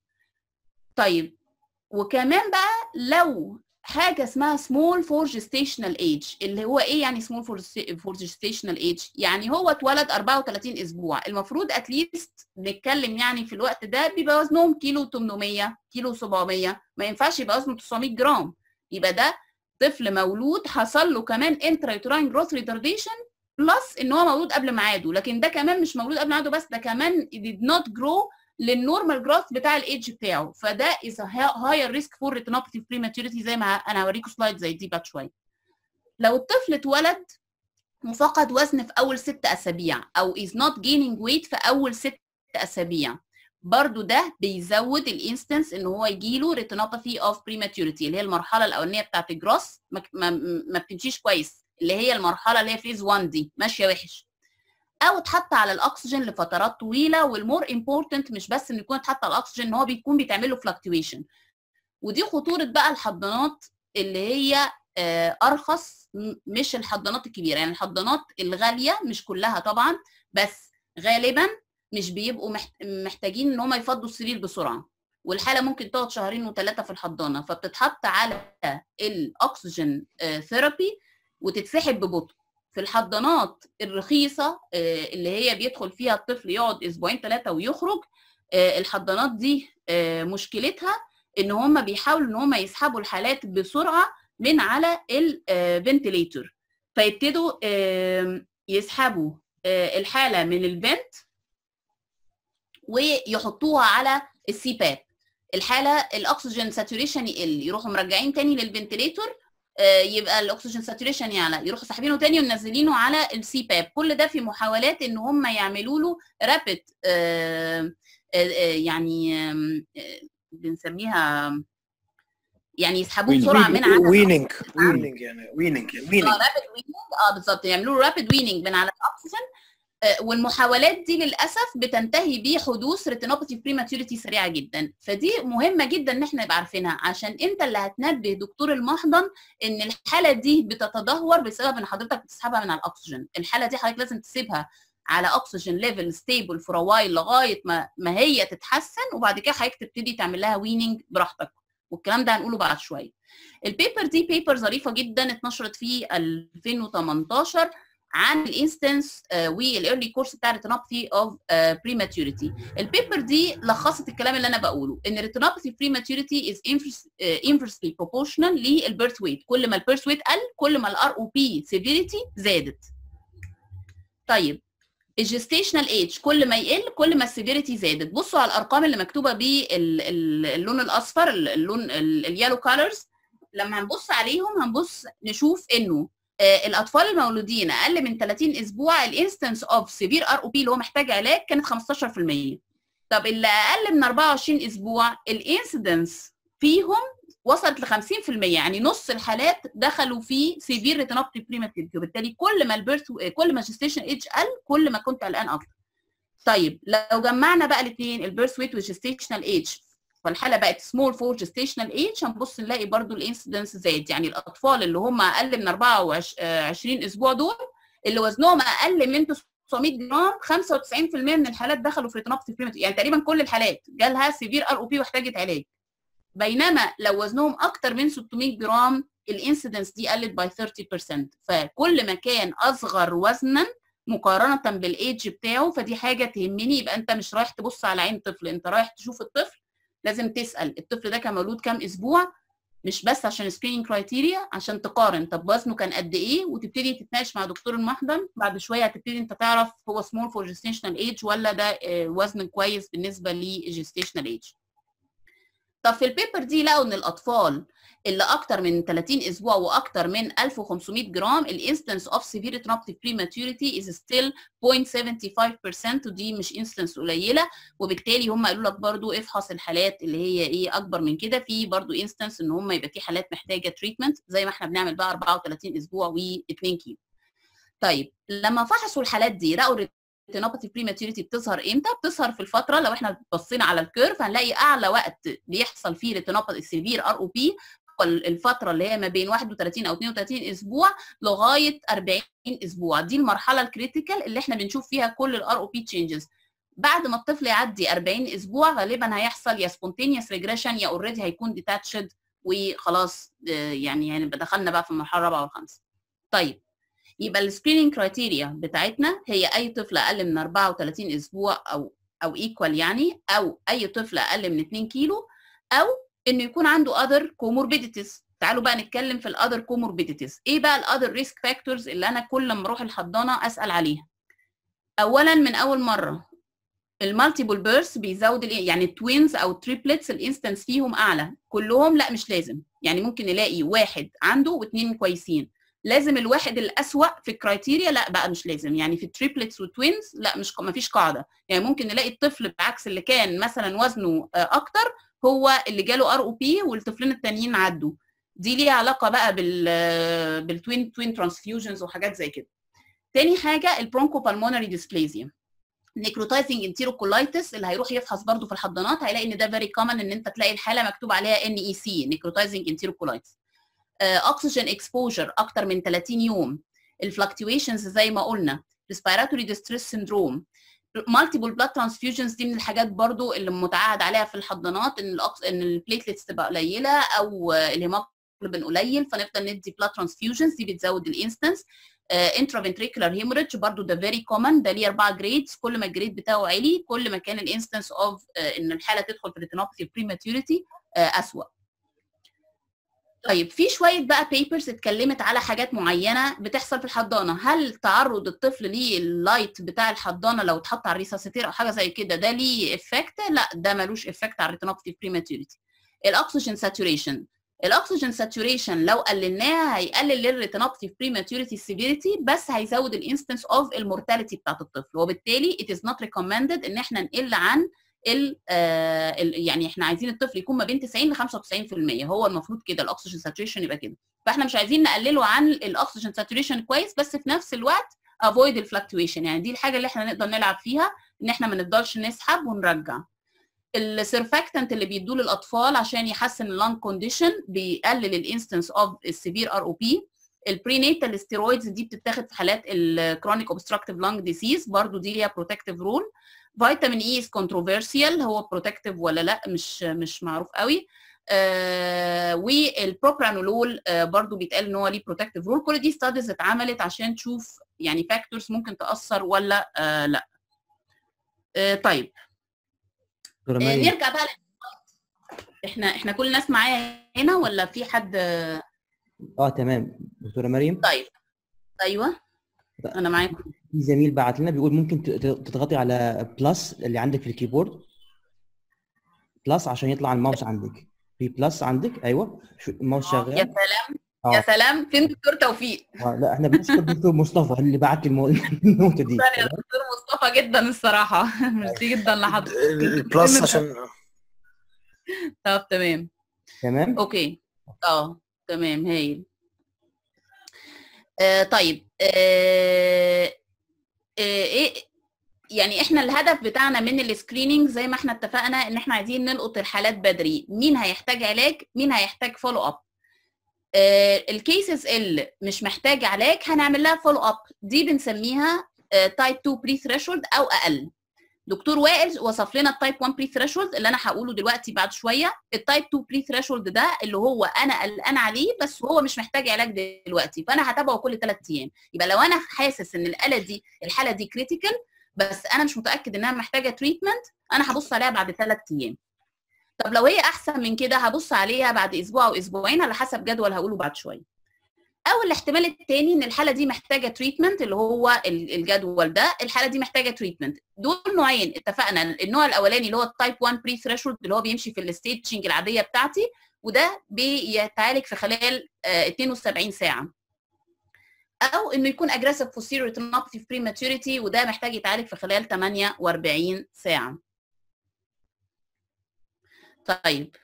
طيب وكمان بقى لو حاجه اسمها سمول فور جستيشنال ايج اللي هو ايه يعني سمول فور جستيشنال ايج يعني هو اتولد 34 اسبوع المفروض اتليست نتكلم يعني في الوقت ده بيبقى وزنهم كيلو 800 كيلو 700 ما ينفعش يبقى وزنه 900 جرام يبقى ده طفل مولود حصل له كمان انترايتراين جروث ريتارديشن بلس ان هو مولود قبل ميعاده لكن ده كمان مش مولود قبل ميعاده بس ده كمان did not grow للنورمال جروث بتاع الايدج بتاعه فده از هاير ريسك فور ريتينوباثي بريماتوريتي زي ما انا هوريكم سلايد زي دي بعد شويه لو الطفل اتولد وفقد وزن في اول ست اسابيع او is not gaining weight في اول ست اسابيع برضو ده بيزود الانستنس ان هو يجيله ريتينوباثي اوف بريماتوريتي اللي هي المرحله الاولانيه بتاعت الجروس ما, ما, ما بتمشيش كويس اللي هي المرحله اللي هي فيز 1 دي ماشيه وحش او اتحط على الاكسجين لفترات طويله والمور امبورتنت مش بس انه يكون اتحط على الاكسجين ان هو بيكون بيتعمل له فلكتويشن ودي خطوره بقى الحضانات اللي هي ارخص مش الحضانات الكبيره يعني الحضانات الغاليه مش كلها طبعا بس غالبا مش بيبقوا محتاجين ان هم يفضوا السرير بسرعه والحاله ممكن تقعد شهرين وثلاثه في الحضانه فبتتحط على الاكسجين ثيرابي وتتسحب ببطء في الحضانات الرخيصه اللي هي بيدخل فيها الطفل يقعد اسبوعين ثلاثه ويخرج الحضانات دي مشكلتها ان هم بيحاولوا ان هم يسحبوا الحالات بسرعه من على الفنتليتور فيبتدوا يسحبوا الحاله من الفنت ويحطوها على السي باب الحاله الاكسجين ساتوريشن يقل يروحوا مرجعين تاني للفنتليتور يبقى الاكسجين ساتوريشن يعلى يروحوا ساحبينه تاني ومنزلينه على السي باب كل ده في محاولات ان هم يعملوا له رابid يعني بنسميها يعني يسحبوه بسرعه من على ويننج ويننج يعني ويننج ويننج اه رابid ويننج اه بالظبط يعملوا له رابid ويننج من على الاكسجين والمحاولات دي للاسف بتنتهي بحدوث ريتينوباثي بريماتوريتي سريعه جدا فدي مهمه جدا ان احنا نبقى عارفينها عشان انت اللي هتنبه دكتور المحضن ان الحاله دي بتتدهور بسبب ان حضرتك بتسحبها من على الاكسجين الحاله دي حضرتك لازم تسيبها على اكسجين ليفل ستيبل فور وايل لغايه ما ما هي تتحسن وبعد كده حضرتك تبتدي تعمل لها ويننج براحتك والكلام ده هنقوله بعد شويه البيبر دي بيبر ظريفه جدا اتنشرت في 2018 عن الانستنس والايرلي كورس بتاع ريتينوباثي اوف بريماتوريتي البيبر دي لخصت الكلام اللي انا بقوله ان ريتينوباثي بريماتوريتي از انفرسلي بروبورشنال للبيرث ويت كل ما البيرث ويت قل كل ما الار او بي سيفيريتي زادت طيب الجستيشنال ايج كل ما يقل كل ما السيفيريتي زادت بصوا على الارقام اللي مكتوبه باللون الاصفر اللون اليالو كولرز لما هنبص عليهم هنبص نشوف انه الاطفال المولودين اقل من 30 اسبوع الانستنس اوف سيفير ار او بي اللي هو محتاج علاج كانت 15% طب اللي اقل من 24 اسبوع الانسيدنس فيهم وصلت ل 50% يعني نص الحالات دخلوا في سيفير ريتينوباثي بريماتيف وبالتالي كل ما البيرث كل ما الجستيشن ايج قل كل ما كنت قلقان اكتر طيب لو جمعنا بقى الاثنين البيرث ويت والجستيشنال ايج فالحاله بقت سمول فور جستيشنال ايج هنبص نلاقي برضو الانسيدنس زاد يعني الاطفال اللي هم اقل من 24 اسبوع دول اللي وزنهم اقل من 900 جرام 95% من الحالات دخلوا في ريتينوباثي بريماتيف يعني تقريبا كل الحالات جالها سيفير ار او بي واحتاجت علاج بينما لو وزنهم اكتر من 600 جرام الانسيدنس دي قلت باي 30% فكل ما كان اصغر وزنا مقارنه بالايدج بتاعه فدي حاجه تهمني يبقى انت مش رايح تبص على عين طفل انت رايح تشوف الطفل لازم تسال الطفل ده كان مولود كام اسبوع مش بس عشان سكريننج كرايتيريا عشان تقارن طب وزنه كان قد ايه وتبتدي تتناقش مع دكتور المحضن بعد شويه هتبتدي انت تعرف هو سمول فور جيستيشنال ايج ولا ده وزن كويس بالنسبه لجيستيشنال ايج طب في البيبر دي لقوا ان الاطفال اللي اكتر من 30 اسبوع واكتر من 1500 جرام الانستنس اوف سيفير ريتينوباثي بريماتوريتي از ستيل 0.75% ودي مش انستنس قليله وبالتالي هم قالوا لك برضو افحص الحالات اللي هي ايه اكبر من كده في برضو انستنس ان هم يبقى في حالات محتاجه تريتمنت زي ما احنا بنعمل بقى 34 اسبوع و2 كيلو طيب لما فحصوا الحالات دي لقوا الريتينوباثي بريماتوريتي بتظهر امتى؟ بتظهر في الفتره لو احنا بصينا على الكيرف هنلاقي اعلى وقت بيحصل فيه ريتينوباثي سيفير ار او بي الفتره اللي هي ما بين 31 او 32 اسبوع لغايه 40 اسبوع دي المرحله الكريتيكال اللي احنا بنشوف فيها كل الار او بي تشينجز بعد ما الطفل يعدي 40 اسبوع غالبا هيحصل يا سبونتينيوس ريجريشن يا اوريدي هيكون ديتاتشد وخلاص يعني هنبقى دخلنا بقى في المرحله الرابعه والخامسه. طيب يبقى السكريننج كرايتيريا بتاعتنا هي اي طفل اقل من 34 اسبوع او او ايكوال يعني او اي طفل اقل من 2 كيلو او انه يكون عنده other comorbidities تعالوا بقى نتكلم في الاذر comorbidities ايه بقى الاذر ريسك فاكتورز اللي انا كل ما اروح الحضانه اسال عليها اولا من اول مره المالتيبل بيرث بيزود يعني التوينز او التريبلتس الانستنس فيهم اعلى كلهم لا مش لازم يعني ممكن نلاقي واحد عنده واثنين كويسين لازم الواحد الاسوأ في الكرايتيريا لا بقى مش لازم يعني في التريبلتس والتوينز لا مش ما فيش قاعده يعني ممكن نلاقي الطفل بعكس اللي كان مثلا وزنه اكتر هو اللي جاله ار او بي والطفلين التانيين عدوا دي ليها علاقه بقى بال بالتوين توين ترانسفيوجنز وحاجات زي كده تاني حاجه البرونكو بالمونري ديسبليزيا نيكروتايزنج انتيروكولايتس اللي هيروح يفحص برضو في الحضانات هيلاقي ان ده فيري كومن ان انت تلاقي الحاله مكتوب عليها ان اي سي نيكروتايزنج انتيروكولايتس اكسجين اكسبوجر اكتر من 30 يوم الفلكتويشنز زي ما قلنا ريسبيراتوري ديستريس سيندروم مالتيبل بلاد ترانسفيوجنز دي من الحاجات برضو اللي متعهد عليها في الحضانات ان الأكس... ان البليتلتس تبقى قليله او الهيموجلوبين قليل فنفضل ندي بلاد ترانسفيوجنز دي بتزود الانستنس انترافنتريكولار هيموريدج برضو ده فيري كومن ده ليه اربعه جريدز كل ما الجريد بتاعه عالي كل ما كان الانستنس اوف ان الحاله تدخل في ريتينوباثي بريماتوريتي اسوء طيب في شويه بقى بيبرز اتكلمت على حاجات معينه بتحصل في الحضانه هل تعرض الطفل لللايت بتاع الحضانه لو اتحط على الريساسيتير او حاجه زي كده ده ليه افكت لا ده ملوش افكت على الريتينوباثي بريماتوريتي الاكسجين ساتوريشن الاكسجين ساتوريشن لو قللناها هيقلل للريتينوباثي بريماتوريتي سيفيريتي بس هيزود الانستنس اوف المورتاليتي بتاعت الطفل وبالتالي it is not recommended ان احنا نقل عن ال آه يعني احنا عايزين الطفل يكون ما بين 90 ل 95% هو المفروض كده الاكسجين ساتوريشن يبقى كده فاحنا مش عايزين نقلله عن الاكسجين ساتوريشن كويس بس في نفس الوقت افويد الفلكتويشن يعني دي الحاجه اللي احنا نقدر نلعب فيها ان احنا ما نفضلش نسحب ونرجع السيرفاكتنت اللي بيدوه للاطفال عشان يحسن اللانج كونديشن بيقلل الانستنس اوف السيفير ار او بي البرينيتال ستيرويدز دي بتتاخد في حالات الكرونيك اوبستراكتيف لانج ديسيز برضو دي ليها بروتكتيف رول فيتامين اي از كونتروفيرسيال هو بروتكتيف ولا لا مش مش معروف قوي آه والبروبرانولول آه برضو بيتقال ان هو ليه بروتكتيف رول كل دي ستاديز اتعملت عشان تشوف يعني فاكتورز ممكن تاثر ولا آه لا آه طيب آه نرجع بقى احنا احنا كل الناس معايا هنا ولا في حد اه تمام دكتوره مريم طيب ايوه انا معاكم في زميل بعت لنا بيقول ممكن تضغطي على بلس اللي عندك في الكيبورد بلس عشان يطلع الماوس عندك في بلس عندك ايوه الماوس شغال يا سلام آه. يا سلام فين دكتور توفيق آه لا احنا بنشكر الدكتور مصطفى اللي بعت المو... النوتة دي يا دكتور مصطفى جدا الصراحه ميرسي جدا لحضرتك البلس عشان طب تمام تمام اوكي اه تمام هايل آه طيب آه ايه يعني احنا الهدف بتاعنا من السكريننج زي ما احنا اتفقنا ان احنا عايزين نلقط الحالات بدري مين هيحتاج علاج مين هيحتاج فولو اب آه الكيسز اللي مش محتاج علاج هنعمل لها فولو اب دي بنسميها تايب 2 بري ثريشولد او اقل دكتور وائل وصف لنا التايب 1 بري ثريشولد اللي انا هقوله دلوقتي بعد شويه التايب 2 بري ثريشولد ده اللي هو انا قلقان عليه بس هو مش محتاج علاج دلوقتي فانا هتابعه كل ثلاث ايام يبقى لو انا حاسس ان الآلة دي الحاله دي كريتيكال بس انا مش متاكد انها محتاجه تريتمنت انا هبص عليها بعد ثلاث ايام طب لو هي احسن من كده هبص عليها بعد اسبوع او اسبوعين على حسب جدول هقوله بعد شويه او الاحتمال الثاني ان الحاله دي محتاجه تريتمنت اللي هو الجدول ده الحاله دي محتاجه تريتمنت دول نوعين اتفقنا النوع الاولاني اللي هو التايب 1 بري ثريشولد اللي هو بيمشي في الستيتشنج العاديه بتاعتي وده بيتعالج في خلال 72 ساعه او انه يكون اجريسيف posterior retinopathy في prematurity وده محتاج يتعالج في خلال 48 ساعه طيب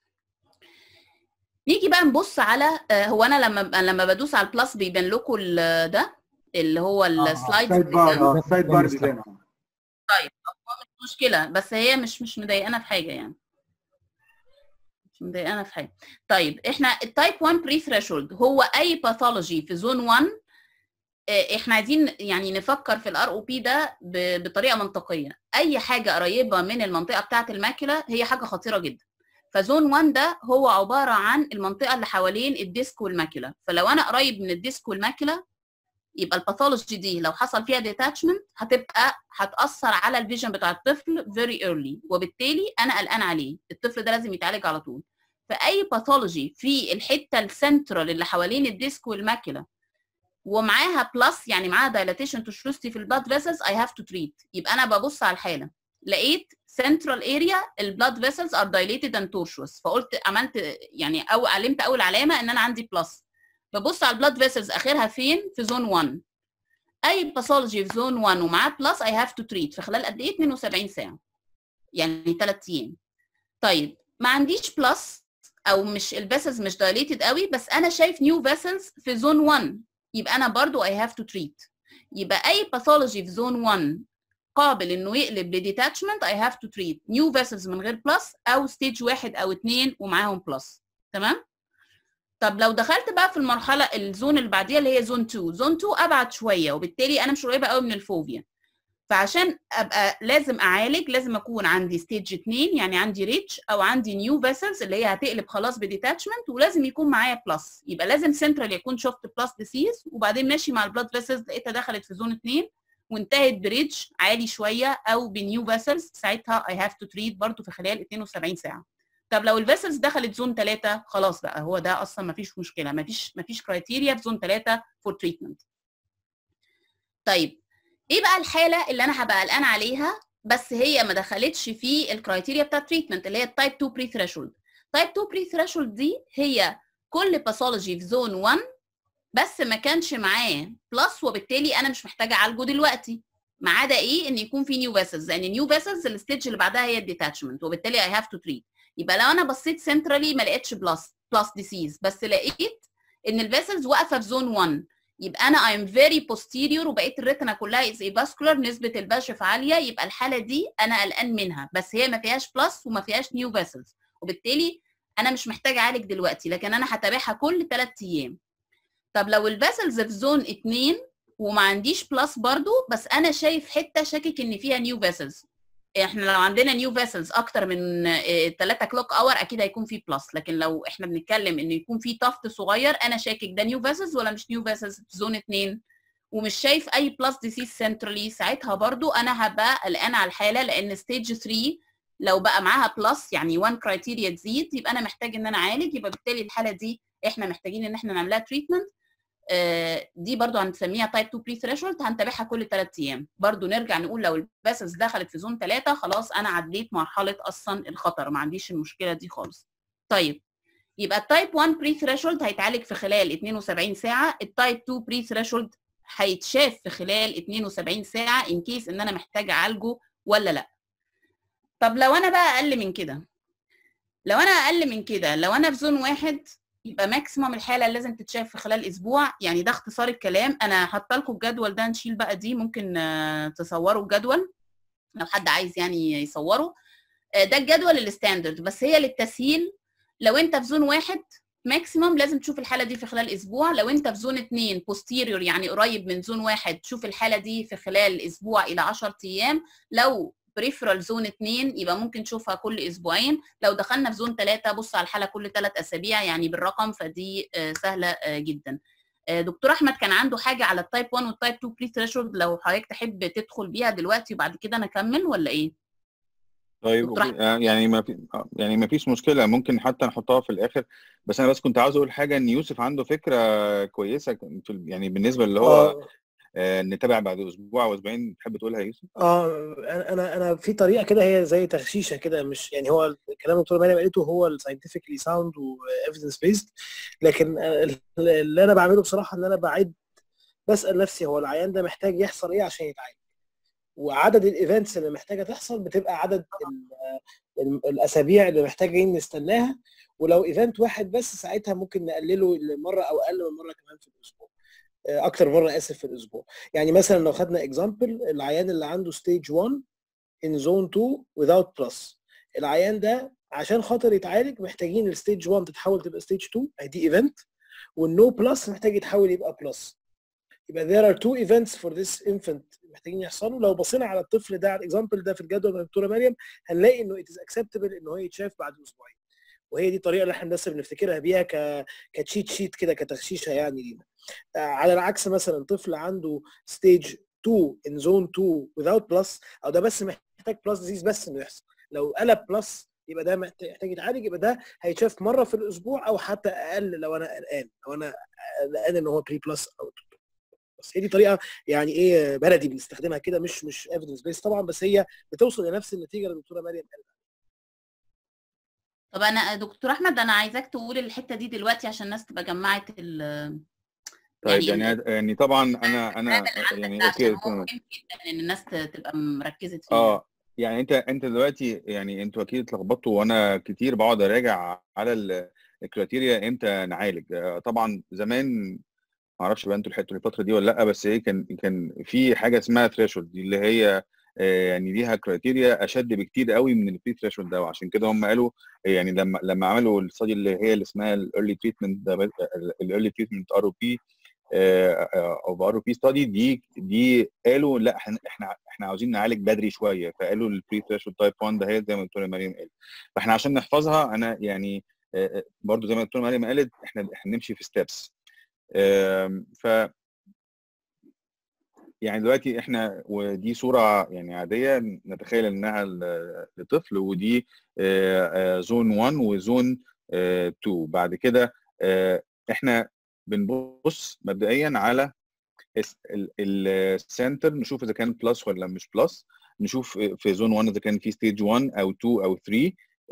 نيجي بقى نبص على هو انا لما لما بدوس على البلس بيبان لكم ده اللي هو السلايد سايد بار سايد بار ديزاين طيب هو مش مشكله بس هي مش مش مضايقانا في حاجه يعني مش مضايقانا في حاجه طيب احنا التايب 1 بري ثريشولد هو اي باثولوجي في زون 1 احنا عايزين يعني نفكر في الار او بي ده بطريقه منطقيه اي حاجه قريبه من المنطقه بتاعه الماكله هي حاجه خطيره جدا فزون 1 ده هو عباره عن المنطقه اللي حوالين الديسك والماكله فلو انا قريب من الديسك والماكله يبقى الباثولوجي دي لو حصل فيها ديتاتشمنت هتبقى هتاثر على الفيجن بتاع الطفل فيري ايرلي وبالتالي انا قلقان عليه الطفل ده لازم يتعالج على طول فاي باثولوجي في الحته السنترال اللي حوالين الديسك والماكله ومعاها بلس يعني معاها دايلاتيشن تشروستي في البلاد فيسلز اي هاف تو تريت يبقى انا ببص على الحاله لقيت central area البلاد vessels are dilated and tortuous فقلت عملت يعني او علمت اول علامه ان انا عندي بلس ببص على البلاد فيسلز اخرها فين في زون 1 اي باثولوجي في زون 1 ومعاه بلس اي هاف تو تريت في خلال قد ايه 72 ساعه يعني 3 ايام طيب ما عنديش بلس او مش الفيسلز مش دايليتد قوي بس انا شايف نيو فيسلز في زون 1 يبقى انا برضو اي هاف تو تريت يبقى اي باثولوجي في زون 1 قابل انه يقلب لديتاتشمنت اي هاف تو تريت نيو فيسلز من غير بلس او ستيج واحد او اثنين ومعاهم بلس تمام طب لو دخلت بقى في المرحله الزون اللي بعديها اللي هي زون 2 زون 2 ابعد شويه وبالتالي انا مش قريبه قوي من الفوبيا فعشان ابقى لازم اعالج لازم اكون عندي ستيج 2 يعني عندي ريتش او عندي نيو فيسلز اللي هي هتقلب خلاص بديتاتشمنت ولازم يكون معايا بلس يبقى لازم سنترال يكون شفت بلس ديسيز وبعدين ماشي مع البلاد فيسلز لقيتها دخلت في زون 2 وانتهت بريدج عالي شويه او بنيو فيسلز ساعتها اي هاف تو تريت برضه في خلال 72 ساعه طب لو الفيسلز دخلت زون 3 خلاص بقى هو ده اصلا ما فيش مشكله ما فيش ما فيش كرايتيريا في زون 3 فور تريتمنت طيب ايه بقى الحاله اللي انا هبقى قلقان عليها بس هي ما دخلتش في الكرايتيريا بتاع التريتمنت اللي هي التايب 2 بري ثريشولد تايب 2 بري ثريشولد دي هي كل باثولوجي في زون 1 بس ما كانش معاه بلس وبالتالي انا مش محتاجه اعالجه دلوقتي ما عدا ايه ان يكون في نيو فيسلز لان نيو فيسلز الستيج اللي بعدها هي الديتاتشمنت وبالتالي اي هاف تو تريت يبقى لو انا بصيت سنترالي ما لقيتش بلس بلس ديسيز بس لقيت ان الفيسلز واقفه في زون 1 يبقى انا ايم فيري بوستيريور وبقيت الريتنا كلها از فاسكولار نسبه البشف عاليه يبقى الحاله دي انا قلقان منها بس هي ما فيهاش بلس وما فيهاش نيو فيسلز وبالتالي انا مش محتاجه اعالج دلوقتي لكن انا هتابعها كل 3 ايام طب لو الفيسلز في زون 2 وما عنديش بلس برضو بس انا شايف حته شاكك ان فيها نيو فيسلز احنا لو عندنا نيو فيسلز اكتر من 3 كلوك اور اكيد هيكون في بلس لكن لو احنا بنتكلم ان يكون في طفت صغير انا شاكك ده نيو فيسلز ولا مش نيو فيسلز في زون 2 ومش شايف اي بلس ديسيز سنترالي ساعتها برضو انا هبقى قلقان على الحاله لان ستيج 3 لو بقى معاها بلس يعني 1 كرايتيريا تزيد يبقى انا محتاج ان انا اعالج يبقى بالتالي الحاله دي احنا محتاجين ان احنا نعملها تريتمنت دي برضو هنسميها تايب 2 بري ثريشولد هنتابعها كل 3 ايام برضو نرجع نقول لو الباسز دخلت في زون 3 خلاص انا عديت مرحله اصلا الخطر ما عنديش المشكله دي خالص طيب يبقى التايب 1 بري ثريشولد هيتعالج في خلال 72 ساعه التايب 2 بري ثريشولد هيتشاف في خلال 72 ساعه ان كيس ان انا محتاجه اعالجه ولا لا طب لو انا بقى اقل من كده لو انا اقل من كده لو انا في زون واحد يبقى ماكسيموم الحاله اللي لازم تتشاف في خلال اسبوع يعني ده اختصار الكلام انا حاطه لكم الجدول ده نشيل بقى دي ممكن تصوروا الجدول لو حد عايز يعني يصوره ده الجدول الستاندرد بس هي للتسهيل لو انت في زون واحد ماكسيموم لازم تشوف الحاله دي في خلال اسبوع لو انت في زون اتنين بوستيريور يعني قريب من زون واحد تشوف الحاله دي في خلال اسبوع الى 10 ايام لو بريفرال زون 2 يبقى ممكن تشوفها كل اسبوعين لو دخلنا في زون 3 بص على الحاله كل ثلاث اسابيع يعني بالرقم فدي آه، سهله آه، جدا آه، دكتور احمد كان عنده حاجه على التايب 1 والتايب 2 بري ثريشولد لو حضرتك تحب تدخل بيها دلوقتي وبعد كده انا اكمل ولا ايه طيب دكتور أوكي. آه، يعني ما في آه، يعني ما فيش مشكله ممكن حتى نحطها في الاخر بس انا بس كنت عاوز اقول حاجه ان يوسف عنده فكره كويسه في ال- يعني بالنسبه اللي هو اه آه، نتابع بعد اسبوع او اسبوعين تحب تقولها يا يوسف اه انا انا انا في طريقه كده هي زي تغشيشه كده مش يعني هو الكلام الدكتور مريم قالته هو الساينتفكلي ساوند وايفيدنس بيست لكن آه، اللي انا بعمله بصراحه ان انا بعد بسال نفسي هو العيان ده محتاج يحصل ايه عشان يتعالج وعدد الايفنتس اللي محتاجه تحصل بتبقى عدد ال- ال- الاسابيع اللي محتاجين نستناها ولو ايفنت واحد بس ساعتها ممكن نقلله لمره او اقل من مره كمان في الاسبوع آه، اكتر مره اسف في الاسبوع يعني مثلا لو خدنا اكزامبل العيان اللي عنده ستيج 1 in zone 2 without plus العيان ده عشان خاطر يتعالج محتاجين الستيج 1 تتحول تبقى ستيج 2 دي ايفنت والنو بلس محتاج يتحول يبقى بلس يبقى there are two events for this infant محتاجين يحصلوا لو بصينا على الطفل ده على الاكزامبل ده في الجدول بتاع الدكتوره مريم هنلاقي انه it is acceptable ان هو يتشاف بعد اسبوعين وهي دي الطريقه اللي احنا بس بنفتكرها بيها ك كتشيت شيت كده كتغشيشه يعني لينا آه، على العكس مثلا طفل عنده ستيج 2 in zone 2 without plus او ده بس محتاج بلس ديزيز بس انه يحصل لو قلب بلس يبقى ده محتاج محتاج يتعالج يبقى ده هيتشاف مره في الاسبوع او حتى اقل لو انا قلقان لو انا قلقان ان هو بري بلس او بس هي دي طريقه يعني ايه بلدي بنستخدمها كده مش مش ايفيدنس بيس طبعا بس هي بتوصل لنفس النتيجه اللي الدكتوره مريم قالت طب انا دكتور احمد انا عايزاك تقول الحته دي دلوقتي عشان الناس تبقى جمعت ال طيب يعني يعني يعني طبعا انا انا الكلام اللي عندك يعني ده عشان اوكي هو تمام مهم جدا ان الناس ت- تبقى مركزه فيه اه يعني انت انت دلوقتي يعني انتوا اكيد اتلخبطتوا وانا كتير بقعد اراجع على ال- الكريتيريا امتى نعالج آه، طبعا زمان ما اعرفش بقى انتوا لحقتوا الفتره دي ولا لا بس ايه كان كان في حاجه اسمها ثريشولد دي اللي هي آه، يعني ليها كريتيريا اشد بكتير قوي من البري ثريشولد ده وعشان كده هم قالوا يعني لما لما عملوا الاستادي اللي هي اللي اسمها الايرلي تريتمنت الايرلي تريتمنت ار او بي او ار او بي ستادي دي دي قالوا لا احنا احنا احنا عاوزين نعالج بدري شويه فقالوا البري ثريشولد تايب 1 ده هي زي ما الدكتوره مريم قالت فاحنا عشان نحفظها انا يعني آه، آه، برضو زي ما الدكتوره مريم قالت احنا احنا نمشي في ستيبس ف يعني دلوقتي احنا ودي صوره يعني عاديه نتخيل انها ل- لطفل ودي زون 1 وزون 2 بعد كده آه، احنا بنبص مبدئيا على الس- ال- السنتر نشوف اذا كان بلس ولا مش بلس نشوف في زون 1 اذا كان في ستيج 1 او 2 او 3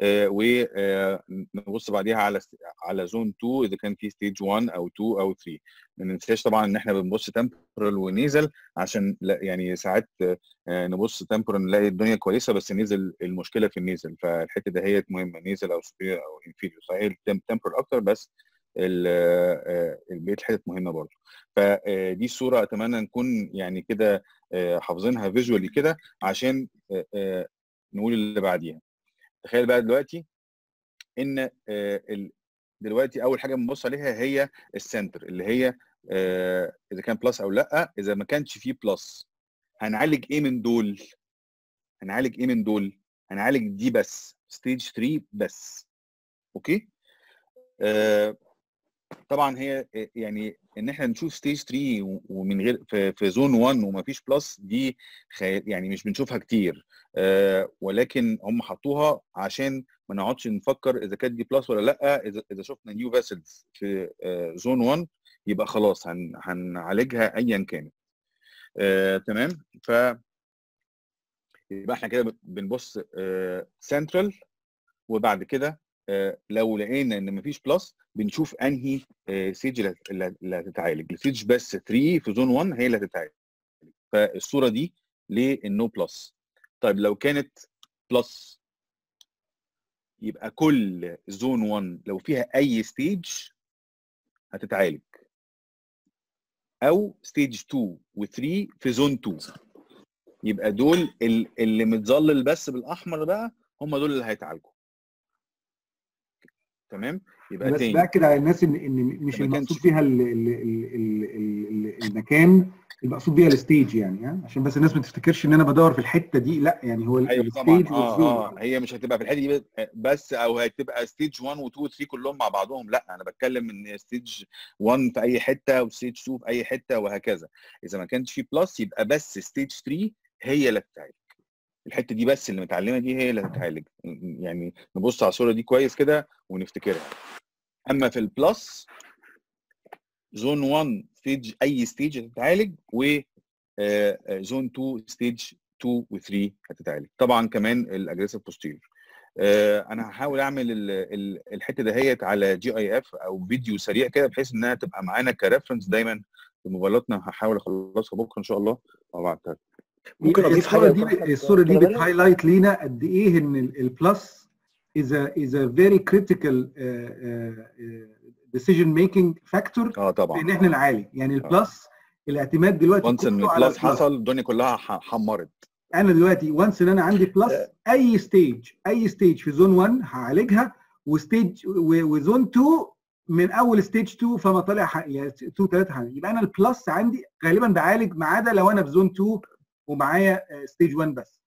ونبص بعديها على على زون 2 اذا كان في ستيج 1 او 2 او 3 ما ننساش طبعا ان احنا بنبص تمبرال ونيزل عشان لا يعني ساعات آه، نبص تمبرال نلاقي الدنيا كويسه بس نيزل المشكله في النيزل فالحته ده هي مهمه نيزل او سوبير او انفيريور صحيح تمبرال اكتر بس ال- آه، بقيه الحتت مهمه برضه فدي الصوره اتمنى نكون يعني كده آه، حافظينها فيجوالي كده عشان آه، آه، نقول اللي بعديها تخيل بقى دلوقتي ان آه، ال- دلوقتي اول حاجه بنبص عليها هي السنتر اللي هي آه، اذا كان بلس او لا اذا ما كانش فيه بلس هنعالج ايه من دول هنعالج ايه من دول هنعالج دي بس ستيج 3 بس اوكي آه، طبعا هي آه، يعني ان احنا نشوف ستيج 3 و- ومن غير في, في زون 1 وما فيش بلس دي خيال يعني مش بنشوفها كتير آه، ولكن هم حطوها عشان ما نقعدش نفكر اذا كانت دي بلس ولا لا اذا اذا شفنا نيو فيسلز في زون 1 يبقى خلاص هن هنعالجها ايا كانت آه، تمام ف يبقى احنا كده بنبص سنترال وبعد كده آه، لو لقينا ان مفيش بلس بنشوف انهي ستيج اللي اللي هتتعالج الستيج بس 3 في زون 1 هي اللي هتتعالج فالصوره دي للنو بلس طيب لو كانت بلس يبقى كل زون 1 لو فيها اي ستيج هتتعالج او ستيج 2 و3 في زون 2 يبقى دول ال- اللي متظلل بس بالاحمر بقى هم دول اللي هيتعالجوا تمام يبقى بس تاني باكد على الناس ان ان مش ما المقصود كانش- فيها ال ال ال ال ال المكان المقصود بيها الستيج يعني ها عشان بس الناس ما تفتكرش ان انا بدور في الحته دي لا يعني هو ايوه طبعا الستيج اه والزون اه هي مش هتبقى في الحته دي بس او هتبقى ستيج 1 و 2 و 3 كلهم مع بعضهم لا انا بتكلم ان ستيج 1 في اي حته وستيج 2 في اي حته وهكذا اذا ما كانش في بلس يبقى بس ستيج 3 هي اللي هتتعالج الحته دي بس اللي متعلمه دي هي اللي هتتعالج يعني نبص على الصوره دي كويس كده ونفتكرها اما في البلس زون 1 ستيج اي ستيج هتتعالج و زون 2 ستيج 2 و 3 هتتعالج طبعا كمان الاجريسيف بوستيريور انا هحاول اعمل ال- ال- الحته دهيت على جي اي اف او فيديو سريع كده بحيث انها تبقى معانا كريفرنس دايما في موبايلاتنا هحاول اخلصها بكره ان شاء الله وابعتها ممكن اضيف الصوره حاجه دي لدكتور أحمد؟ الصوره دي دكتور مريم؟ بتهايلايت لينا قد ايه ان البلس is a is a very critical uh, uh, uh, decision making factor اه طبعا في ان احنا نعالج يعني البلس الاعتماد دلوقتي وانس ان كله على البلس حصل الدنيا كلها ح- حمرت انا دلوقتي وانس ان انا عندي بلس اي ستيج اي ستيج في زون 1 هعالجها وستيج و- وزون 2 من اول ستيج 2 فما طالع ح- يعني 2 3 يبقى انا البلس عندي غالبا بعالج ما عدا لو انا في زون 2 ومعايا ستيج 1 بس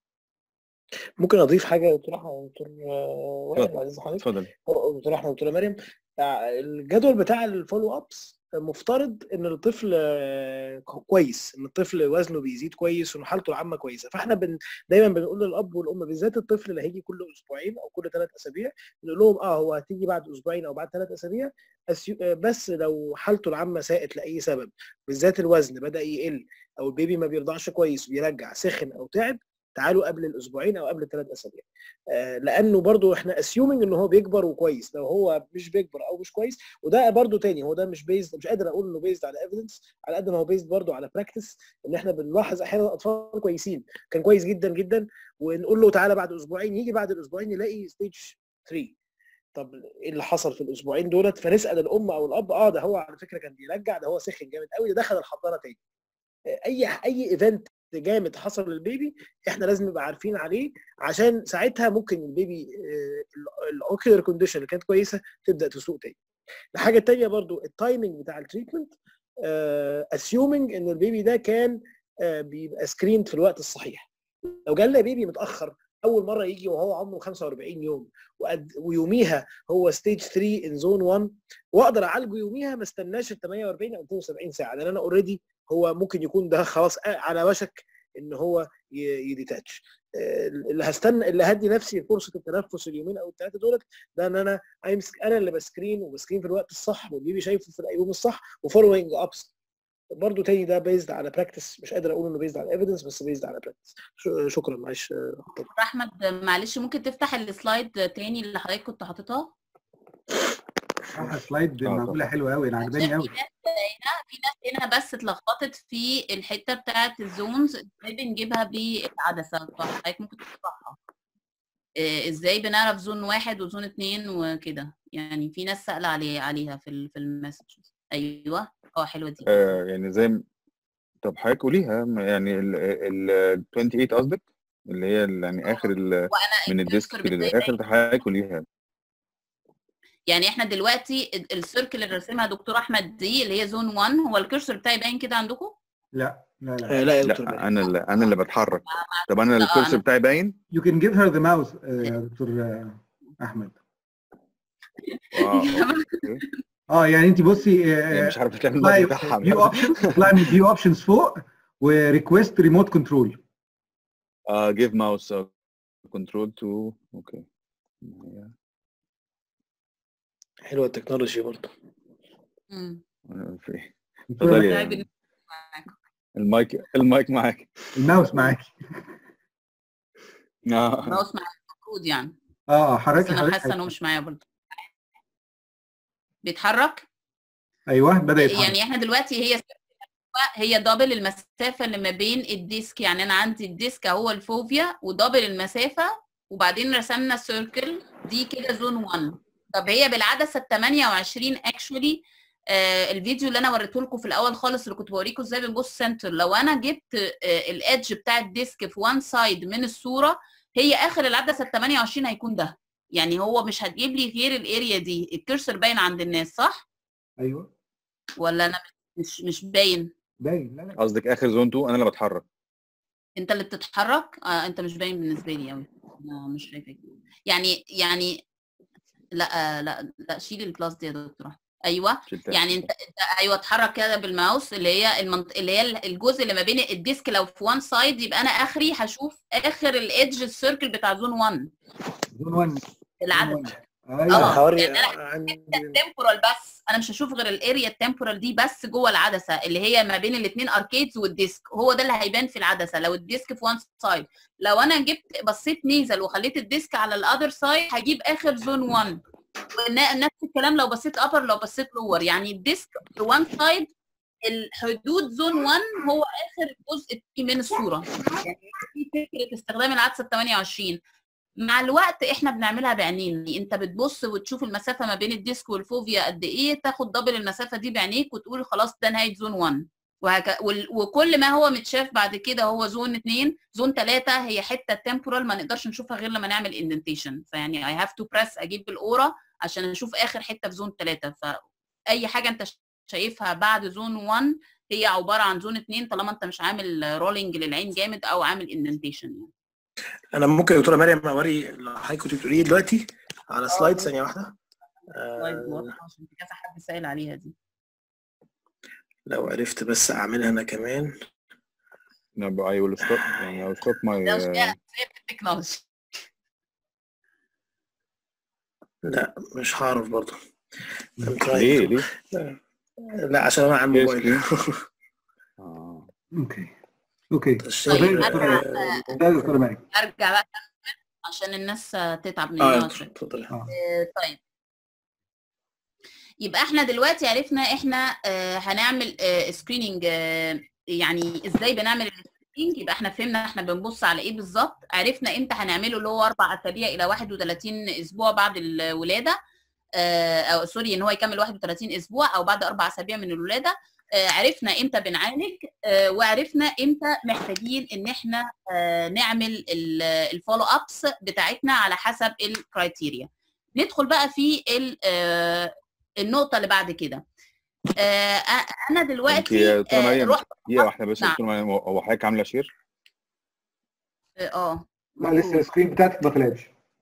ممكن اضيف حاجه يا دكتور احمد دكتور آه، وائل اتفضل. بعد اذن حضرتك اتفضل دكتور احمد دكتوره مريم آه، الجدول بتاع الفولو ابس مفترض ان الطفل آه، كويس ان الطفل وزنه بيزيد كويس وان حالته العامه كويسه فاحنا بن دايما بنقول للاب والام بالذات الطفل اللي هيجي كل اسبوعين او كل ثلاث اسابيع نقول لهم اه هو هتيجي بعد اسبوعين او بعد ثلاث اسابيع أسيو- آه، بس لو حالته العامه ساءت لاي سبب بالذات الوزن بدا يقل او البيبي ما بيرضعش كويس بيرجع سخن او تعب تعالوا قبل الاسبوعين او قبل الثلاث اسابيع آه، لانه برضو احنا اسيومنج ان هو بيكبر وكويس لو هو مش بيكبر او مش كويس وده برضو تاني هو ده مش بيزد مش قادر اقول انه بيزد على ايفيدنس على قد ما هو بيزد برضو على براكتس ان احنا بنلاحظ احيانا اطفال كويسين كان كويس جدا جدا ونقول له تعالى بعد اسبوعين يجي بعد الاسبوعين يلاقي ستيج 3 طب ايه اللي حصل في الاسبوعين دولت فنسال الام او الاب اه ده هو على فكره كان بيرجع ده هو سخن جامد قوي ده دخل الحضانه تاني اي اي ايفنت جامد حصل للبيبي احنا لازم نبقى عارفين عليه عشان ساعتها ممكن البيبي الاوكيولر كونديشن اللي كانت كويسه تبدا تسوق تاني الحاجه الثانيه برضو التايمنج بتاع التريتمنت اسيومنج ان البيبي ده كان آه، بيبقى سكريند في الوقت الصحيح لو جالنا بيبي متاخر اول مره يجي وهو عمره 45 يوم وقد ويوميها هو ستيج 3 ان زون 1 واقدر اعالجه يوميها ما استناش ال 48 او 72 ساعه لان انا اوريدي هو ممكن يكون ده خلاص على وشك ان هو ي- يديتاتش آه، اللي هستنى اللي هدي نفسي فرصه التنفس اليومين او الثلاثه دولت ده ان انا أمسك- انا اللي بسكرين وبسكرين في الوقت الصح والبيبي شايفه في اليوم الصح وفولوينج ابس برضه تاني ده بيزد على براكتس مش قادر اقول انه بيزد على ايفيدنس بس بيزد على براكتس شكرا معلش آه، دكتور احمد معلش ممكن تفتح السلايد تاني اللي حضرتك كنت حاططها صراحه سلايد آه، معموله طبعا. حلوه قوي انا عشان عجباني في قوي ناس هنا في ناس هنا بس اتلخبطت في الحته بتاعت الزونز ازاي بنجيبها بالعدسه فحضرتك ممكن تشرحها آه، ازاي بنعرف زون واحد وزون اتنين وكده يعني في ناس سأل علي عليها في ال في المسجز ايوه اه حلوه دي آه يعني زي ما- طب حضرتك قوليها يعني ال ال 28 قصدك اللي هي ال- يعني اخر ال- وانا من الكرسر الديسك بتاعي للاخر حضرتك قوليها يعني احنا دلوقتي ال- السيركل اللي رسمها دكتور احمد دي اللي هي زون 1 هو الكرسر بتاعي باين كده عندكم لا لا لا آه، لا يا دكتور لا انا اللي انا اللي بتحرك طب انا لا، الكرسي أنا- بتاعي باين you can give her the mouse آه، يا دكتور آه، احمد اه اوكي اه يعني انت بصي يعني مش عارف تعمل الماوس بتاعها فيو اوبشنز اطلعي من فيو اوبشنز فوق وريكويست ريموت كنترول اه جيف ماوس كنترول تو اوكي حلوه التكنولوجي برضه مم. في- اتفضلي بتاعي يا- بالنسبة معاكم. المايك المايك معاك الماوس معاكي اه الماوس معايا المفروض يعني اه بس حركي انا حركي حاسه انه مش معايا برضه بيتحرك ايوه بدا يتحرك يعني احنا دلوقتي هي هي دبل المسافه اللي ما بين الديسك يعني انا عندي الديسك اهو الفوفيا ودبل المسافه وبعدين رسمنا سيركل دي كده زون 1 طب هي بالعدسه ال 28 اكشولي آه الفيديو اللي انا وريته لكم في الاول خالص اللي كنت بوريكم ازاي بنبص سنتر لو انا جبت آه الادج بتاع الديسك في وان سايد من الصوره هي اخر العدسه ال 28 هيكون ده يعني هو مش هتجيب لي غير الاريا دي الكرسر باين عند الناس صح ايوه ولا انا مش مش باين باين لا لا قصدك اخر زون 2 انا اللي بتحرك انت اللي بتتحرك آه انت مش باين بالنسبه لي قوي انا مش شايفك يعني يعني لا آه لا لا شيل البلاس دي يا دكتوره ايوه شلتها يعني انت, انت ايوه اتحرك كده بالماوس اللي هي المنط... اللي هي الجزء اللي ما بين الديسك لو في وان سايد يبقى انا اخري هشوف اخر الايدج السيركل بتاع زون 1 زون 1 العدد ايوه اه هوري يعني انا عندي التمبورال بس انا مش هشوف غير الاريا التمبورال دي بس جوه العدسه اللي هي ما بين الاثنين اركيدز والديسك هو ده اللي هيبان في العدسه لو الديسك في وان سايد لو انا جبت بصيت نيزل وخليت الديسك على الاذر سايد هجيب اخر زون 1 ون- نفس الكلام لو بصيت ابر لو بصيت لور يعني الديسك في وان سايد الحدود زون 1 هو اخر جزء من الصوره يعني دي فكره استخدام العدسه ال 28 مع الوقت احنا بنعملها بعينين انت بتبص وتشوف المسافه ما بين الديسك والفوفيا قد ايه تاخد دبل المسافه دي بعينيك وتقول خلاص ده نهايه زون 1 وهك... وال- وكل ما هو متشاف بعد كده هو زون 2 زون 3 هي حته تمبورال ما نقدرش نشوفها غير لما نعمل اندنتيشن فيعني اي هاف تو بريس اجيب الاورا عشان اشوف اخر حته في زون 3 فاي حاجه انت شايفها بعد زون 1 هي عباره عن زون 2 طالما انت مش عامل رولينج للعين جامد او عامل اندنتيشن يعني انا ممكن يا دكتوره مريم اوري اللي حضرتك كنت بتقوليه دلوقتي على سلايد ثانيه واحده سلايد آه، واضحة عشان كذا حد سائل عليها دي لو عرفت بس اعملها انا كمان اي ويل ستوب يعني او ستوب ماي ده شيء أساسي في التكنولوجي لا مش هعرف برضه I'm trying ليه to- ليه؟ لا عشان انا على Yes, الموبايل آه. اوكي اوكي الشاشة- طيب، أنا- دكتورة- ده دكتورة مريم ارجع بقى أكمل عشان الناس تتعب مننا اه شوية. اتفضلي اه آه، طيب يبقى احنا دلوقتي عرفنا احنا آه، هنعمل سكريننج يعني ازاي بنعمل السكريننج يبقى احنا فهمنا احنا بنبص على ايه بالظبط عرفنا امتى هنعمله اللي هو اربع اسابيع الى 31 اسبوع بعد الولاده آه، او سوري ان هو يكمل 31 اسبوع او بعد اربع اسابيع من الولاده آه، عرفنا امتى بنعالج آه، وعرفنا امتى محتاجين ان احنا آه، نعمل الفولو ابس بتاعتنا على حسب الكرايتيريا ندخل بقى في ال- آه، النقطه اللي بعد كده آه، انا انت دلوقتي يا دكتوره آه، مريم رحت دقيقه واحده بس يا نعم. دكتوره مريم هو- هو حضرتك عامله شير؟ اه لا لسه السكرين بتاعتك ما طلعتش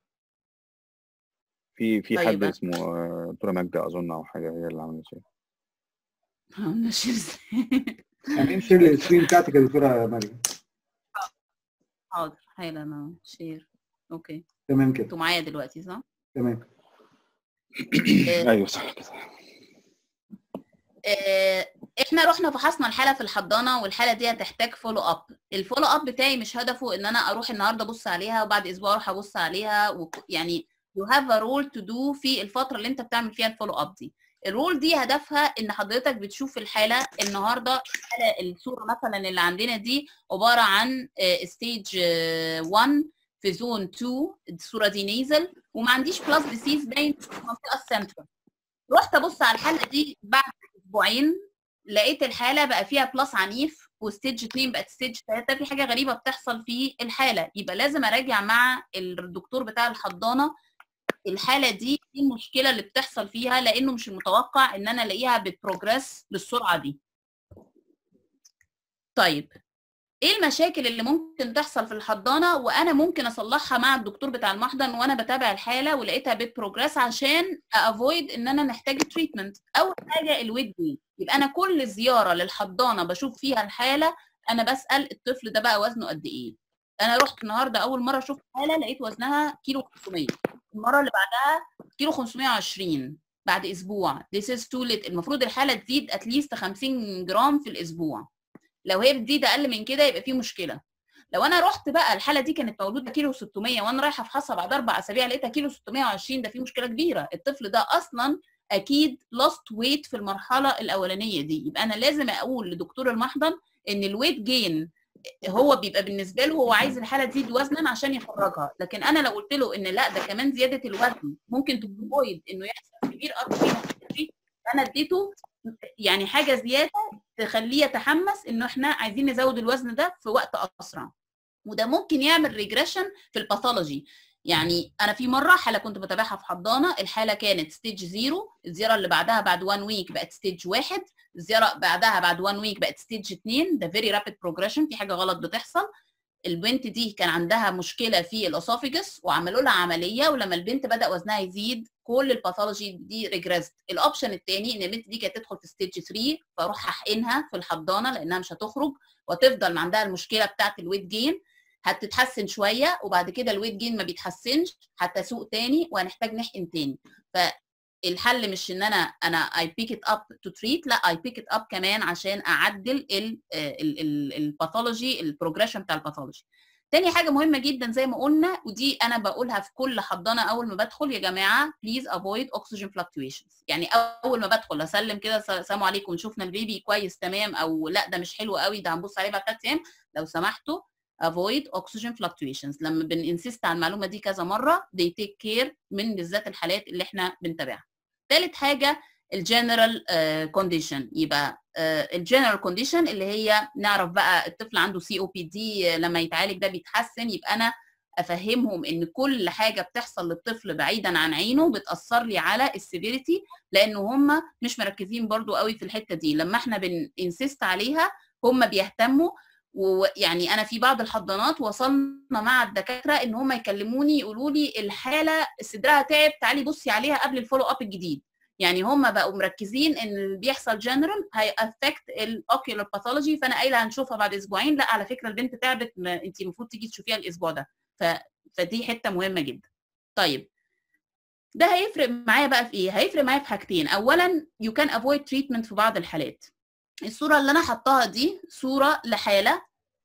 في في طيب. حد اسمه آه، دكتوره ماجده اظن او حاجه هي اللي عامله شير ماشي ازاي يعني امشي السكرين بتاعتك يا دكتورة مريم حاضر حالا انا شير اوكي تمام كده انتوا معايا دلوقتي صح؟ تمام آه، ايوه صح كده آه، احنا رحنا فحصنا الحاله في الحضانه والحاله دي هتحتاج فولو اب الفولو اب بتاعي مش هدفه ان انا اروح النهارده ابص عليها وبعد اسبوع اروح ابص عليها وك- يعني you have a role to do في الفتره اللي انت بتعمل فيها الفولو اب دي الرول دي هدفها ان حضرتك بتشوف الحاله النهارده الحاله الصوره مثلا اللي عندنا دي عباره عن ستيج 1 في زون 2 الصوره دي نيزل وما عنديش بلاس ديسيز باين في المنطقه السنترال رحت ابص على الحاله دي بعد اسبوعين لقيت الحاله بقى فيها بلس عنيف وستيج 2 بقت ستيج 3 في حاجه غريبه بتحصل في الحاله يبقى لازم اراجع مع الدكتور بتاع الحضانه الحاله دي ايه المشكله اللي بتحصل فيها لانه مش المتوقع ان انا الاقيها بتبروجريس بالسرعه دي طيب ايه المشاكل اللي ممكن تحصل في الحضانه وانا ممكن اصلحها مع الدكتور بتاع المحضن وانا بتابع الحاله ولقيتها بتبروجريس عشان افويد ان انا نحتاج تريتمنت اول حاجه الويت جين يبقى انا كل زياره للحضانه بشوف فيها الحاله انا بسال الطفل ده بقى وزنه قد ايه انا رحت النهارده اول مره شفت حاله لقيت وزنها كيلو 500 المره اللي بعدها كيلو 520 بعد اسبوع this is too late المفروض الحاله تزيد اتليست 50 جرام في الاسبوع لو هي بتزيد اقل من كده يبقى في مشكله لو انا رحت بقى الحاله دي كانت مولوده كيلو 600 وانا رايحه افحصها بعد اربع اسابيع لقيتها كيلو 620 ده في مشكله كبيره الطفل ده اصلا اكيد lost ويت في المرحله الاولانيه دي يبقى انا لازم اقول لدكتور المحضن ان الويت جين هو بيبقى بالنسبه له هو عايز الحاله تزيد وزنا عشان يخرجها لكن انا لو قلت له ان لا ده كمان زياده الوزن ممكن تفويد انه يحصل كبير اكتر انا اديته يعني حاجه زياده تخليه يتحمس انه احنا عايزين نزود الوزن ده في وقت اسرع وده ممكن يعمل ريجريشن في الباثولوجي يعني انا في مره حاله كنت بتابعها في حضانه الحاله كانت ستيج زيرو الزياره اللي بعدها بعد 1 ويك بقت ستيج واحد الزياره بعدها بعد 1 ويك بقت ستيج 2 ده فيري رابيد بروجريشن في حاجه غلط بتحصل البنت دي كان عندها مشكله في الاسوفيجس وعملوا لها عمليه ولما البنت بدا وزنها يزيد كل الباثولوجي دي ريجريست الاوبشن الثاني ان البنت دي كانت تدخل في ستيج 3 فاروح احقنها في الحضانه لانها مش هتخرج وتفضل عندها المشكله بتاعه الويت جين هتتحسن شويه وبعد كده الويت جين ما بيتحسنش هتسوق تاني وهنحتاج نحقن تاني فالحل مش ان انا انا اي بيك ات اب تو تريت لا اي بيك ات اب كمان عشان اعدل الباثولوجي البروجريشن بتاع الباثولوجي تاني حاجه مهمه جدا زي ما قلنا ودي انا بقولها في كل حضانه اول ما بدخل يا جماعه بليز افويد اوكسجين فلكتويشنز يعني اول ما بدخل اسلم كده سلام عليكم شفنا البيبي كويس تمام او لا ده مش حلو قوي ده هنبص عليه بعد ثلاث ايام لو سمحتوا avoid oxygen fluctuations لما بننسيست على المعلومه دي كذا مره they take care من بالذات الحالات اللي احنا بنتابعها ثالث حاجه الجنرال كونديشن يبقى الجنرال كونديشن اللي هي نعرف بقى الطفل عنده سي او بي دي لما يتعالج ده بيتحسن يبقى انا افهمهم ان كل حاجه بتحصل للطفل بعيدا عن عينه بتاثر لي على السيفيريتي لان هم مش مركزين برضو قوي في الحته دي لما احنا بننسيست عليها هم بيهتموا ويعني انا في بعض الحضانات وصلنا مع الدكاتره ان هم يكلموني يقولوا لي الحاله صدرها تعب تعالي بصي عليها قبل الفولو اب الجديد يعني هم بقوا مركزين ان اللي بيحصل جنرال هي افكت الاوكيولار باثولوجي فانا قايله هنشوفها بعد اسبوعين لا على فكره البنت تعبت انت المفروض تيجي تشوفيها الاسبوع ده ف... فدي حته مهمه جدا طيب ده هيفرق معايا بقى في ايه هيفرق معايا في حاجتين اولا يو كان افويد تريتمنت في بعض الحالات الصوره اللي انا حطاها دي صوره لحاله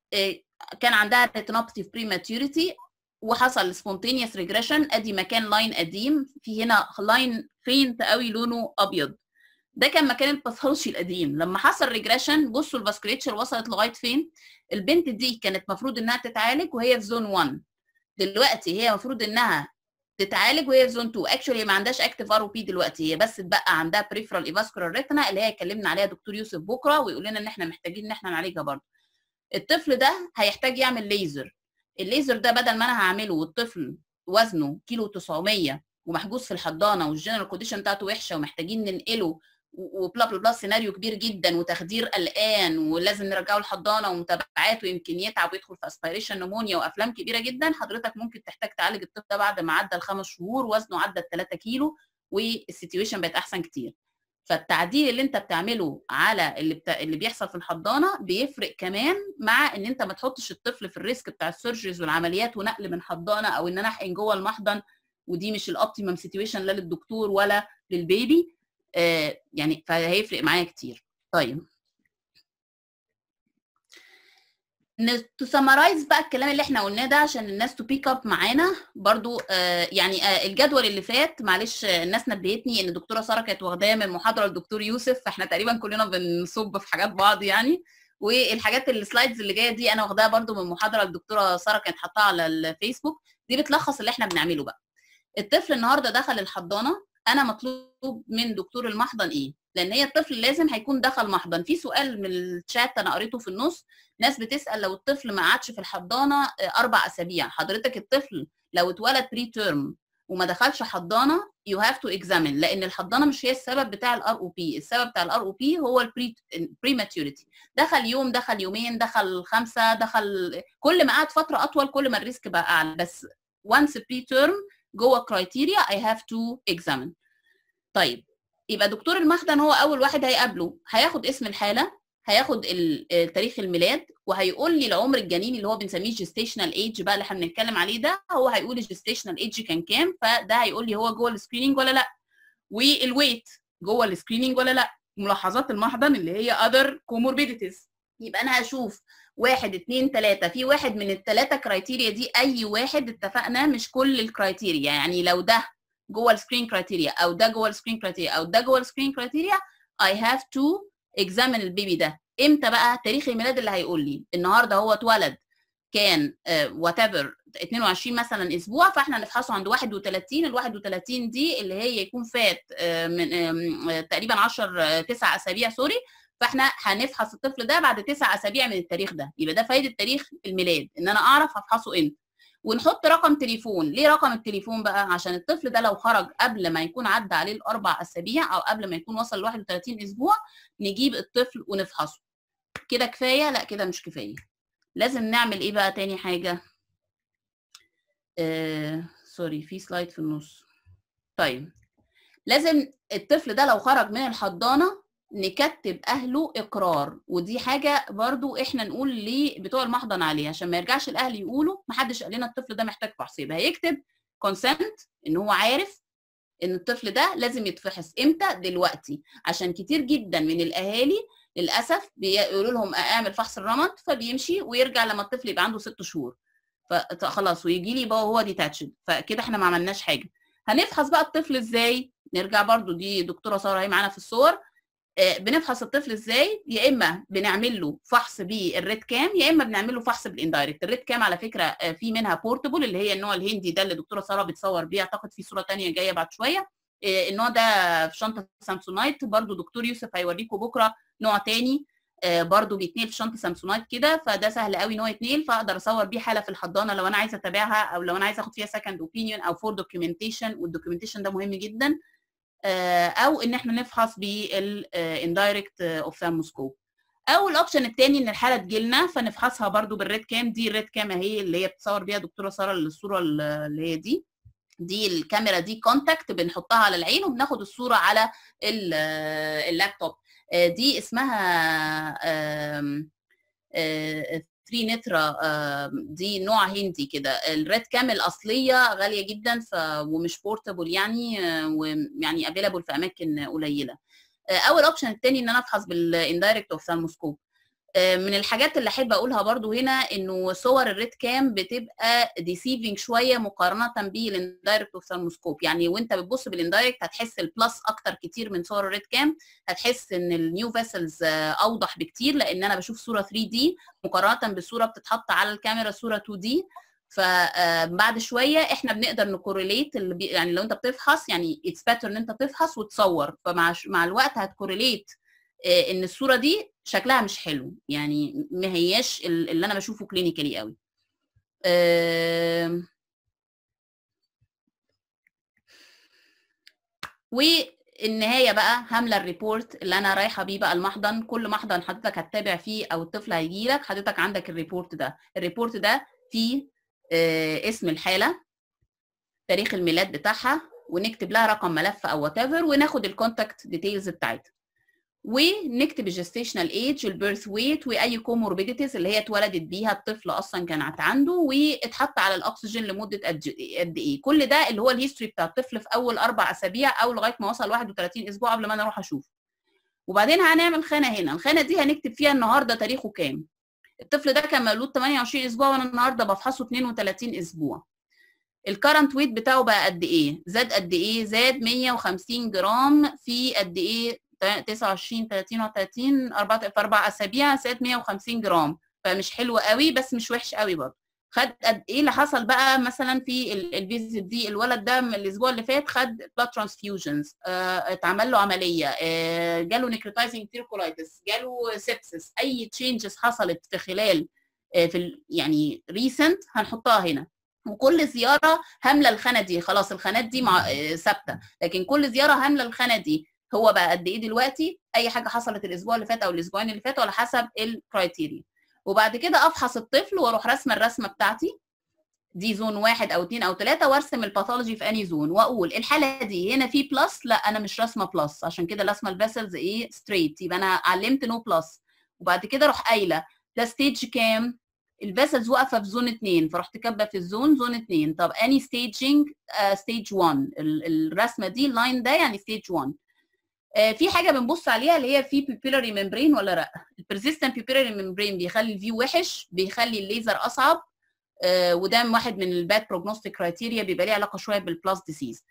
كان عندها ريتينوباثي في بريماتوريتي وحصل سبونتينيوس ريجريشن ادي مكان لاين قديم في هنا لاين فينت قوي لونه ابيض ده كان مكان الباثولوجي القديم لما حصل ريجريشن بصوا الفاسكوليتشر وصلت لغايه فين البنت دي كانت المفروض انها تتعالج وهي في زون 1 دلوقتي هي المفروض انها تتعالج وهي في زون 2 اكشولي ما عندهاش اكتيف ار او بي دلوقتي هي بس اتبقى عندها بريفرال ايفاسكولار ريتنا اللي هي اتكلمنا عليها دكتور يوسف بكره ويقول لنا ان احنا محتاجين ان احنا نعالجها برضه الطفل ده هيحتاج يعمل ليزر الليزر ده بدل ما انا هعمله والطفل وزنه كيلو 900 ومحجوز في الحضانه والجنرال كونديشن بتاعته وحشه ومحتاجين ننقله وبلا بلا بلا سيناريو كبير جدا وتخدير قلقان ولازم نرجعه الحضانه ومتابعات ويمكن يتعب ويدخل في اسبيريشن نمونيا وافلام كبيره جدا حضرتك ممكن تحتاج تعالج الطفل ده بعد ما عدى الخمس شهور وزنه عدى ال 3 كيلو والسيتويشن بقت احسن كتير فالتعديل اللي انت بتعمله على اللي بتا... اللي بيحصل في الحضانه بيفرق كمان مع ان انت ما تحطش الطفل في الريسك بتاع السيرجريز والعمليات ونقل من حضانه او ان انا احقن جوه المحضن ودي مش الاوبتيمم سيتويشن لا للدكتور ولا للبيبي آه يعني فهيفرق معايا كتير طيب تو سمرايز بقى الكلام اللي احنا قلناه ده عشان الناس تو بيك اب معانا برضو آه يعني آه الجدول اللي فات معلش الناس نبهتني ان الدكتوره ساره كانت واخداه من محاضره الدكتور يوسف فاحنا تقريبا كلنا بنصب في حاجات بعض يعني والحاجات السلايدز اللي جايه دي انا واخداها برضو من محاضره الدكتوره ساره كانت حاطاها على الفيسبوك دي بتلخص اللي احنا بنعمله بقى الطفل النهارده دخل الحضانه انا مطلوب من دكتور المحضن ايه لان هي الطفل لازم هيكون دخل محضن في سؤال من الشات انا قريته في النص ناس بتسال لو الطفل ما قعدش في الحضانه اربع اسابيع حضرتك الطفل لو اتولد بري تيرم وما دخلش حضانه يو هاف تو اكزامين لان الحضانه مش هي السبب بتاع الار او بي السبب بتاع الار او بي هو البري بريماتوريتي دخل يوم دخل يومين دخل خمسه دخل كل ما قعد فتره اطول كل ما الريسك بقى اعلى بس once بري تيرم جوه كرايتيريا اي هاف تو اكزامين طيب يبقى دكتور المحضن هو اول واحد هيقابله هياخد اسم الحاله هياخد تاريخ الميلاد وهيقول لي العمر الجنيني اللي هو بنسميه جيستيشنال ايج بقى اللي احنا بنتكلم عليه ده هو هيقول الجيستيشنال ايج كان كام فده هيقول لي هو جوه السكريننج ولا لا والويت جوه السكريننج ولا لا ملاحظات المحضن اللي هي اذر كوموربيديتيز يبقى انا هشوف واحد اتنين تلاته في واحد من التلاته كرايتيريا دي اي واحد اتفقنا مش كل الكرايتيريا يعني لو ده جوه السكرين كرايتيريا او ده جوه السكرين كرايتيريا او ده جوه السكرين كرايتيريا I have to examine البيبي ده امتى بقى تاريخ الميلاد اللي هيقول لي النهارده هو اتولد كان وات ايفر 22 مثلا اسبوع فاحنا نفحصه عند 31 ال 31 دي اللي هي يكون فات من تقريبا 10 9 اسابيع سوري فاحنا هنفحص الطفل ده بعد 9 اسابيع من التاريخ ده يبقى ده فايده تاريخ الميلاد ان انا اعرف هفحصه امتى ونحط رقم تليفون ليه رقم التليفون بقى عشان الطفل ده لو خرج قبل ما يكون عدى عليه الاربع اسابيع او قبل ما يكون وصل ل 31 اسبوع نجيب الطفل ونفحصه كده كفايه لا كده مش كفايه لازم نعمل ايه بقى تاني حاجه آه سوري في سلايد في النص طيب لازم الطفل ده لو خرج من الحضانه نكتب اهله اقرار ودي حاجه برضو احنا نقول لبتوع المحضن عليها عشان ما يرجعش الاهل يقولوا ما حدش قال لنا الطفل ده محتاج فحص يبقى هيكتب كونسنت ان هو عارف ان الطفل ده لازم يتفحص امتى دلوقتي عشان كتير جدا من الاهالي للاسف بيقولوا لهم اعمل فحص الرمد فبيمشي ويرجع لما الطفل يبقى عنده ست شهور فخلاص ويجي لي بقى هو ديتاتشد فكده احنا ما عملناش حاجه هنفحص بقى الطفل ازاي نرجع برضو دي دكتوره ساره اهي معانا في الصور بنفحص الطفل ازاي يا اما بنعمل له فحص بالريد كام يا اما بنعمل له فحص بالاندايركت الريد كام على فكره في منها بورتبل اللي هي النوع الهندي ده اللي دكتوره ساره بتصور بيه اعتقد في صوره ثانيه جايه بعد شويه النوع ده في شنطه سامسونايت برضو دكتور يوسف هيوريكم بكره نوع تاني برضو بيتنقل في شنطه سامسونايت كده فده سهل قوي ان هو يتنقل فاقدر اصور بيه حاله في الحضانه لو انا عايزه اتابعها او لو انا عايزه اخد فيها سكند اوبينيون او فور دوكيومنتيشن والدوكيومنتيشن ده مهم جدا او ان احنا نفحص بالاندايركت اوفثالموسكوب او الاوبشن الثاني ان الحاله تجيلنا فنفحصها برضو بالريد كام دي الريد كام اهي اللي هي بتصور بيها دكتوره ساره الصوره اللي هي دي دي الكاميرا دي كونتاكت بنحطها على العين وبناخد الصوره على اللابتوب دي اسمها 3 نترا دي نوع هندي كده الريد كام الاصليه غاليه جدا ف ومش بورتابل يعني ويعني افيلابل في اماكن قليله اول اوبشن الثاني ان انا افحص بالاندايركت اوفثالموسكوب من الحاجات اللي احب اقولها برضو هنا انه صور الريد كام بتبقى ديسيفنج شويه مقارنه بالاندايركت اوفثالموسكوب يعني وانت بتبص بالاندايركت هتحس البلس اكتر كتير من صور الريد كام هتحس ان النيو فيسلز اوضح بكتير لان انا بشوف صوره 3 دي مقارنه بالصوره بتتحط على الكاميرا صوره 2 دي فبعد شويه احنا بنقدر نكوريليت اللي يعني لو انت بتفحص يعني اتس بيتر ان انت تفحص وتصور فمع مع الوقت هتكوريليت ان الصوره دي شكلها مش حلو يعني ما هياش اللي انا بشوفه كلينيكالي قوي أه والنهايه بقى هامله الريبورت اللي انا رايحه بيه بقى المحضن كل محضن حضرتك هتتابع فيه او الطفل هيجي لك حضرتك عندك الريبورت ده الريبورت ده فيه أه اسم الحاله تاريخ الميلاد بتاعها ونكتب لها رقم ملف او وات وناخد الكونتاكت ديتيلز بتاعتها ونكتب الجستيشنال ايج البيرث ويت واي كوموربيديتيز اللي هي اتولدت بيها الطفل اصلا كانت عنده واتحط على الاكسجين لمده قد ايه كل ده اللي هو الهيستوري بتاع الطفل في اول اربع اسابيع او لغايه ما وصل 31 اسبوع قبل ما انا اروح اشوفه وبعدين هنعمل خانه هنا الخانه دي هنكتب فيها النهارده تاريخه كام الطفل ده كان مولود 28 اسبوع وانا النهارده بفحصه 32 اسبوع الكرنت ويت بتاعه بقى قد ايه زاد قد ايه زاد 150 جرام في قد ايه 29 30 31 4 في اربع اسابيع زاد 150 جرام فمش حلو قوي بس مش وحش قوي برضه خد قد ايه اللي حصل بقى مثلا في الفيزيت دي الولد ده من الاسبوع اللي فات خد بلاد ترانسفيوجنز اه اتعمل له عمليه اه جاله نيكروتايزنج تيركولايتس جاله سيبسس اي تشينجز حصلت في خلال اه في يعني ريسنت هنحطها هنا وكل زياره هامله الخانه دي خلاص الخانات دي مع ثابته لكن كل زياره هامله الخانه دي هو بقى قد ايه دلوقتي اي حاجه حصلت الاسبوع اللي فات او الاسبوعين اللي فاتوا على حسب الكرايتيريا وبعد كده افحص الطفل واروح رسمه الرسمه بتاعتي دي زون واحد او اثنين او ثلاثه وارسم الباثولوجي في اني زون واقول الحاله دي هنا في بلس لا انا مش راسمه بلس عشان كده راسمه الفيسلز ايه ستريت يبقى انا علمت نو بلس وبعد كده اروح قايله ده ستيج كام الفيسلز واقفه في زون 2 فرحت كاتبه في الزون زون 2 طب اني ستيجنج ستيج 1 الرسمه دي اللاين ده يعني ستيج 1 في حاجه بنبص عليها اللي هي في بيبيلاري ممبرين ولا لا البرزيستنت بيبيلاري ممبرين بيخلي الفيو وحش بيخلي الليزر اصعب وده واحد من الباد بروجنوستيك كرايتيريا بيبقى ليه علاقه شويه بالبلاس ديسيز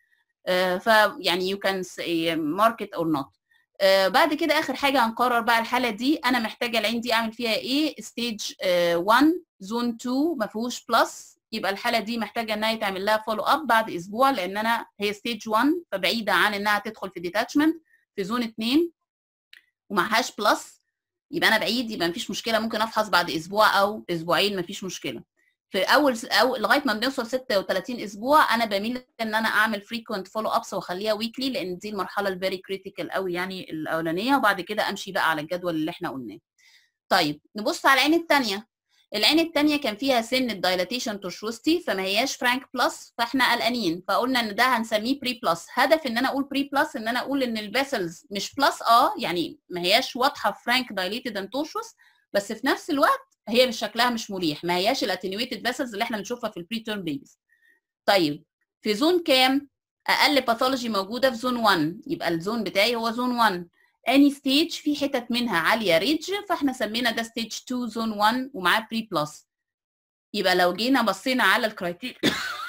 فيعني يو كان ماركت اور نوت بعد كده اخر حاجه هنقرر بقى الحاله دي انا محتاجه العين دي اعمل فيها ايه ستيج 1 زون 2 ما فيهوش بلس يبقى الحاله دي محتاجه انها يتعمل لها فولو اب بعد اسبوع لان انا هي ستيج 1 فبعيده عن انها تدخل في ديتاتشمنت في زون 2 ومعهاش بلس يبقى انا بعيد يبقى مفيش مشكله ممكن افحص بعد اسبوع او اسبوعين مفيش مشكله في اول أو لغايه ما بنوصل 36 اسبوع انا بميل ان انا اعمل فريكوينت فولو ابس واخليها ويكلي لان دي المرحله الفيري كريتيكال قوي يعني الاولانيه وبعد كده امشي بقى على الجدول اللي احنا قلناه طيب نبص على العين الثانيه العين الثانيه كان فيها سن الدايلاتيشن تورشوستي فما هياش فرانك بلس فاحنا قلقانين فقلنا ان ده هنسميه بري بلس هدف ان انا اقول بري بلس ان انا اقول ان الفيسلز مش بلس اه يعني ما هياش واضحه فرانك دايليتد اند تورشوس بس في نفس الوقت هي مش شكلها مش مريح ما هياش الاتنيويتد فيسلز اللي احنا بنشوفها في البري تيرم بيبيز طيب في زون كام اقل باثولوجي موجوده في زون 1 يبقى الزون بتاعي هو زون 1 اني ستيج في حتت منها عاليه ريدج فاحنا سمينا ده ستيج 2 زون 1 ومعاه بري بلس يبقى لو جينا بصينا على الكرايتيريا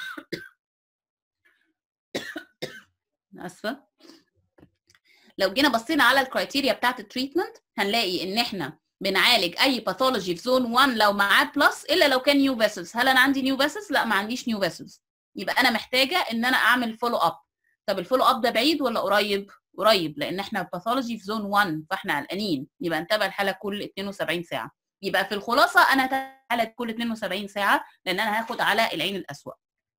اسفه لو جينا بصينا على الكرايتيريا بتاعت التريتمنت هنلاقي ان احنا بنعالج اي باثولوجي في زون 1 لو معاه بلس الا لو كان نيو فيسلز هل انا عندي نيو فيسلز لا ما عنديش نيو فيسلز يبقى انا محتاجه ان انا اعمل فولو اب طب الفولو اب ده بعيد ولا قريب قريب لان احنا باثولوجي في زون 1 فاحنا قلقانين يبقى نتابع الحاله كل 72 ساعه يبقى في الخلاصه انا هتابع الحاله كل 72 ساعه لان انا هاخد على العين الاسوأ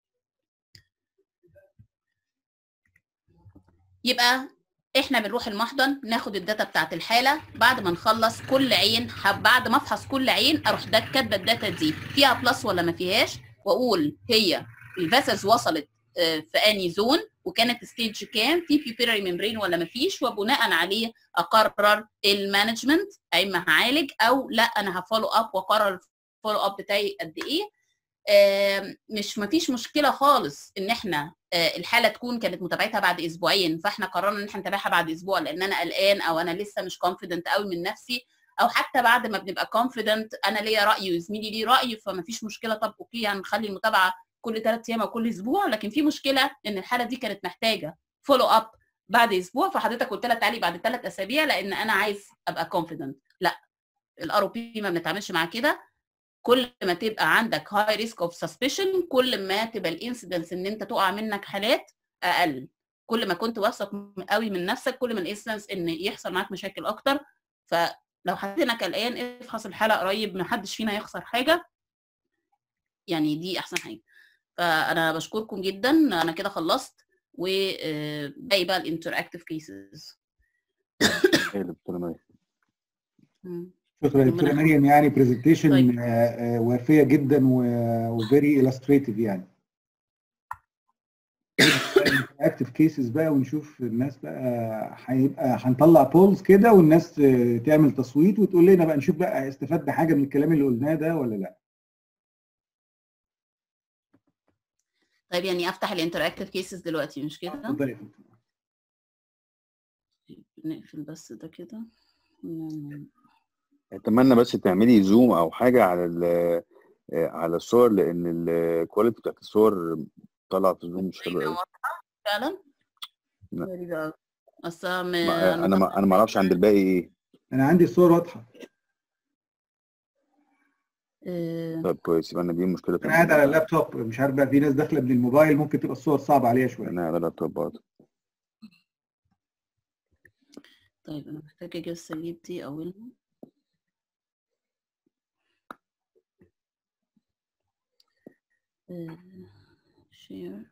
يبقى احنا بنروح المحضن ناخد الداتا بتاعت الحاله بعد ما نخلص كل عين بعد ما افحص كل عين اروح ده كاتبه الداتا دي فيها بلس ولا ما فيهاش واقول هي الفيسلز وصلت في اني زون وكانت ستيج كام في بيبيري ممبرين ولا ما فيش وبناء عليه اقرر المانجمنت اما هعالج او لا انا هفولو اب واقرر الفولو اب بتاعي قد ايه مش ما فيش مشكله خالص ان احنا الحاله تكون كانت متابعتها بعد اسبوعين فاحنا قررنا ان احنا نتابعها بعد اسبوع لان انا قلقان او انا لسه مش كونفيدنت قوي من نفسي او حتى بعد ما بنبقى كونفيدنت انا ليا راي وزميلي ليه راي فما فيش مشكله طب اوكي هنخلي المتابعه كل ثلاث ايام او كل اسبوع لكن في مشكله ان الحاله دي كانت محتاجه فولو اب بعد اسبوع فحضرتك قلت لها تعالي بعد ثلاث اسابيع لان انا عايز ابقى كونفيدنت لا الار بي ما بنتعاملش مع كده كل ما تبقى عندك هاي ريسك اوف سسبشن كل ما تبقى الانسيدنس ان انت تقع منك حالات اقل كل ما كنت واثق قوي من نفسك كل ما الانسيدنس ان يحصل معاك مشاكل اكتر فلو حسيت انك قلقان افحص الحاله قريب ما حدش فينا يخسر حاجه يعني دي احسن حاجه فانا بشكركم جدا انا كده خلصت وباقي بقى الانتراكتيف كيسز شكرا دكتوره مريم يعني برزنتيشن طيب. وافيه جدا وفيري illustrative يعني اكتف كيسز بقى ونشوف الناس بقى هيبقى هنطلع بولز كده والناس تعمل تصويت وتقول لنا بقى نشوف بقى استفدنا حاجه من الكلام اللي قلناه ده ولا لا طيب يعني افتح الانتراكتيف كيسز دلوقتي مش كده اتفضلي يا فندم. نقفل بس ده كده اتمنى بس تعملي زوم او حاجه على ال على الصور لان الكواليتي بتاعت الصور طالعه في زوم مش حلوه قوي فعلا لا. غريبة أوي. اصل م- انا ما انا ما اعرفش عند الباقي ايه انا عندي الصور واضحه آه، طب كويس يبقى انا دي مشكله في انا قاعد على اللابتوب مش عارف بقى في ناس داخله من الموبايل ممكن تبقى الصور صعبه عليها شويه انا على اللابتوب برضه طيب انا محتاجه اجيب السليب دي اولها شير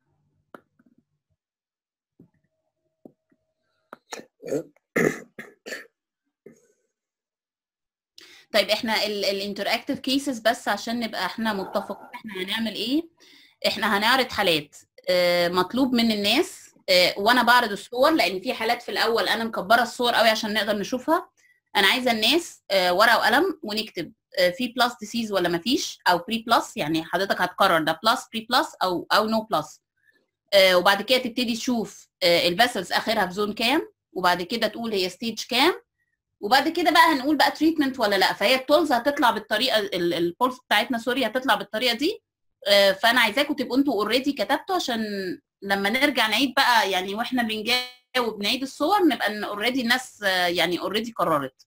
طيب احنا الانتراكتيف كيسز بس عشان نبقى احنا متفقين احنا هنعمل ايه احنا هنعرض حالات آه، مطلوب من الناس آه، وانا بعرض الصور لان في حالات في الاول انا مكبره الصور قوي عشان نقدر نشوفها انا عايزه الناس آه، ورقه وقلم ونكتب آه، في بلس ديسيز ولا مفيش او بري بلس يعني حضرتك هتقرر ده بلس بري بلس او او نو بلس وبعد كده تبتدي تشوف الفاسلز اخرها في زون كام وبعد كده تقول هي ستيج كام وبعد كده بقى هنقول بقى تريتمنت ولا لا فهي التولز هتطلع بالطريقه البولس بتاعتنا سوري هتطلع بالطريقه دي آه، فانا عايزاكم تبقوا انتوا اوريدي كتبتوا عشان لما نرجع نعيد بقى يعني واحنا بنجاوب نعيد الصور نبقى اوريدي الناس آه، يعني اوريدي قررت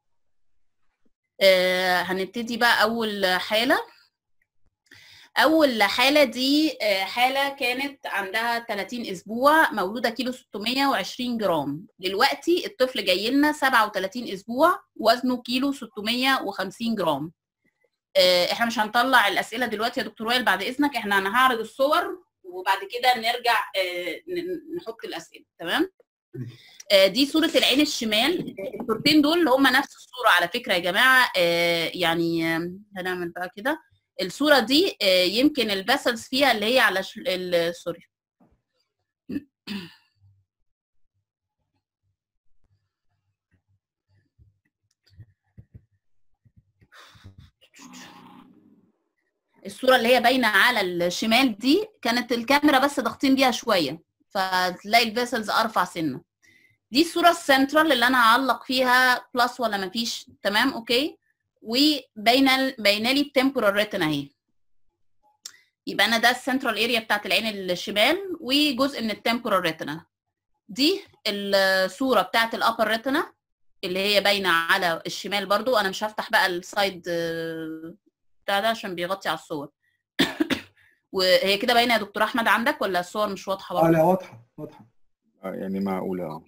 آه، هنبتدي بقى اول حاله اول حاله دي آه، حاله كانت عندها 30 اسبوع مولوده كيلو 620 جرام دلوقتي الطفل جاي لنا 37 اسبوع وزنه كيلو 650 جرام آه، احنا مش هنطلع الاسئله دلوقتي يا دكتور وائل بعد اذنك احنا انا هعرض الصور وبعد كده نرجع آه، ن- نحط الاسئله تمام آه، دي صوره العين الشمال الصورتين دول هم نفس الصوره على فكره يا جماعه آه، يعني آه، هنعمل بقى كده الصوره دي آه، يمكن الفاسلز فيها اللي هي على ش- ال- سوري الصوره اللي هي باينه على الشمال دي كانت الكاميرا بس ضاغطين بيها شويه فتلاقي الفيسلز ارفع سنه دي الصوره السنترال اللي انا هعلق فيها بلس ولا مفيش تمام اوكي وباينه باينه لي التمبورال ريتنا اهي يبقى انا ده السنترال اريا بتاعت العين الشمال وجزء من التمبورال ريتنا دي الصوره بتاعت الابر ريتنا اللي هي باينه على الشمال برضو انا مش هفتح بقى السايد آه، بتاع ده عشان بيغطي على الصور وهي كده باينه يا دكتور احمد عندك ولا الصور مش واضحه اه برضه لا واضحه واضحه آه، يعني معقوله اه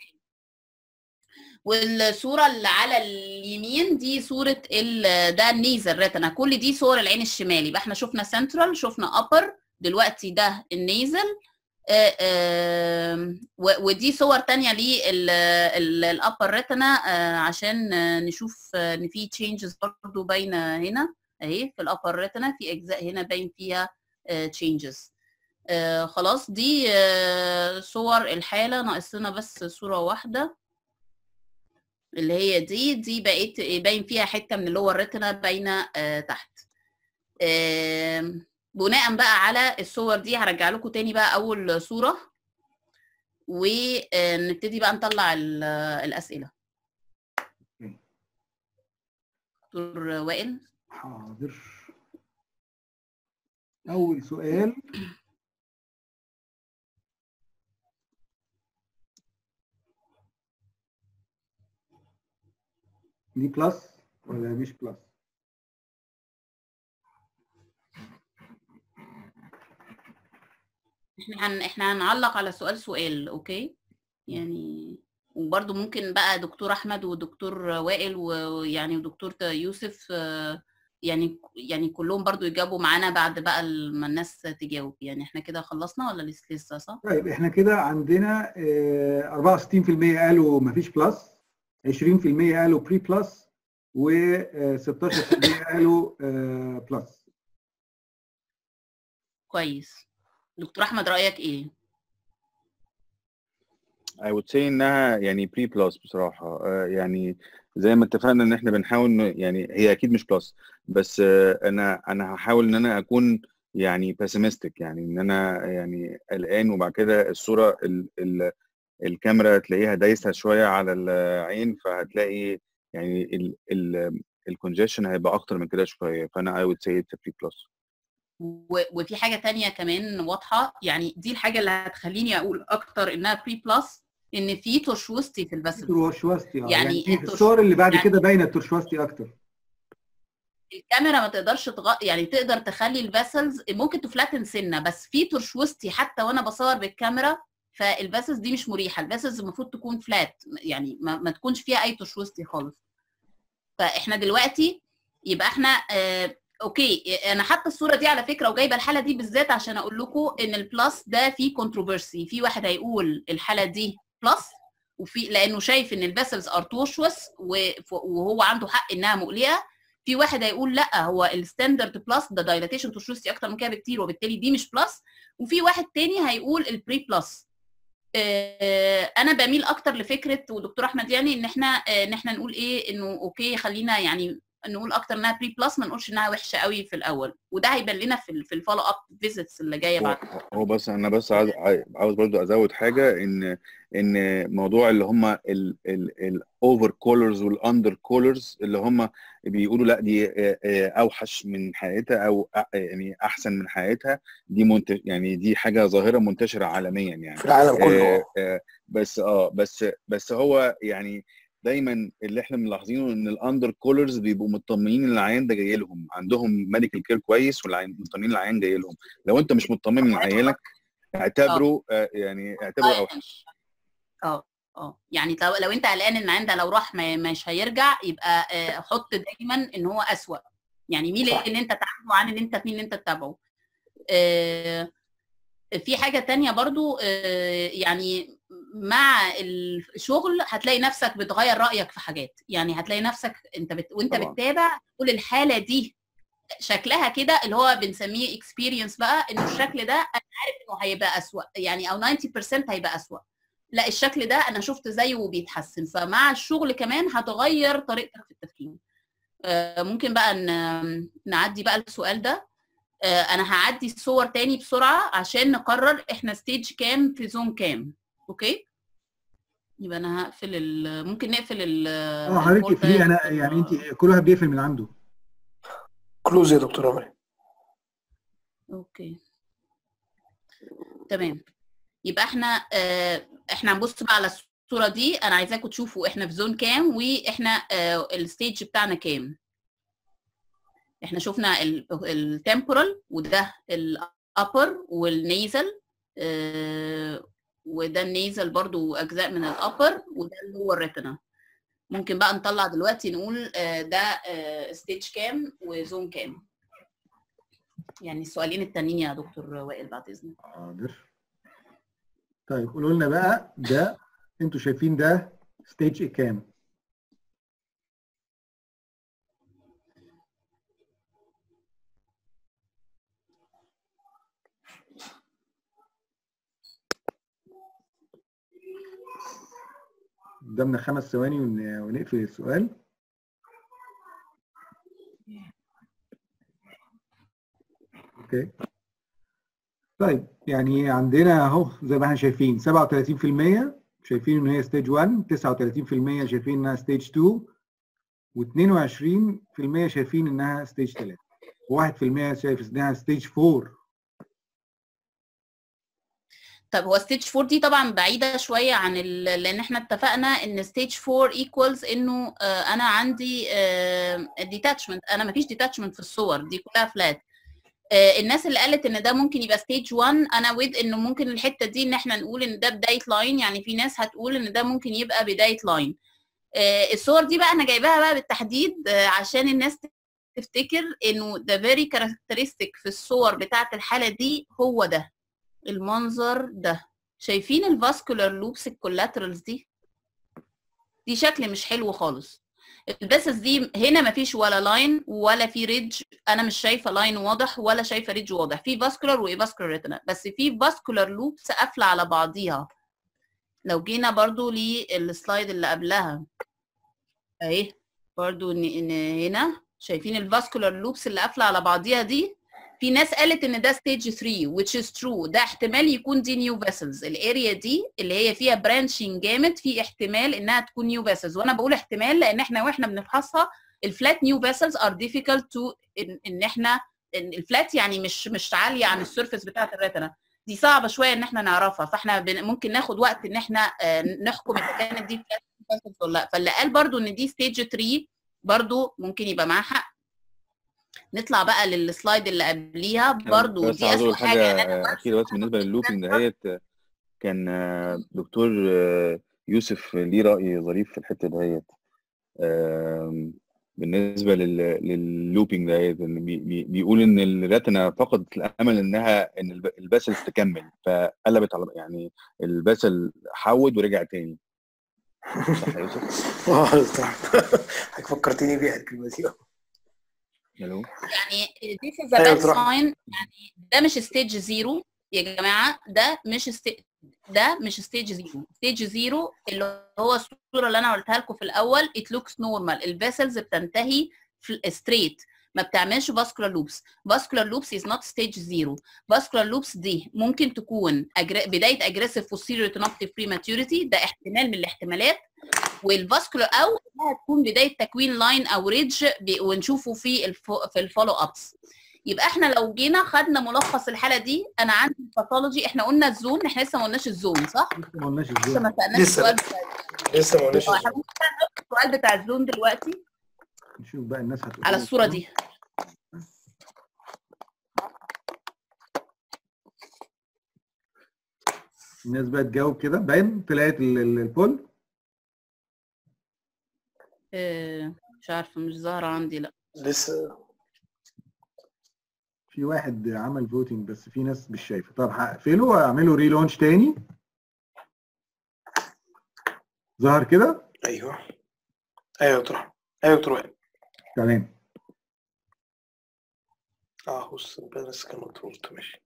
والصوره اللي على اليمين دي صوره ال- ده النيزل ريتنا كل دي صور العين الشمال يبقى احنا شفنا سنترال شفنا ابر دلوقتي ده النيزل آه، آه، و- ودي صور تانية للابر ريتنا عشان آه، نشوف آه، ان في تشينجز برضه باينه هنا اهي في الابر ريتنا في اجزاء هنا باين فيها تشينجز خلاص دي آه، صور الحاله ناقص لنا بس صوره واحده اللي هي دي دي بقيت باين فيها حته من اللور ريتنا باينه آه، تحت آم، بناء بقى على الصور دي هرجع لكم تاني بقى اول صوره ونبتدي بقى نطلع ال- الاسئله دكتور وائل حاضر اول سؤال دي بلس ولا مش بلس احنا هن... احنا هنعلق على سؤال سؤال اوكي يعني وبرضه ممكن بقى دكتور احمد ودكتور وائل ويعني ودكتور يوسف آه، يعني يعني كلهم برضه يجاوبوا معانا بعد بقى ال- ما الناس تجاوب يعني احنا كده خلصنا ولا لسه لسه صح؟ طيب احنا كده عندنا آه، 64% قالوا مفيش بلس 20% قالوا بري بلس و آه، 16% قالوا آه، بلس كويس دكتور احمد رايك ايه؟ I would say انها يعني بري بلس بصراحه آه، يعني زي ما اتفقنا ان احنا بنحاول ن- يعني هي اكيد مش بلس بس آه، انا انا هحاول ان انا اكون يعني باسيمستيك يعني ان انا يعني قلقان وبعد كده الصوره ال ال الكاميرا تلاقيها دايسه شويه على العين فهتلاقي يعني ال ال الكونجيشن هيبقى اكتر من كده شويه فانا I would say it's a pre plus و- وفي حاجه تانية كمان واضحه يعني دي الحاجه اللي هتخليني اقول اكتر انها بري بلس ان في تشويستي في الباسل ترشوستي آه، يعني يعني في الترش- الصور اللي بعد يعني- كده باينه الترشوستي اكتر الكاميرا ما تقدرش تغ... يعني تقدر تخلي الفاسلز ممكن تفلاتن سنه بس في ترشوستي حتى وانا بصور بالكاميرا فالفاسلز دي مش مريحه الفاسلز المفروض تكون فلات يعني ما, ما تكونش فيها اي ترشوستي خالص فاحنا دلوقتي يبقى احنا آه اوكي انا حاطه الصوره دي على فكره وجايبه الحاله دي بالذات عشان اقول لكم ان البلس ده فيه كونتروفرسي في واحد هيقول الحاله دي بلس وفي لانه شايف ان الفاسلز ار توشوس وهو عنده حق انها مقلقه في واحد هيقول لا هو الستاندرد بلس ده دايلاتيشن توشوستي اكتر من كده بكتير وبالتالي دي مش بلس وفي واحد تاني هيقول البري بلس آه، انا بميل اكتر لفكره ودكتور احمد يعني ان احنا آه، ان احنا نقول ايه انه اوكي خلينا يعني نقول اكتر انها بري بلس ما نقولش انها وحشه قوي في الاول وده هيبان لنا في ال- في الفولو اب فيزيتس اللي جايه بعد هو هو بس انا بس عايز عاوز برضو ازود حاجه ان ان موضوع اللي هم الاوفر كولرز والاندر كولرز اللي هم بيقولوا لا دي آه، آه، اوحش من حقيقتها او أ- يعني احسن من حقيقتها دي منت... يعني دي حاجه ظاهره منتشره عالميا يعني في العالم كله آه، آه، بس اه بس بس هو يعني دايما اللي احنا ملاحظينه ان الاندر كولرز بيبقوا مطمنين ان العيان ده جاي لهم عندهم ميديكال كير كويس والعيان مطمنين العيان جاي لهم لو انت مش مطمن من عيالك اعتبره آه، يعني اعتبره آه. اوحش اه اه يعني لو, لو انت قلقان ان عندها لو راح ما مش هيرجع يبقى آه، حط دايما ان هو اسوأ يعني مين صح. اللي انت تعامله عن اللي انت مين اللي انت تتابعه آه، في حاجة تانية برضو آه، يعني مع الشغل هتلاقي نفسك بتغير رأيك في حاجات يعني هتلاقي نفسك انت بت... وانت طبعا. بتتابع تقول الحالة دي شكلها كده اللي هو بنسميه اكسبيرينس بقى انه الشكل ده انا عارف انه هيبقى اسوأ يعني او 90% هيبقى اسوأ لا الشكل ده انا شفت زيه وبيتحسن فمع الشغل كمان هتغير طريقتك في التفكير آه، ممكن بقى ن- نعدي بقى السؤال ده آه، انا هعدي الصور تاني بسرعه عشان نقرر احنا ستيج كام في زون كام اوكي يبقى انا هقفل ال- ممكن نقفل ال اه حضرتك البول اقفليه ده. انا يعني انت كل واحد بيقفل من عنده كلوز يا دكتور عمري اوكي تمام يبقى احنا آه، احنا هنبص بقى على الصوره دي انا عايزاكم تشوفوا احنا في زون كام واحنا آه، الستيج بتاعنا كام احنا شفنا التمبورال وده الابر والنيزل وده النيزل برضو اجزاء من الابر وده اللور ريتنا ممكن بقى نطلع دلوقتي نقول آه، ده ستيج كام وزون كام يعني السؤالين التانيين يا دكتور وائل بعد اذنك حاضر طيب قولوا لنا بقى ده انتوا شايفين ده ستيج كام؟ قدامنا خمس ثواني ون- ونقفل السؤال اوكي طيب يعني عندنا اهو زي ما احنا شايفين 37% شايفين ان هي ستيج 1 39% شايفين انها ستيج 2 و22% شايفين انها ستيج 3 و1% شايف انها ستيج 4 طب هو ستيج 4 دي طبعا بعيده شويه عن ال... لان احنا اتفقنا ان ستيج 4 ايكوالز انه آه، انا عندي ديتاتشمنت انا مفيش ديتاتشمنت في الصور دي كلها فلات الناس اللي قالت ان ده ممكن يبقى ستيج 1 انا ويد انه ممكن الحته دي ان احنا نقول ان ده بدايه لاين يعني في ناس هتقول ان ده ممكن يبقى بدايه لاين الصور دي بقى انا جايباها بقى بالتحديد آه، عشان الناس تفتكر انه ده فيري كاركترستيك في الصور بتاعه الحاله دي هو ده المنظر ده شايفين الفاسكولار لوبس الكولاترالز دي دي شكل مش حلو خالص الباسس دي هنا مفيش ولا لاين ولا في ريدج انا مش شايفه لاين واضح ولا شايفه ريدج واضح في فاسكولار وفاسكولار ريتنا بس في فاسكولار لوبس قافله على بعضيها لو جينا برضو للسلايد اللي قبلها اهي برضو ان إن هنا شايفين الفاسكولار لوبس اللي قافله على بعضيها دي في ناس قالت ان ده ستيج 3 which is true ده احتمال يكون دي نيو فيسلز الاريا دي اللي هي فيها برانشنج جامد في احتمال انها تكون نيو فيسلز وانا بقول احتمال لان احنا واحنا بنفحصها الفلات نيو فيسلز ار difficult to ان, إن احنا إن الفلات يعني مش مش عاليه عن السيرفيس بتاعه الريتنا دي صعبه شويه ان احنا نعرفها فاحنا بن- ممكن ناخد وقت ان احنا آه، نحكم اذا كانت دي فلات فيسلز ولا لا فاللي قال برضو ان دي ستيج 3 برضو ممكن يبقى معاه حق نطلع بقى للسلايد اللي قبليها برضو بس دي عاوز اسوء اقول حاجه حاجه ان انا آه، اخيره بس بالنسبه لللوبينج دهيت آه، كان آه، دكتور آه، يوسف ليه راي ظريف في الحته دهيت آم، بالنسبه لل- لللوبينج دهيت إن بي- بي- بيقول ان الريتنا فقدت الامل انها ان الب- الباسل تكمل فقلبت على يعني الباسل حود ورجع تاني صح يا يوسف؟ اه طبعا حضرتك فكرتني بيها الكلمه دي الو يعني this is a أيوة bad طبعا. sign يعني ده مش ستيج زيرو يا جماعه ده مش ستي... ده مش ستيج زيرو ستيج زيرو اللي هو الصوره اللي انا قلتها لكم في الاول it looks normal الفيسلز بتنتهي ستريت ما بتعملش vascular loops vascular loops is not stage zero vascular loops دي ممكن تكون أجر... بدايه aggressive posterior retinopathy prematurity ده احتمال من الاحتمالات والفاسكولار او انها تكون بدايه تكوين لاين او ريدج ونشوفه في الفو في الفولو ابس يبقى احنا لو جينا خدنا ملخص الحاله دي انا عندي الباثولوجي احنا قلنا الزون احنا لسه ما قلناش الزون صح؟ لسه ما قلناش لسه ازاي ما سالناش لسه. السؤال بتاع لسه ما قلناش اه، احنا ممكن ناخد السؤال بتاع الزون دلوقتي نشوف بقى الناس هتقول على لنا الصوره إيه. دي الناس بقى تجاوب كده باين طلعت ال- ال- البول اه، مش عارفه مش ظاهره عندي لا لسه في واحد عمل فوتنج بس في ناس مش شايفه طب هقفله واعمله ريلونش تاني ظهر كده ايوه ايوه يا دكتور ايوه يا دكتور وائل تمام اه بص بس كان مطلوب ماشي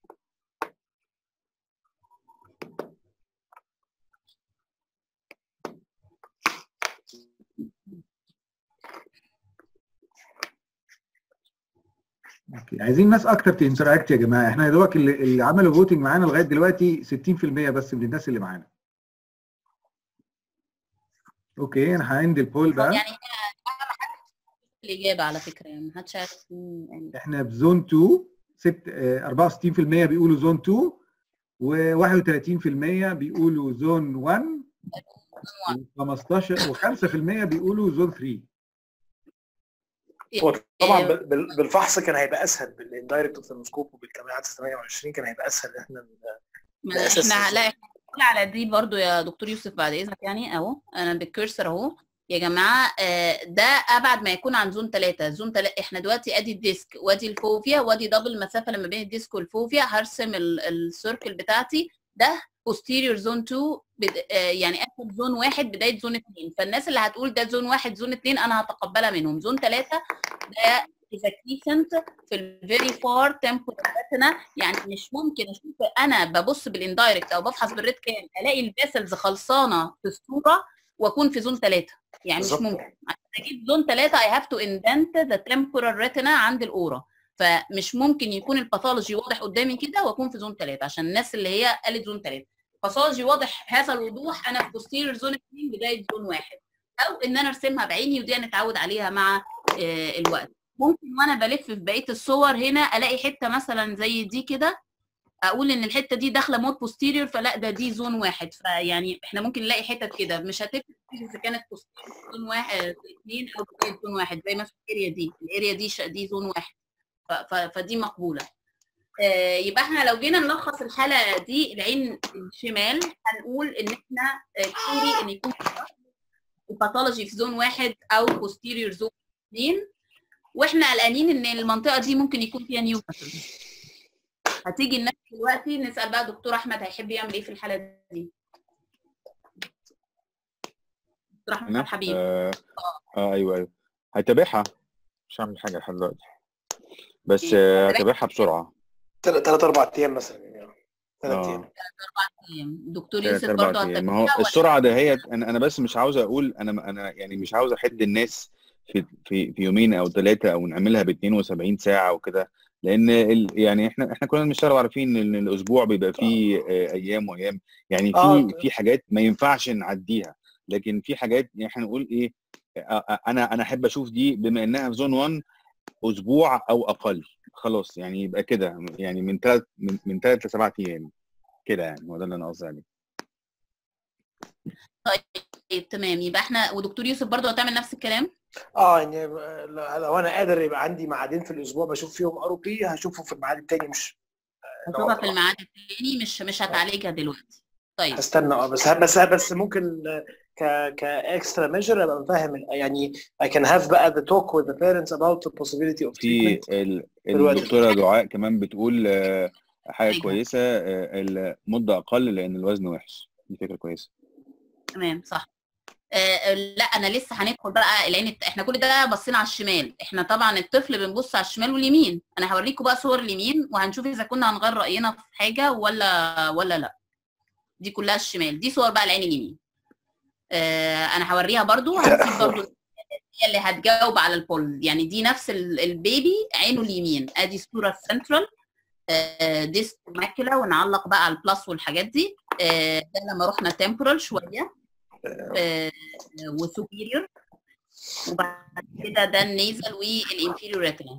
اوكي عايزين ناس اكتر تنتراكت يا جماعه احنا يا دوبك اللي, اللي عملوا فوتنج معانا لغايه دلوقتي 60% بس من الناس اللي معانا اوكي انا هعند البول بقى يعني الاجابه على فكره يعني محدش عارف مين يعني احنا في زون 2 ست آه، 64% بيقولوا زون 2 و31% بيقولوا زون 1 و15 و5% بيقولوا زون 3 هو طبعا إيه. بال- بال- بالفحص كان هيبقى اسهل بالاندايركت اوثالموسكوب وبالكاميرات 620 كان هيبقى اسهل ان احنا ما ده أساس احنا الزون. لا احنا بنقول على دي برضو يا دكتور يوسف بعد اذنك يعني اهو انا بالكرسر اهو يا جماعه آه، ده ابعد ما يكون عن زون 3 زون 3 احنا دلوقتي ادي الديسك وادي الفوفيا وادي دبل المسافه لما بين الديسك والفوفيا هرسم ال- السيركل بتاعتي ده posterior زون 2 بد... آه، يعني اخر زون واحد بدايه زون 2 فالناس اللي هتقول ده زون واحد زون 2 انا هتقبلها منهم زون 3 ده is a crescent في ال very far temporal retina يعني مش ممكن اشوف انا ببص بالاندايركت او بفحص بالريد كان الاقي الفيسلز خلصانه في الصوره واكون في زون 3 يعني مش بالظبط. ممكن عشان اجيب زون 3 I have to indent the temporal retina عند الاورا فمش ممكن يكون الباثولوجي واضح قدامي كده واكون في زون 3 عشان الناس اللي هي قالت زون 3 الباثولوجي واضح هذا الوضوح انا في posterior زون 2 بدايه زون 1 او ان انا ارسمها بعيني ودي هنتعود عليها مع آه، الوقت ممكن وانا بلف في بقيه الصور هنا الاقي حته مثلا زي دي كده اقول ان الحته دي داخله مود بوستيريور فلا ده دي زون واحد فيعني احنا ممكن نلاقي حتت كده مش هتفرق اذا كانت posterior زون واحد اثنين او بدايه زون واحد زي مثلا الاريا دي الاريا دي ش- دي زون واحد ف- ف- فدي مقبوله آه، يبقى احنا لو جينا نلخص الحاله دي العين الشمال هنقول ان احنا كوري ان يكون الباثولوجي في زون واحد او posterior زون اثنين واحنا قلقانين ان المنطقه دي ممكن يكون فيها نيوباثي هتيجي الناس دلوقتي نسال بقى دكتور احمد هيحب يعمل ايه في الحاله دي دكتور احمد انا حبيب آه, اه ايوه ايوه هتابعها مش هعمل حاجه لحد دلوقتي بس إيه، آه هتابعها؟ هتابعها بسرعه ثلاث اربع ايام مثلا يعني ثلاث اه ايام أيام. دكتور ثلاث يوسف برضه اربع ايام هتابعها ما هو ولا- السرعه دهيت انا انا بس مش عاوز اقول انا انا يعني مش عاوز احد الناس في في في يومين او ثلاثه او نعملها ب 72 ساعه وكده لان ال يعني احنا احنا كلنا بنشتغل عارفين ان الاسبوع بيبقى فيه آه، ايام وايام يعني في آه. في حاجات ما ينفعش نعديها لكن في حاجات يعني احنا نقول ايه آه، آه، انا انا احب اشوف دي بما انها في زون 1 اسبوع او اقل خلاص يعني يبقى كده يعني من ثلاث من, من ثلاث لسبعة ايام كده يعني هو ده اللي انا قصدي عليه طيب تمام يبقى احنا ودكتور يوسف برضه هتعمل نفس الكلام اه يعني لو لو انا قادر يبقى عندي ميعادين في الاسبوع بشوف فيهم ار بي هشوفه في الميعاد التاني مش هشوفها في الميعاد التاني مش مش هتعالجها دلوقتي طيب هستنى اه بس بس بس ممكن ك كاكسترا ميجر ابقى فاهم يعني I can have بقى the talk with the parents about the possibility of في treatment ال- الوقت. الدكتوره دعاء كمان بتقول آه، حاجه أيوة. كويسه آه، المده اقل لان الوزن وحش دي فكره كويسه تمام صح آه لا انا لسه هندخل بقى العين الت... احنا كل ده بصينا على الشمال احنا طبعا الطفل بنبص على الشمال واليمين انا هوريكم بقى صور اليمين وهنشوف اذا كنا هنغير راينا في حاجه ولا ولا لا دي كلها الشمال دي صور بقى العين اليمين آه انا هوريها برضو هنسيب برضو هي اللي هتجاوب على البول يعني دي نفس ال- البيبي عينه اليمين ادي الصوره السنترال آه ديسك ماكيولا ونعلق بقى على البلس والحاجات دي آه ده لما رحنا تمبرال شويه آه وسوبيريور وبعد كده ده النيزل والانفيريور ريتنا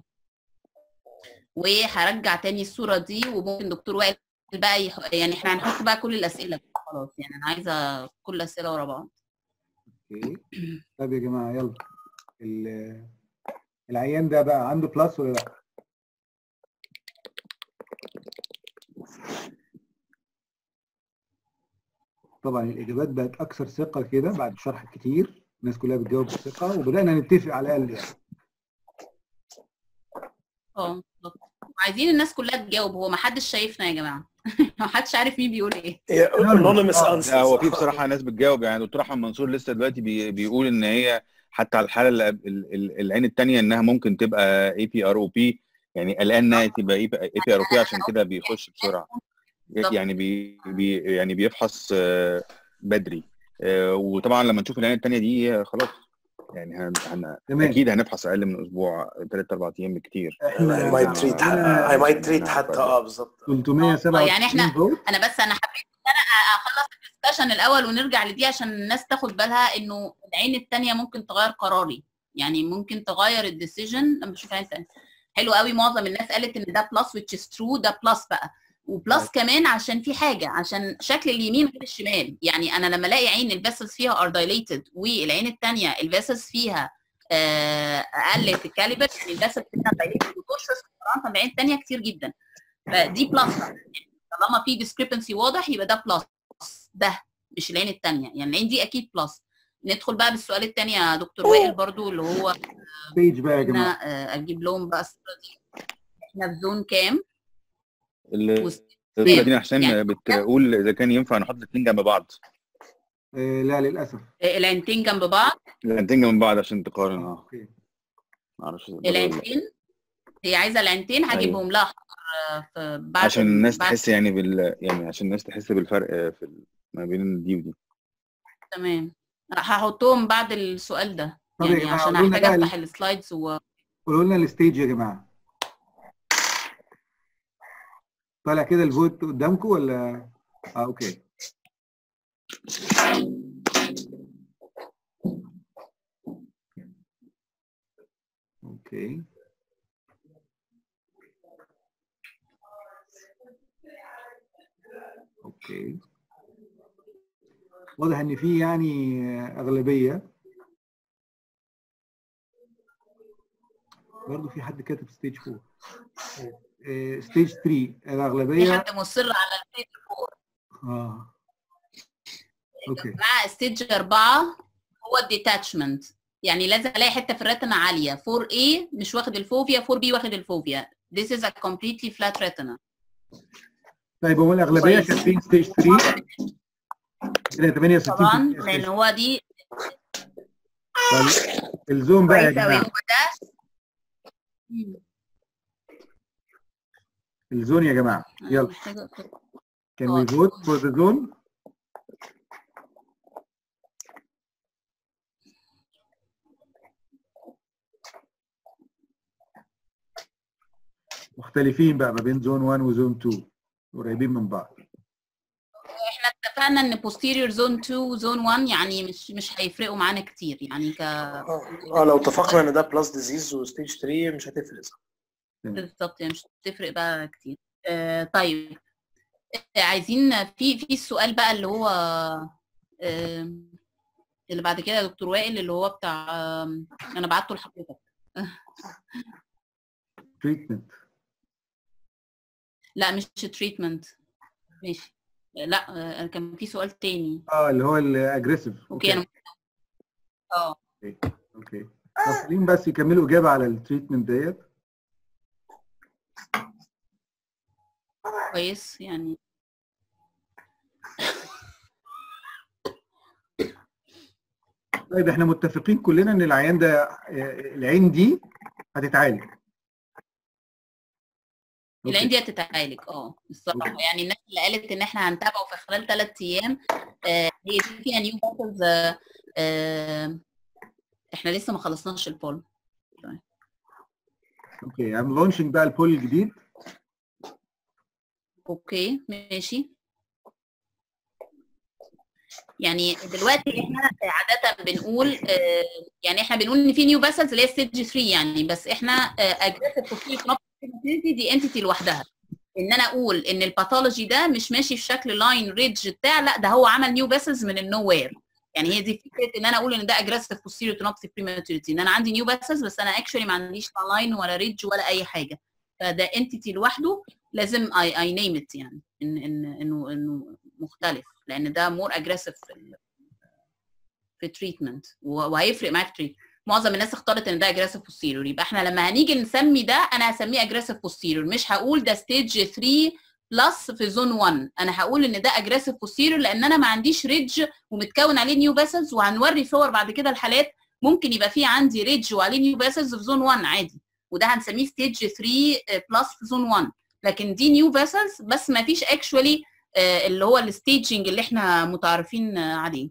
وهرجع تاني الصوره دي وممكن دكتور وائل بقى يح... يعني احنا هنحط بقى كل الاسئله خلاص يعني انا عايزه كل الاسئله ورا بعض اوكي طب يا جماعه يلا ال- العيان ده بقى عنده بلس ولا لا؟ طبعا الاجابات بقت اكثر ثقه كده بعد الشرح كتير الناس كلها بتجاوب بثقه وبدانا نتفق على الاقل يعني اه بالظبط. وعايزين الناس كلها تجاوب هو ما حدش شايفنا يا جماعه ما حدش عارف مين بيقول ايه هي anonymous آه. answers لا هو في بصراحه ناس بتجاوب يعني دكتور احمد منصور لسه دلوقتي بي بيقول ان هي حتى على الحاله اللي قبل- ال- ال- العين الثانيه انها ممكن تبقى اي بي ار او بي يعني قلقان انها تبقى اي بي ار او بي عشان كده بيخش بسرعه بالظبط. يعني بي بي يعني بيفحص آه، بدري آه، وطبعا لما نشوف العين الثانيه دي آه، خلاص يعني هن هن تمام اكيد هنفحص اقل من اسبوع ثلاث اربع ايام بكتير I احنا might treat I might treat حتى اه بالظبط 397 يعني إحنا- فوت انا بس انا حبيت ان انا اخلص الدسكشن الاول ونرجع لدي عشان الناس تاخد بالها انه العين الثانيه ممكن تغير قراري يعني ممكن تغير الديسيجن لما بشوف العين الثانيه حلو قوي معظم الناس قالت ان ده بلس which is true ده بلس بقى وبلس كمان عشان في حاجه عشان شكل اليمين غير الشمال يعني انا لما الاقي عين الفيسلز فيها ار دايليتد والعين الثانيه الفيسلز فيها آه، اقل في الكاليبر يعني الفيسلز فيها دايليتد وتورشس مقارنه بالعين الثانيه كتير جدا فدي بلس بقى طالما في ديسكريبنسي واضح يبقى ده بلس ده مش العين الثانيه يعني العين دي اكيد بلس ندخل بقى بالسؤال الثاني يا دكتور وائل برضو اللي هو ستيج بقى يا احنا جماعه آه، اجيب لهم بقى الصوره دي احنا في زون كام ال- وست- الدكتوره دينا حسام يعني- بتقول اذا كان ينفع نحط الاثنين جنب بعض آه، لا للاسف آه، العينتين جنب بعض العينتين جنب بعض عشان تقارن اه اوكي معرفش العينتين هي عايزه العينتين هجيبهم لها آه، في بعد عشان الناس بعد- تحس يعني بال يعني عشان الناس تحس بالفرق في ال... ما بين دي ودي تمام هحطهم بعد السؤال ده طب يا يعني جماعة عشان قولوا لنا هحتاج بقى افتح السلايدز و قولوا لنا الستيج يا جماعه طالع كده الفوت قدامكم ولا اه اوكي اوكي اوكي واضح ان في يعني اغلبيه برضه في حد كاتب ستيج 4 ستيج 3 في الاغلبيه حد مصر على الستيج اه اوكي مع ستيج أربعة هو الديتاتشمنت يعني لازم الاقي حته في الريتنا عاليه 4A مش واخد الفوفيا 4B واخد الفوفيا this is a completely flat retina طيب هو الاغلبيه كويس. كاتبين ستيج 3 كده 68 طبعا لان هو دي طيب الزوم بقى يا كويس قوي هو جماعه ده مم. الزون يا جماعه أنا يلا محتاجة أكتب. can we vote for the zone مختلفين بقى ما بين زون 1 وزون 2 قريبين من بعض احنا اتفقنا ان posterior zone 2 وزون 1 يعني مش مش هيفرقوا معانا كتير يعني ك اه آه، لو اتفقنا ان ده بلس ديزيز وستيج 3 مش هتفرق صح بالظبط يعني مش هتفرق بقى كتير آه طيب آه، عايزين في في السؤال بقى اللي هو آه اللي بعد كده يا دكتور وائل اللي هو بتاع آه انا بعته لحضرتك تريتمنت لا مش تريتمنت ماشي لا آه، كان في سؤال تاني اه اللي هو الاجريسيف اوكي انا اه اوكي طب خليهم بس يكملوا اجابه على التريتمنت ديت كويس يعني طيب احنا متفقين كلنا ان العيان ده آه، العين دي هتتعالج أوكي. العين دي هتتعالج اه الصراحه يعني الناس اللي قالت ان احنا هنتابعه في خلال ثلاث ايام آه هي دي فيها نيو باتلز آه آه احنا لسه ما خلصناش البول اوكي ام لونشنج بقى البول الجديد اوكي ماشي يعني دلوقتي احنا عاده بنقول آه يعني احنا بنقول ان في نيو باسلز اللي هي ستيج 3 يعني بس احنا اجريسيف دي انتيتي لوحدها ان انا اقول ان الباثولوجي ده مش ماشي في شكل لاين ريدج بتاع لا ده هو عمل نيو باسلز من النو وير يعني هي دي فكره ان انا اقول ان ده اجريسيف posterior tenopathy prematurity ان انا عندي نيو باسلز بس انا اكشولي ما عنديش لا لاين ولا ريدج ولا اي حاجه فده انتيتي لوحده لازم اي اي نيم ات يعني ان ان انه انه مختلف لان ده مور اجريسيف في ال في تريتمنت وهيفرق معاك في treatment. معظم الناس اختارت ان ده اجريسيف بوستيريور يبقى احنا لما هنيجي نسمي ده انا هسميه اجريسيف بوستيريور مش هقول ده ستيج 3 بلس في زون 1 انا هقول ان ده اجريسيف بوستيريور لان انا ما عنديش ريدج ومتكون عليه نيو فيسلز وهنوري صور بعد كده الحالات ممكن يبقى في عندي ريدج وعليه نيو فيسلز في زون 1 عادي وده هنسميه ستيج 3 بلس في زون 1 لكن دي نيو فيسلز بس ما فيش اكشولي اللي هو الستيجنج اللي احنا متعارفين آه، عليه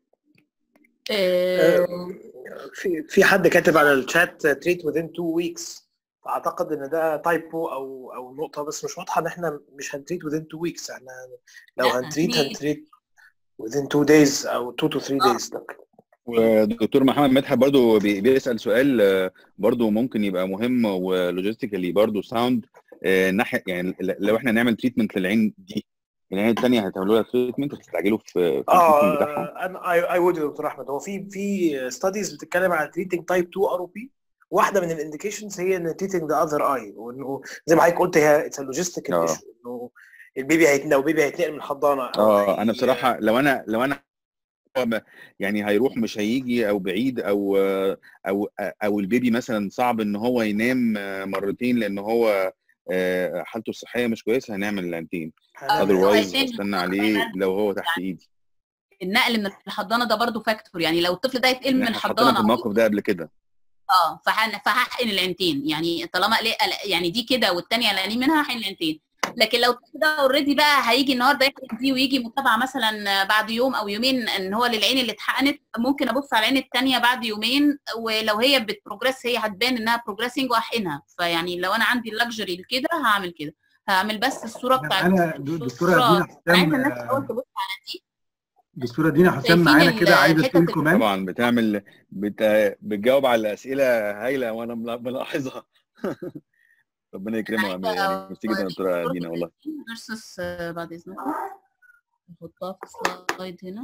آه، في في حد كاتب على الشات تريت within two weeks اعتقد ان ده تايبو او او نقطه بس مش واضحه ان احنا مش هنتريت within two weeks احنا لو لا، هنتريت في- هنتريت within two days او two to three آه. days ده. ودكتور محمد مدحت برضو بي- بيسأل سؤال آه، برضو ممكن يبقى مهم ولوجيستيكالي برضو ساوند ناحيه يعني ل- لو احنا نعمل تريتمنت للعين دي العين الثانيه هتعملوا لها تريتمنت هتستعجلوا في في التريتمنت بتاعها اه انا اي اي وود يا دكتور احمد هو في في ستاديز بتتكلم على تريتنج تايب 2 ار او بي واحده من الانديكيشنز هي ان تريتنج ذا اذر اي وانه زي ما حضرتك قلت هي اتس لوجيستيكال آه. ايشو انه البيبي هيت لو بيبي هيتنقل من الحضانه أو اه هي- انا بصراحه لو انا لو انا هو ب- يعني هيروح مش هيجي او بعيد او او او البيبي مثلا صعب ان هو ينام مرتين لان هو آه، حالته الصحيه مش كويسه هنعمل العينتين آه، اذروايز هيتم استنى عليه لو هو تحت ايدي النقل من الحضانه ده برضو فاكتور يعني لو الطفل ده يتقل من احنا حطينا في الحضانه الموقف ده قبل كده اه فهن- فهحقن العينتين يعني طالما قلق- قلق- يعني دي كده والثانيه قلقانين منها هحقن العينتين لكن لو الطفل ده اوريدي بقى هيجي النهارده يحقن دي ويجي متابعه مثلا بعد يوم او يومين ان هو للعين اللي اتحقنت ممكن ابص على العين الثانيه بعد يومين ولو هي بتبروجريس هي هتبان انها بروجريسنج واحقنها فيعني لو انا عندي اللكجري كده هعمل كده هعمل بس الصوره بتاعت انا دكتوره الصورة. دينا انا عايزه حسام الناس تحاول تبص على دي دكتوره دينا حسام شايفين معانا ال- كده عايزه الحتت تقول ال- كومنت طبعا بتعمل بت... بتجاوب على الاسئله هايله وانا ملا- ملاحظها ربنا يكرمها عايزة يعني ميرسي جدا يا دكتوره دينا والله فيرسس بعد اذنكم نحطها في سلايد هنا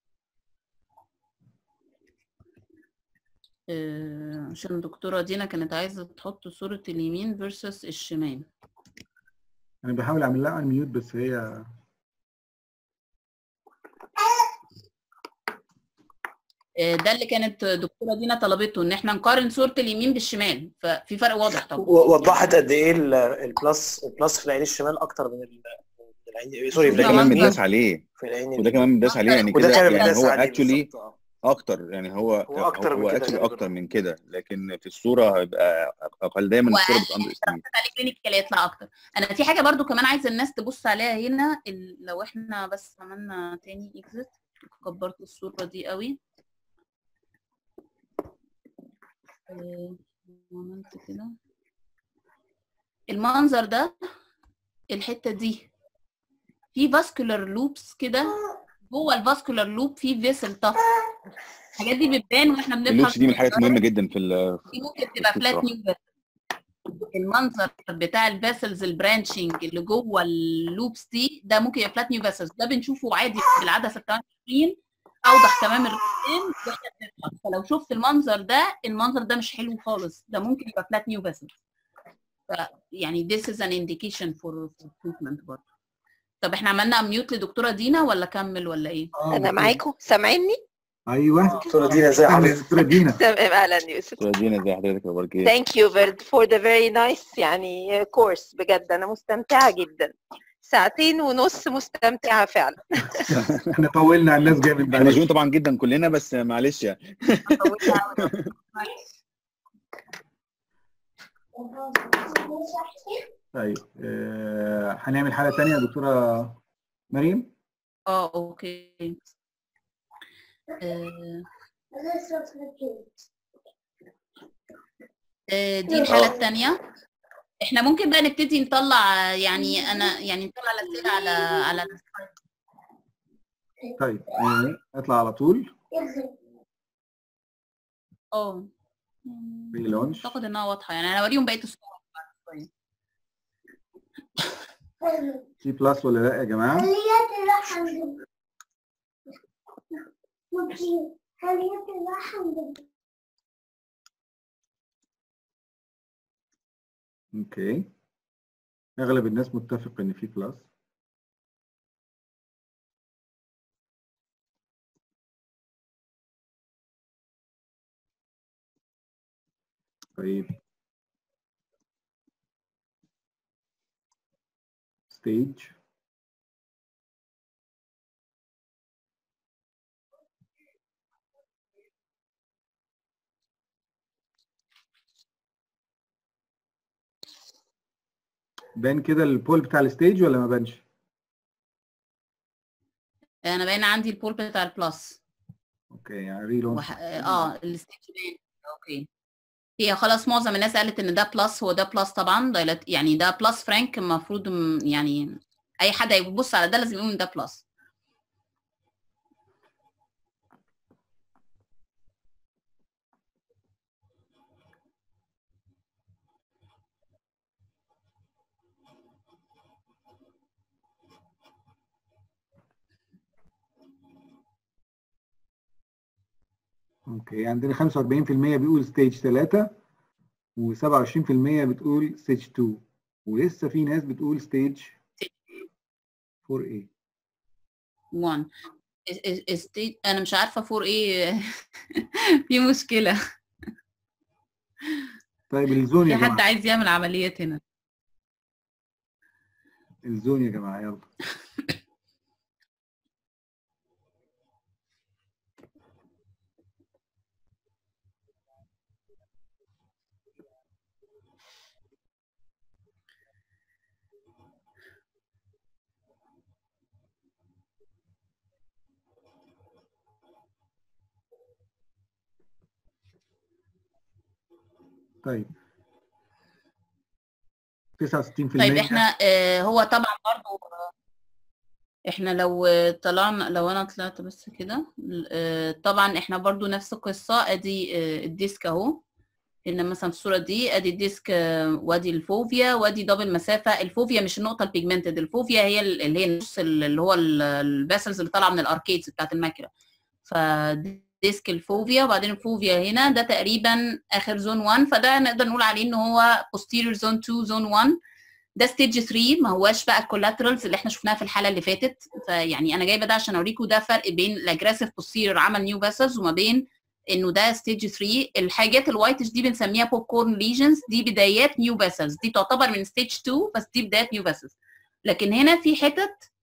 آه، عشان الدكتورة دينا كانت عايزة تحط صورة اليمين فيرسس الشمال انا بحاول اعمل لها ميوت بس هي آه، ده اللي كانت دكتورة دينا طلبته ان احنا نقارن صورة اليمين بالشمال ففي فرق واضح طبعا و- وضحت قد ايه ال- البلس البلس في العين الشمال اكتر من ال- من العين سوري في وده طبعاً. كمان العين متداس عليه في العين وده كمان متداس عليه يعني وده كده كان يعني بيداس هو عليه اكشولي بالظبط، آه. اكتر يعني هو هو أكتر من هو كده اكشولي غالباً. اكتر من كده لكن في الصوره هيبقى اقل دايما الصوره وأقل. بتاندر استيميت عليه كلينيكال يطلع اكتر انا في حاجه برضو كمان عايزه الناس تبص عليها هنا ال- لو احنا بس عملنا تاني اكزit كبرت الصوره دي قوي آه، عملت كده المنظر ده الحته دي في فاسكولار لوبس كده جوه الفاسكولار لوب في فيسل طف الحاجات دي بتبان واحنا بنبحث اللوبس دي من الحاجات في الجراحة. المهمه جدا في ال- دي ممكن تبقى فلات بصراحة. نيو المنظر بتاع الفاسلز البرانشنج اللي جوه اللوبس دي ده ممكن يبقى فلات نيو فاسلز ده بنشوفه عادي في العدسه 28 اوضح كمان من الرسام واحنا بنفحص فلو شفت المنظر ده المنظر ده مش حلو خالص ده ممكن يبقى فلات نيو فاسلز يعني this is an indication for for treatment برضه طب احنا عملنا ميوت لدكتوره دينا ولا كمل ولا ايه؟ آه، انا معاكم سامعيني ايوه دكتوره دينا ازي أهلا حضرتك دكتوره دينا تمام اهلا يوسف دكتوره دينا زي حضرتك اخبارك ايه؟ ثانك يو فور ذا فيري نايس يعني كورس بجد انا مستمتعه جدا ساعتين ونص مستمتعه فعلا احنا طولنا على الناس جامد احنا معلش مشغولين طبعا جدا كلنا بس معلش يعني طيب آه، هنعمل حاله ثانيه يا دكتوره مريم اه اوكي آه، آه، دي الحالة الثانية احنا ممكن بقى نبتدي نطلع يعني انا يعني نطلع الأسئلة على على السلايد. طيب يعني اطلع على طول اه ريلونش اعتقد انها واضحة يعني انا اوريهم بقية الصور بعد شوية. سي بلس ولا لا يا جماعه اوكي اغلب الناس متفق ان في بلس طيب stage بان كده البول بتاع الستيج ولا ما بانش؟ انا باين عندي البول بتاع البلس اوكي يعني ريلون وح... اه الستيج باين اوكي هي خلاص معظم الناس قالت ان ده بلس هو ده بلس طبعا ده لا- يعني ده بلس فرانك المفروض م- يعني اي حد هيبص على ده لازم يقول ان ده بلس اوكي عندنا 45% بيقول ستيج 3 و27% بتقول ستيج 2 ولسه في ناس بتقول ستيج 4A 1 ستيج انا مش عارفه فور ايه في مشكله طيب الزون في يا حد جماعه عايز يعمل عمليات هنا الزون يا جماعه يلا طيب 69% طيب احنا آه، هو طبعا برضو آه، احنا لو آه، طلعنا لو انا طلعت بس كده آه، طبعا احنا برضو نفس القصة ادي آه، الديسك اهو هنا مثلا في الصورة دي ادي الديسك آه، وادي الفوفيا وادي دبل مسافة الفوفيا مش النقطة البيجمنتد الفوفيا هي ال- اللي هي النص اللي هو الباسلز اللي طالعة من الاركيدز بتاعت الماكينة فديسك الفوفيا وبعدين الفوفيا هنا ده تقريبا اخر زون 1 فده نقدر نقول عليه ان هو posterior zone 2 زون 1 ده ستيج 3 ما هواش بقى الكولاترالز اللي احنا شفناها في الحاله اللي فاتت فيعني انا جايبه ده عشان اوريكم ده فرق بين الاجريسيف بوستيريور عمل نيو فاسلز وما بين انه ده ستيج 3 الحاجات الوايتش دي بنسميها بوب كورن ليجنز دي بدايات نيو فاسلز دي تعتبر من ستيج 2 بس دي بدايات نيو فاسلز لكن هنا في حتت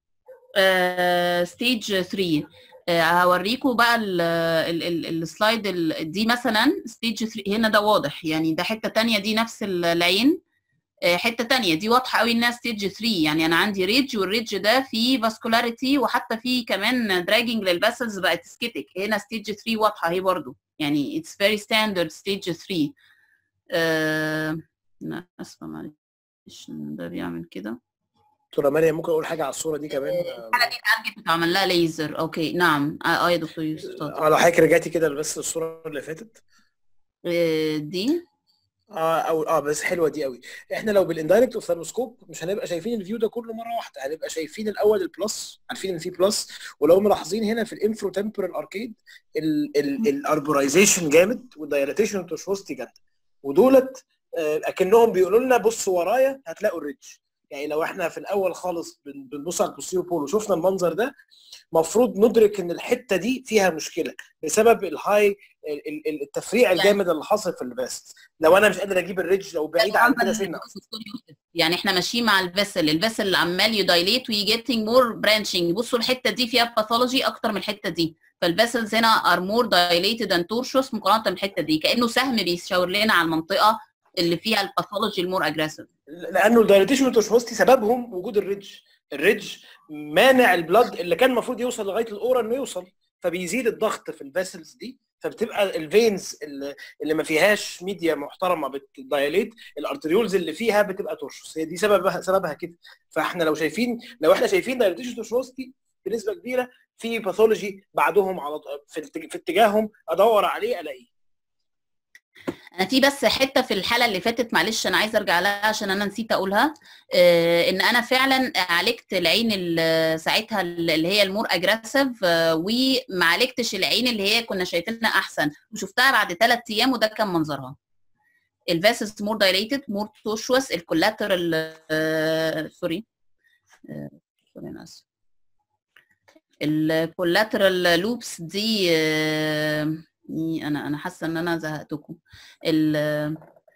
ستيج 3 آه، هوريكم بقى ال- ال- ال- السلايد ال- دي مثلا ستيج 3 هنا ده واضح يعني ده حته تانية دي نفس ال- العين آه، حته تانية دي واضحه قوي انها ستيج 3 يعني انا عندي ريدج والريدج ده فيه فاسكولاريتي وحتى فيه كمان دراجنج للفاسلز بقت سكيتك هنا ستيج 3 واضحه اهي برضو يعني اتس فيري ستاندرد ستيج 3 آه، انا اسفه معلش إن ده بيعمل كده دكتوره مريم ممكن اقول حاجه على الصوره دي كمان الحاله دي اتارجت بتعمل لها ليزر اوكي نعم اه آه يا دكتور يوسف اتفضل اه لو حضرتك رجعتي كده بس الصوره اللي فاتت آه، دي اه او اه بس حلوه دي قوي احنا لو بالاندايركت اوفثالموسكوب مش هنبقى شايفين الفيو ده كله مره واحده هنبقى شايفين الاول البلس عارفين ان في بلس ولو ملاحظين هنا في الانفرو تمبرال اركيد الاربورايزيشن جامد والدايلاتيشن والتوشوستي جامده ودولت آه، اكنهم بيقولوا لنا بصوا ورايا هتلاقوا الريدج يعني لو احنا في الاول خالص بن- بنبص على البوستيرو بول وشفنا المنظر ده مفروض ندرك ان الحته دي فيها مشكله بسبب الهاي ال- ال- التفريع الجامد اللي حاصل في الفاست لو انا مش قادر اجيب الريدج لو بعيد عن كده سنه يعني احنا ماشيين مع الفيسل الفيسل اللي عمال يدايليت وي جيتنج مور برانشنج بصوا الحته دي فيها باثولوجي اكتر من الحته دي فالفيسلز هنا ار مور دايليتد اند تورشوس مقارنه بالحته دي كانه سهم بيشاور لنا على المنطقه اللي فيها الباثولوجي المور اجريسيف لانه الدايليتيشن والتوشوستي سببهم وجود الريدج الريدج مانع البلد اللي كان المفروض يوصل لغايه الاورا انه يوصل فبيزيد الضغط في الفاسلز دي فبتبقى الفينز اللي, اللي ما فيهاش ميديا محترمه بتدايليت الارتريولز اللي فيها بتبقى تورشوس هي دي سببها سببها كده فاحنا لو شايفين لو احنا شايفين دايليتيشن توشوستي بنسبه كبيره في باثولوجي بعدهم على في الاتج- في اتجاههم ادور عليه الاقيه انا في بس حته في الحاله اللي فاتت معلش انا عايزه ارجع لها عشان انا نسيت اقولها آه، ان انا فعلا عالجت العين ال- ساعتها اللي هي المور اجريسيف وما عالجتش العين اللي هي كنا شايفينها احسن وشفتها بعد ثلاث ايام وده كان منظرها الفاسس مور دايليتد مور توشوس الكولاترال سوري سوري انا اسف الكولاترال لوبس دي آه، دي انا انا حاسه ان انا زهقتكم ال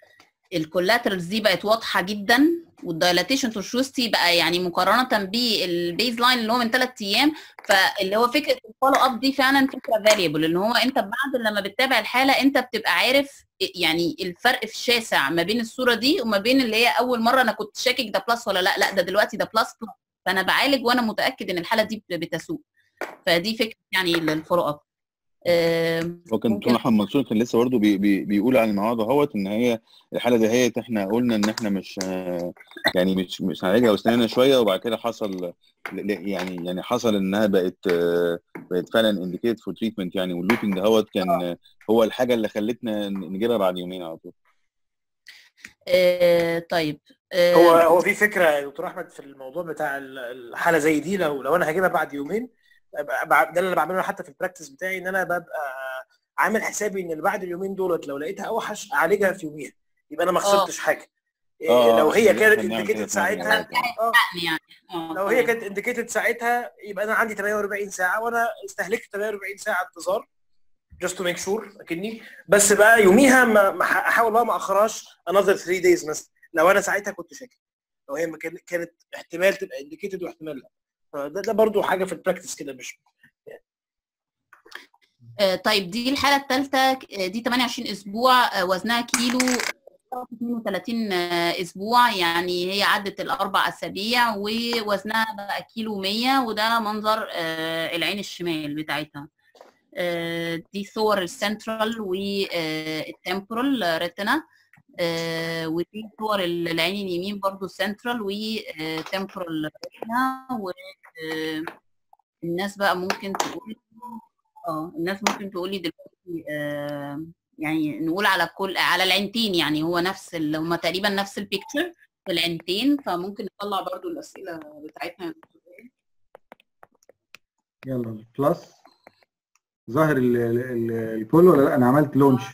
الكولاترالز دي بقت واضحه جدا والدايلاتيشن تورشوستي بقى يعني مقارنه بالبيز لاين اللي هو من ثلاث ايام فاللي هو فكره الفولو اب دي فعلا فكره فاليبل ان هو انت بعد لما بتتابع الحاله انت بتبقى عارف يعني الفرق في الشاسع ما بين الصوره دي وما بين اللي هي اول مره انا كنت شاكك ده بلس ولا لا لا ده دلوقتي ده بلس بلس فانا بعالج وانا متاكد ان الحاله دي بتسوء فدي فكره يعني الفولو اب هو كان دكتور محمد منصور كان لسه برضه بي بي بيقول على الموضوع دهوت ان هي الحاله دهيت احنا قلنا ان احنا مش يعني مش مش هنعالجها واستنينا شويه وبعد كده حصل يعني يعني حصل انها بقت بقت فعلا انديكيت فور تريتمنت يعني واللوبينج دهوت كان هو الحاجه اللي خلتنا نجيبها بعد يومين على طول. آه طيب آه هو هو في فكره يا دكتور احمد في الموضوع بتاع الحاله زي دي لو لو انا هجيبها بعد يومين ده اللي انا بعمله حتى في البراكتس بتاعي ان انا ببقى عامل حسابي ان اللي بعد اليومين دولت لو لقيتها اوحش اعالجها في يوميها يبقى انا ما خسرتش حاجه آه، لو هي عشان كانت نعمل انديكيتد كده ساعتها آه، يعني آه، لو هي آه. كانت انديكيتد ساعتها يبقى انا عندي 48 ساعه وانا استهلكت 48 ساعه انتظار جاست تو ميك شور اكني بس بقى يوميها ما ما ح- احاول بقى ما اخرهاش another 3 دايز مثلا لو انا ساعتها كنت شاكك لو هي ما كان- كانت احتمال تبقى انديكيتد واحتمال لا فده ده برضو حاجه في البراكتس كده مش آه، طيب دي الحالة الثالثة دي 28 أسبوع آه، وزنها كيلو 32 آه، أسبوع يعني هي عدت الأربع أسابيع ووزنها بقى كيلو 100 وده منظر آه، العين الشمال بتاعتها آه، دي صور السنترال والتمبورال ريتنا ودي صور العين اليمين برضو سنترال وتمبورال ريتنا والناس بقى ممكن تقول اه الناس ممكن تقولي دلوقتي آه يعني نقول على كل على العينتين يعني هو نفس ال... هما تقريبا نفس البيكتشر في العينتين فممكن نطلع برضو الأسئلة بتاعتنا يا دكتور وائل. يلا بلس ظاهر ال- ال- ال- البول ولا لا انا عملت لونش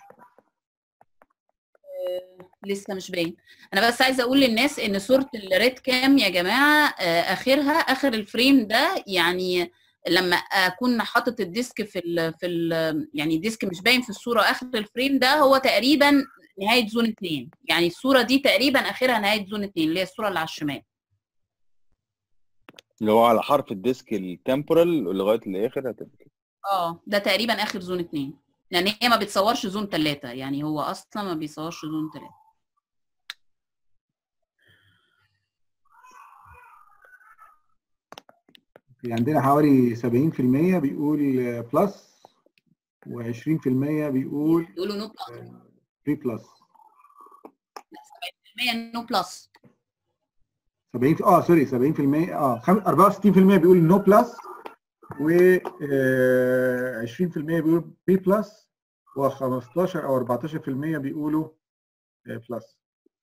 لسه مش باين انا بس عايزه اقول للناس ان صوره الريد كام يا جماعه آه، اخرها اخر الفريم ده يعني لما اكون حاطط الديسك في ال في ال يعني الديسك مش باين في الصوره اخر الفريم ده هو تقريبا نهايه زون 2 يعني الصوره دي تقريبا اخرها نهايه زون 2 اللي هي الصوره اللي على الشمال اللي هو على حرف الديسك التمبورال لغايه الاخر هتبقى كده. اه ده تقريبا اخر زون 2 لان هي ما بتصورش زون 3 يعني هو اصلا ما بيصورش زون 3 في عندنا حوالي 70% بيقول بلس و20% بيقول يقولوا نو بلس بري بلس 70% نو بلس 70 اه سوري 70% اه خم- 64% بيقول نو بلس و آه، 20% بيقول بي بلس و15 او 14% بيقولوا بلس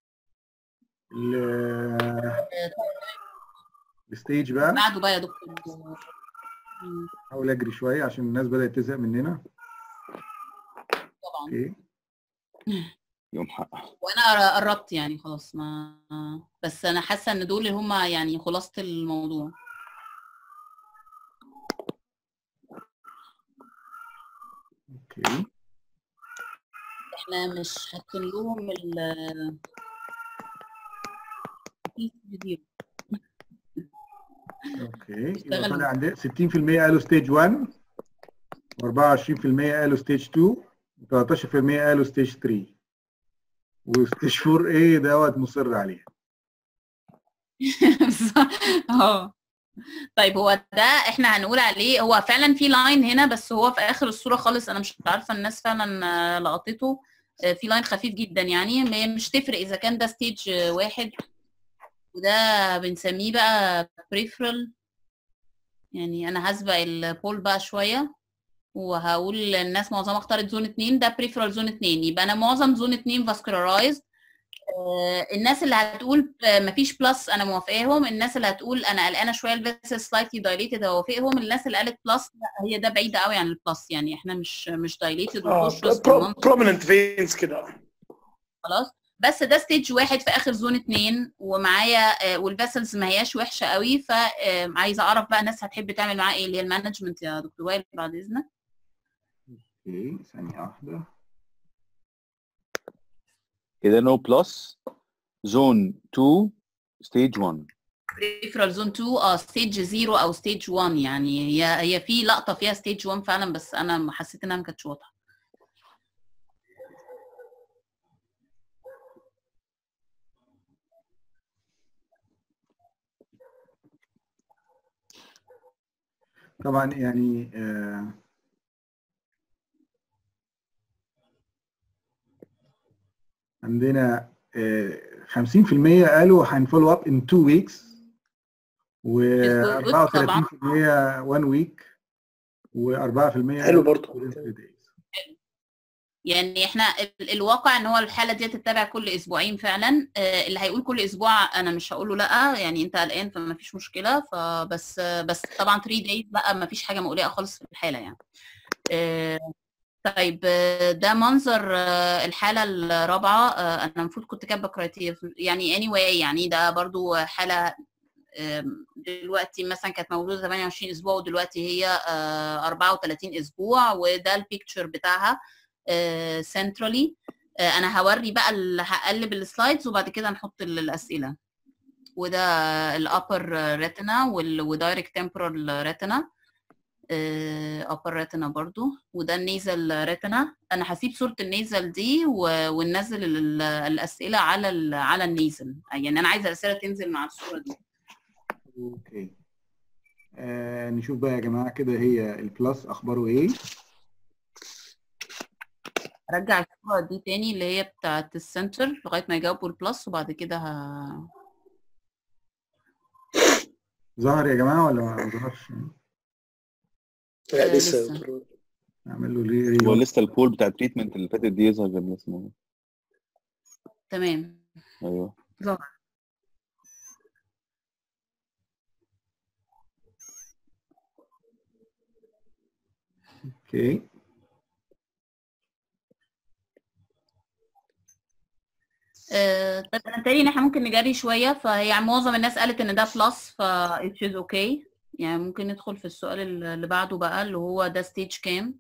الستيج بقى بعده بقى يا دكتور مم، احاول اجري شويه عشان الناس بدات تزهق مننا طبعا اوكي يوم حقها وانا قربت يعني خلاص ما بس انا حاسه ان دول اللي هم يعني خلاصه الموضوع اوكي احنا مش حاطين لهم ال الفيديو اوكي يبقى اشتغل. طالع عندنا 60% قالوا ستيج 1 و24% قالوا ستيج 2 و13% قالوا ستيج 3 وستيج 4 ايه دوت مصر عليها اه طيب هو ده احنا هنقول عليه هو فعلا في لاين هنا بس هو في اخر الصوره خالص انا مش عارفه الناس فعلا آه، لقطته آه، في لاين خفيف جدا يعني ما هي مش تفرق اذا كان ده ستيج آه، واحد وده بنسميه بقى بريفرال يعني انا هسبق البول بقى شويه وهقول للناس معظمها اختارت زون 2 ده بريفرال زون 2 يبقى انا معظم زون 2 فاسكولارايزد الناس اللي هتقول آه، مفيش بلس انا موافقاهم الناس اللي هتقول انا قلقانه شويه الفيسل سلايتلي دايليتد اوافقهم الناس اللي قالت بلس لا هي ده بعيده قوي عن البلس يعني احنا مش مش دايليتد اه وخش وسط المنطقة. بروميننت فينز كده خلاص بس ده ستيج واحد في اخر زون اتنين ومعايا آه، والفاسلز ما هياش وحشه قوي فعايزه اعرف بقى الناس هتحب تعمل معاه ايه اللي هي المانجمنت يا دكتور وائل بعد اذنك اوكي ثانيه واحده كده نو بلس زون 2 ستيج 1 بريفرال زون 2 اه ستيج 0 او ستيج 1 يعني هي هي في لقطه فيها ستيج 1 فعلا بس انا حسيت انها ما كانتش واضحه طبعا يعني آه، عندنا آه، 50% قالوا هنفولو اب ان 2 ويكس و It's good طبعاً. 34% 1 ويك و4% حلو برضو. يعني احنا ال- الواقع ان هو الحاله دي تتبع كل اسبوعين فعلا آه، اللي هيقول كل اسبوع انا مش هقول له لا يعني انت قلقان فما فيش مشكله فبس بس طبعا 3 دايز لا ما فيش حاجه مقلقه خالص في الحاله يعني آه، طيب آه، ده منظر آه، الحاله الرابعه آه، انا المفروض كنت كاتبه كرايتيريا يعني anyway يعني ده برضو حاله آم، دلوقتي مثلا كانت مولوده 28 اسبوع ودلوقتي هي آه، 34 اسبوع وده البيكتشر بتاعها سنترالي انا هوري بقى ال- هقلب السلايدز وبعد كده نحط ال- الاسئله وده الابر ريتنا ودايركت تمبرال ريتنا ابر ريتنا برضو وده النيزل ريتنا انا هسيب صوره النيزل دي و- وننزل ال- الاسئله على ال- على النيزل يعني انا عايزه الاسئله تنزل مع الصوره دي اوكي آه نشوف بقى يا جماعه كده هي البلس اخباره ايه ارجع الصوره دي تاني اللي هي بتاعت السنتر لغايه ما يجاوبوا البلس وبعد كده ه... ظهر يا جماعه ولا ما ظهرش لا آه، لسه لسه. نعمل له ليه هو ري لسه البول بتاع التريتمنت اللي فاتت دي يظهر زي ما اسمه تمام ايوه ظهر اوكي آه، طب انا تاني ان احنا ممكن نجري شويه فهي يعني معظم الناس قالت ان ده بلس ف it is okay يعني ممكن ندخل في السؤال اللي بعده بقى اللي هو ده ستيج كام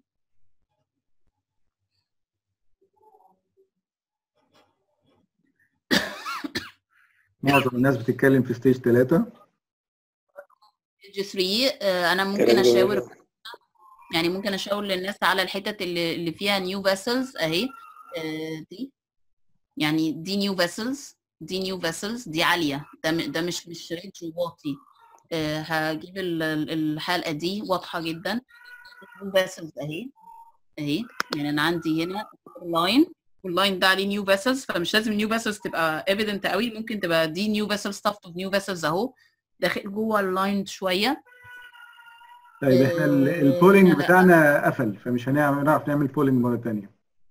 معظم الناس بتتكلم في ستيج 3 ستيج 3 آه، انا ممكن كلام جميل. اشاور يعني ممكن اشاور للناس على الحتت اللي, اللي فيها نيو فيسلز اهي آه، دي يعني دي نيو فيسلز دي نيو فيسلز دي عاليه ده م- ده مش مش رينج واطي آه، هجيب ال- ال- الحلقه دي واضحه جدا نيو فيسلز اهي اهي يعني انا عندي هنا لاين واللاين ده عليه نيو فيسلز فمش لازم نيو فيسلز تبقى ايفيدنت قوي ممكن تبقى دي نيو فيسل ستافت اوف نيو فيسلز اهو داخل جوه اللاين شويه طيب احنا ال- آه، البولينج لا. بتاعنا قفل فمش هنعرف نعرف نعمل بولينج مره ثانيه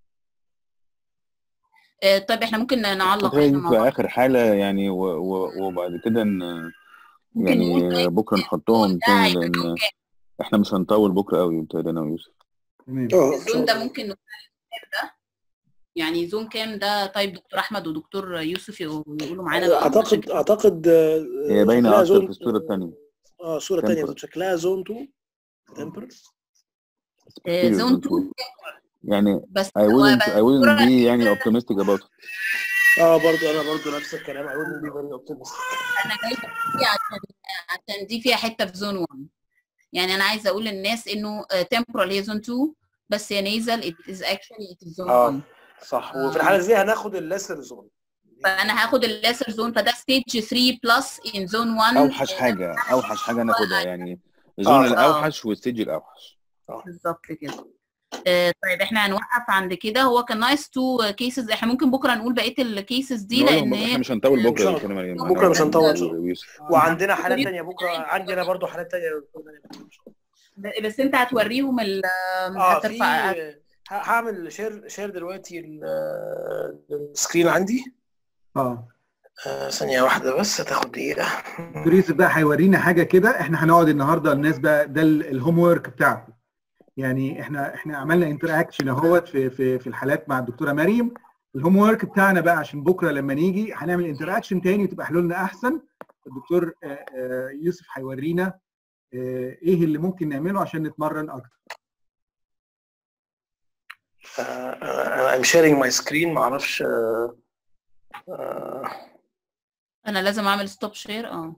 آه، طيب احنا ممكن نعلق الفترة دي احنا مع تبقى بعض اخر حالة يعني و... و... وبعد كده ن... ممكن نقول يعني طيب بكرة نحطهم ده تاني هيبقى لان يوم كام؟ احنا مش هنطول بكرة قوي بتهيألي انا ويوسف تمام اه إن شاء الزون ده الله. ممكن نقول عليه كام ده يعني زون كام ده طيب دكتور احمد ودكتور يوسف يقولوا معانا بقى اعتقد عشان اعتقد آه، هي باينة شكلها اكتر زون في الصورة التانية اه صورة تانية Temporal. شكلها زون 2 تمبر آه، Superior زون zone 2 يعني بس I هو wouldn't بس I wouldn't الصورة be يعني optimistic about it اه برضو انا برضو نفس الكلام I wouldn't be very optimistic انا جايبه دي عشان عشان دي فيها حته في زون 1 يعني انا عايزه اقول للناس انه تمبرال هي زون 2 بس هي نيزل it is actually it is zone اه 1 صح وفي الحالة دي هناخد الليسر زون فانا هاخد الليسر زون فده ستيج 3 بلس ان زون 1 اوحش حاجة اوحش حاجة ناخدها يعني آه. الزون الاوحش والستيج الاوحش بالظبط كده آه، طيب احنا هنوقف عند كده هو كان نايس تو كيسز احنا ممكن بكره نقول بقيه الكيسز دي نقولهم لان بقى، احنا هي مش هنطول إن بكرة شاء يا الله. كريم مريم. بكرة أنا مش هنطول إن شاء ويوسف. ويوسف وعندنا حالات تانية بكرة عندنا برضو حالات تانية ب- بس انت هتوريهم ال اه في هترفع ه- هعمل شير شير دلوقتي ال- السكرين عندي اه آه، ثانية واحدة بس هتاخد دقيقة دكتور يوسف بقى هيورينا حاجه كده احنا هنقعد النهارده الناس بقى ده الهوم ورك بتاعكم يعني احنا احنا عملنا انتر اكشن اهوت في في في الحالات مع الدكتوره مريم الهوم ورك بتاعنا بقى عشان بكره لما نيجي هنعمل انتر اكشن تاني وتبقى حلولنا احسن الدكتور آه، آه، يوسف هيورينا آه، ايه اللي ممكن نعمله عشان نتمرن اكتر I'm sharing my screen معرفش آه، آه، انا لازم اعمل ستوب شير اه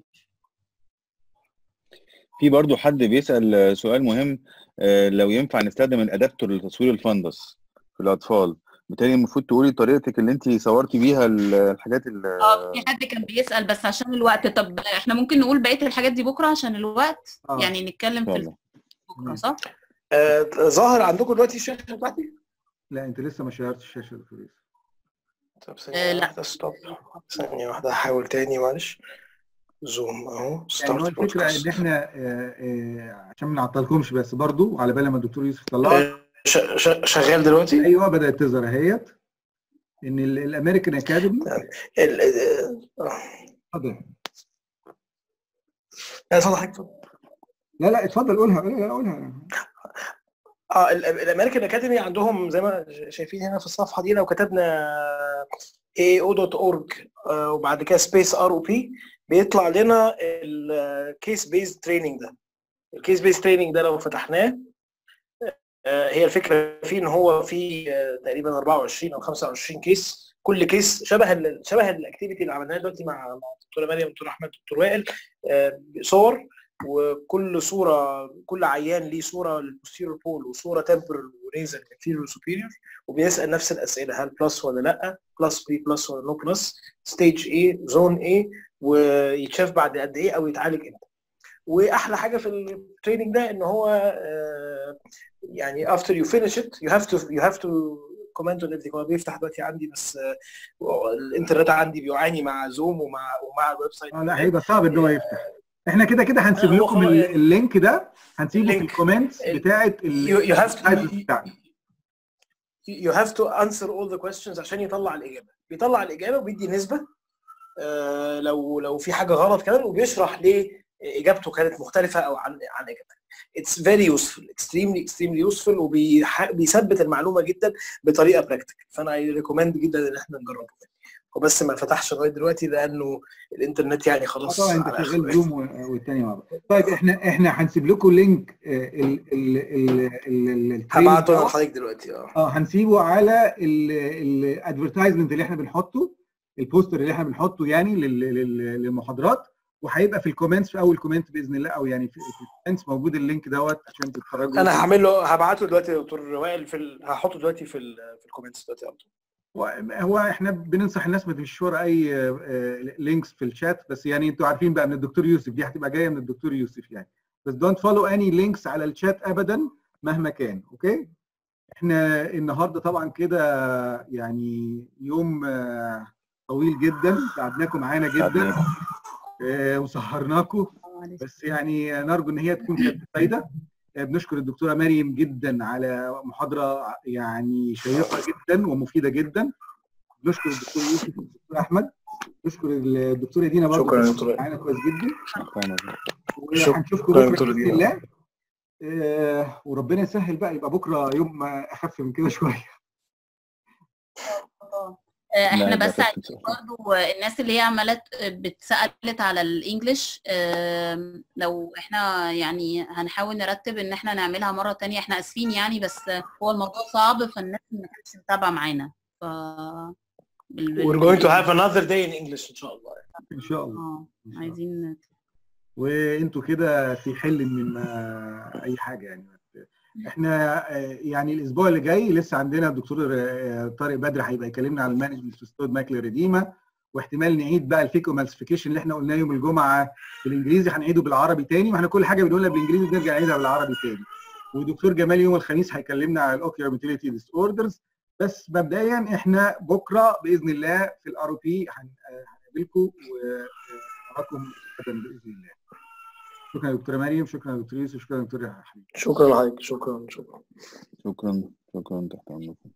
في برضو حد بيسأل سؤال مهم آه، لو ينفع نستخدم الادابتور لتصوير الفندس في الاطفال بالتالي المفروض تقولي طريقتك اللي انت صورتي بيها ال- الحاجات ال- اه في حد كان بيسأل بس عشان الوقت طب احنا ممكن نقول بقية الحاجات دي بكرة عشان الوقت آه. يعني نتكلم ان شاء في الله بكرة صح؟ آه، ظاهر عندكم دلوقتي الشاشه بتاعتي؟ لا انت لسه ما شيرتش الشاشه يا دكتور يوسف طب آه، ثانية لا. واحدة ستوب ثانية واحدة هحاول تاني معلش زوم اهو يعني هو ستارت الفكره ان بودكاست احنا آه، آه، عشان ما نعطلكمش بس برضو على بال ما الدكتور يوسف طلعها شغال دلوقتي؟ ايوه بدات تظهر اهيت ان ال- الامريكان اكاديمي ال- آه، اتفضل لا اتفضل حضرتك اتفضل. لا لا اتفضل قولها لا لا قولها اه ال- الامريكان اكاديمي عندهم زي ما شايفين هنا في الصفحه دي لو كتبنا ao.org آه، وبعد كده سبيس ار او بي بيطلع لنا الكيس بيز تريننج ده الكيس بيز تريننج ده لو فتحناه آه، هي الفكره فيه ان هو فيه آه، تقريبا 24 او 25 كيس كل كيس شبه ال شبه الاكتيفيتي اللي عملناها دلوقتي مع مع الدكتوره مريم دكتور احمد دكتور وائل آه، صور وكل صوره كل عيان ليه صوره للبوستيرور بول وصوره تمبرال ونيزل انفيريور سوبيريور وبيسال نفس الاسئله هل بلس ولا لا بلس بي بلس ولا نو بلس ستيج ايه زون ايه ويتشاف بعد قد ايه او يتعالج امتى واحلى حاجه في التريننج ده ان هو آه، يعني after you finish it you have to you have to comment on everything هو بيفتح دلوقتي عندي بس آه، الانترنت عندي بيعاني مع زوم ومع ومع الويب سايت اه لا هيبقى صعب ان هو يفتح احنا كده كده هنسيب هو لكم خلاص ال- يعني. اللينك ده هنسيبه في اللينك. الكومنتس ال- بتاعه you, you have to ال بتاعنا you have to answer all the questions عشان يطلع الاجابه بيطلع الاجابه وبيدي نسبه آه لو لو في حاجه غلط كمان وبيشرح ليه اجابته كانت مختلفه او عن عن اجابتك اتس فيري يوسفول اكستريملي اكستريملي يوسفول وبيثبت المعلومه جدا بطريقه براكتيكال فانا اي ريكومند جدا ان احنا نجربه هو بس ما فتحش لغايه دلوقتي لانه الانترنت يعني آه خلاص طبعا انت على شغال آخره. زوم و- والتاني مع بعض طيب احنا احنا هنسيب لكم لينك آه، ال ال ال ال ال هبعته انا التريننج لحضرتك دلوقتي اه اه هنسيبه على الادفرتايزمنت اللي احنا بنحطه البوستر اللي احنا بنحطه يعني لل- لل- للمحاضرات وهيبقى في الكومنتس في اول كومنت باذن الله او يعني في في الكومنتس موجود اللينك دوت عشان تتفرجوا انا هعمل له هبعته دلوقتي يا دكتور وائل في ال... هحطه دلوقتي في ال... في الكومنتس دلوقتي على طول. هو- هو احنا بننصح الناس ما تمشيش ورا اي لينكس في الشات بس يعني انتوا عارفين بقى من الدكتور يوسف دي هتبقى جايه من الدكتور يوسف يعني بس دونت فولو اني لينكس على الشات ابدا مهما كان اوكي احنا النهارده طبعا كده يعني يوم آه، طويل جدا تعبناكم معانا جدا آه، وسهرناكم بس يعني نرجو ان هي تكون كانت فايده بنشكر الدكتوره مريم جدا على محاضره يعني شيقه جدا ومفيده جدا نشكر الدكتور يوسف والدكتور احمد نشكر الدكتوره دينا برضه شكرا يا دكتور. معانا كويس جدا شكرا. وهنشوفكم شكرا يا بكره دكتورة باذن دينا. الله آه، وربنا يسهل بقى يبقى بكره يوم اخف من كده شويه آه، احنا لا، بس ده عايزين كابتن برضو الناس اللي هي عمالة بتسألت على الانجليش آم، لو احنا يعني هنحاول نرتب ان احنا نعملها مرة تانية احنا اسفين يعني بس هو الموضوع صعب فالناس ما كانتش متابعة معانا ف بال- بال- We're going to have another day in English ان شاء الله. ان شاء الله اه عايزين وانتوا كده في حل من ما اي حاجه يعني احنا آه، يعني الاسبوع اللي جاي لسه عندنا الدكتور آه، طارق بدر هيبقى يكلمنا على المانجمنت في ستود ماكلر ريديما واحتمال نعيد بقى الفيكو مالسيفيكيشن اللي احنا قلناه يوم الجمعه بالانجليزي هنعيده بالعربي تاني واحنا كل حاجه بنقولها بالانجليزي بنرجع نعيدها بالعربي تاني ودكتور جمال يوم الخميس هيكلمنا على الاوكيور ميتيليتي ديس اوردرز بس مبدئيا احنا بكره باذن الله في الار او بي هنقابلكم ونراكم غدا باذن الله شكرا يا دكتوره مريم شكرا يا دكتور يوسف شكرا يا دكتور حبيبي شكرا لحضرتك شكرا شكرا. شكرا شكرا تحت امركم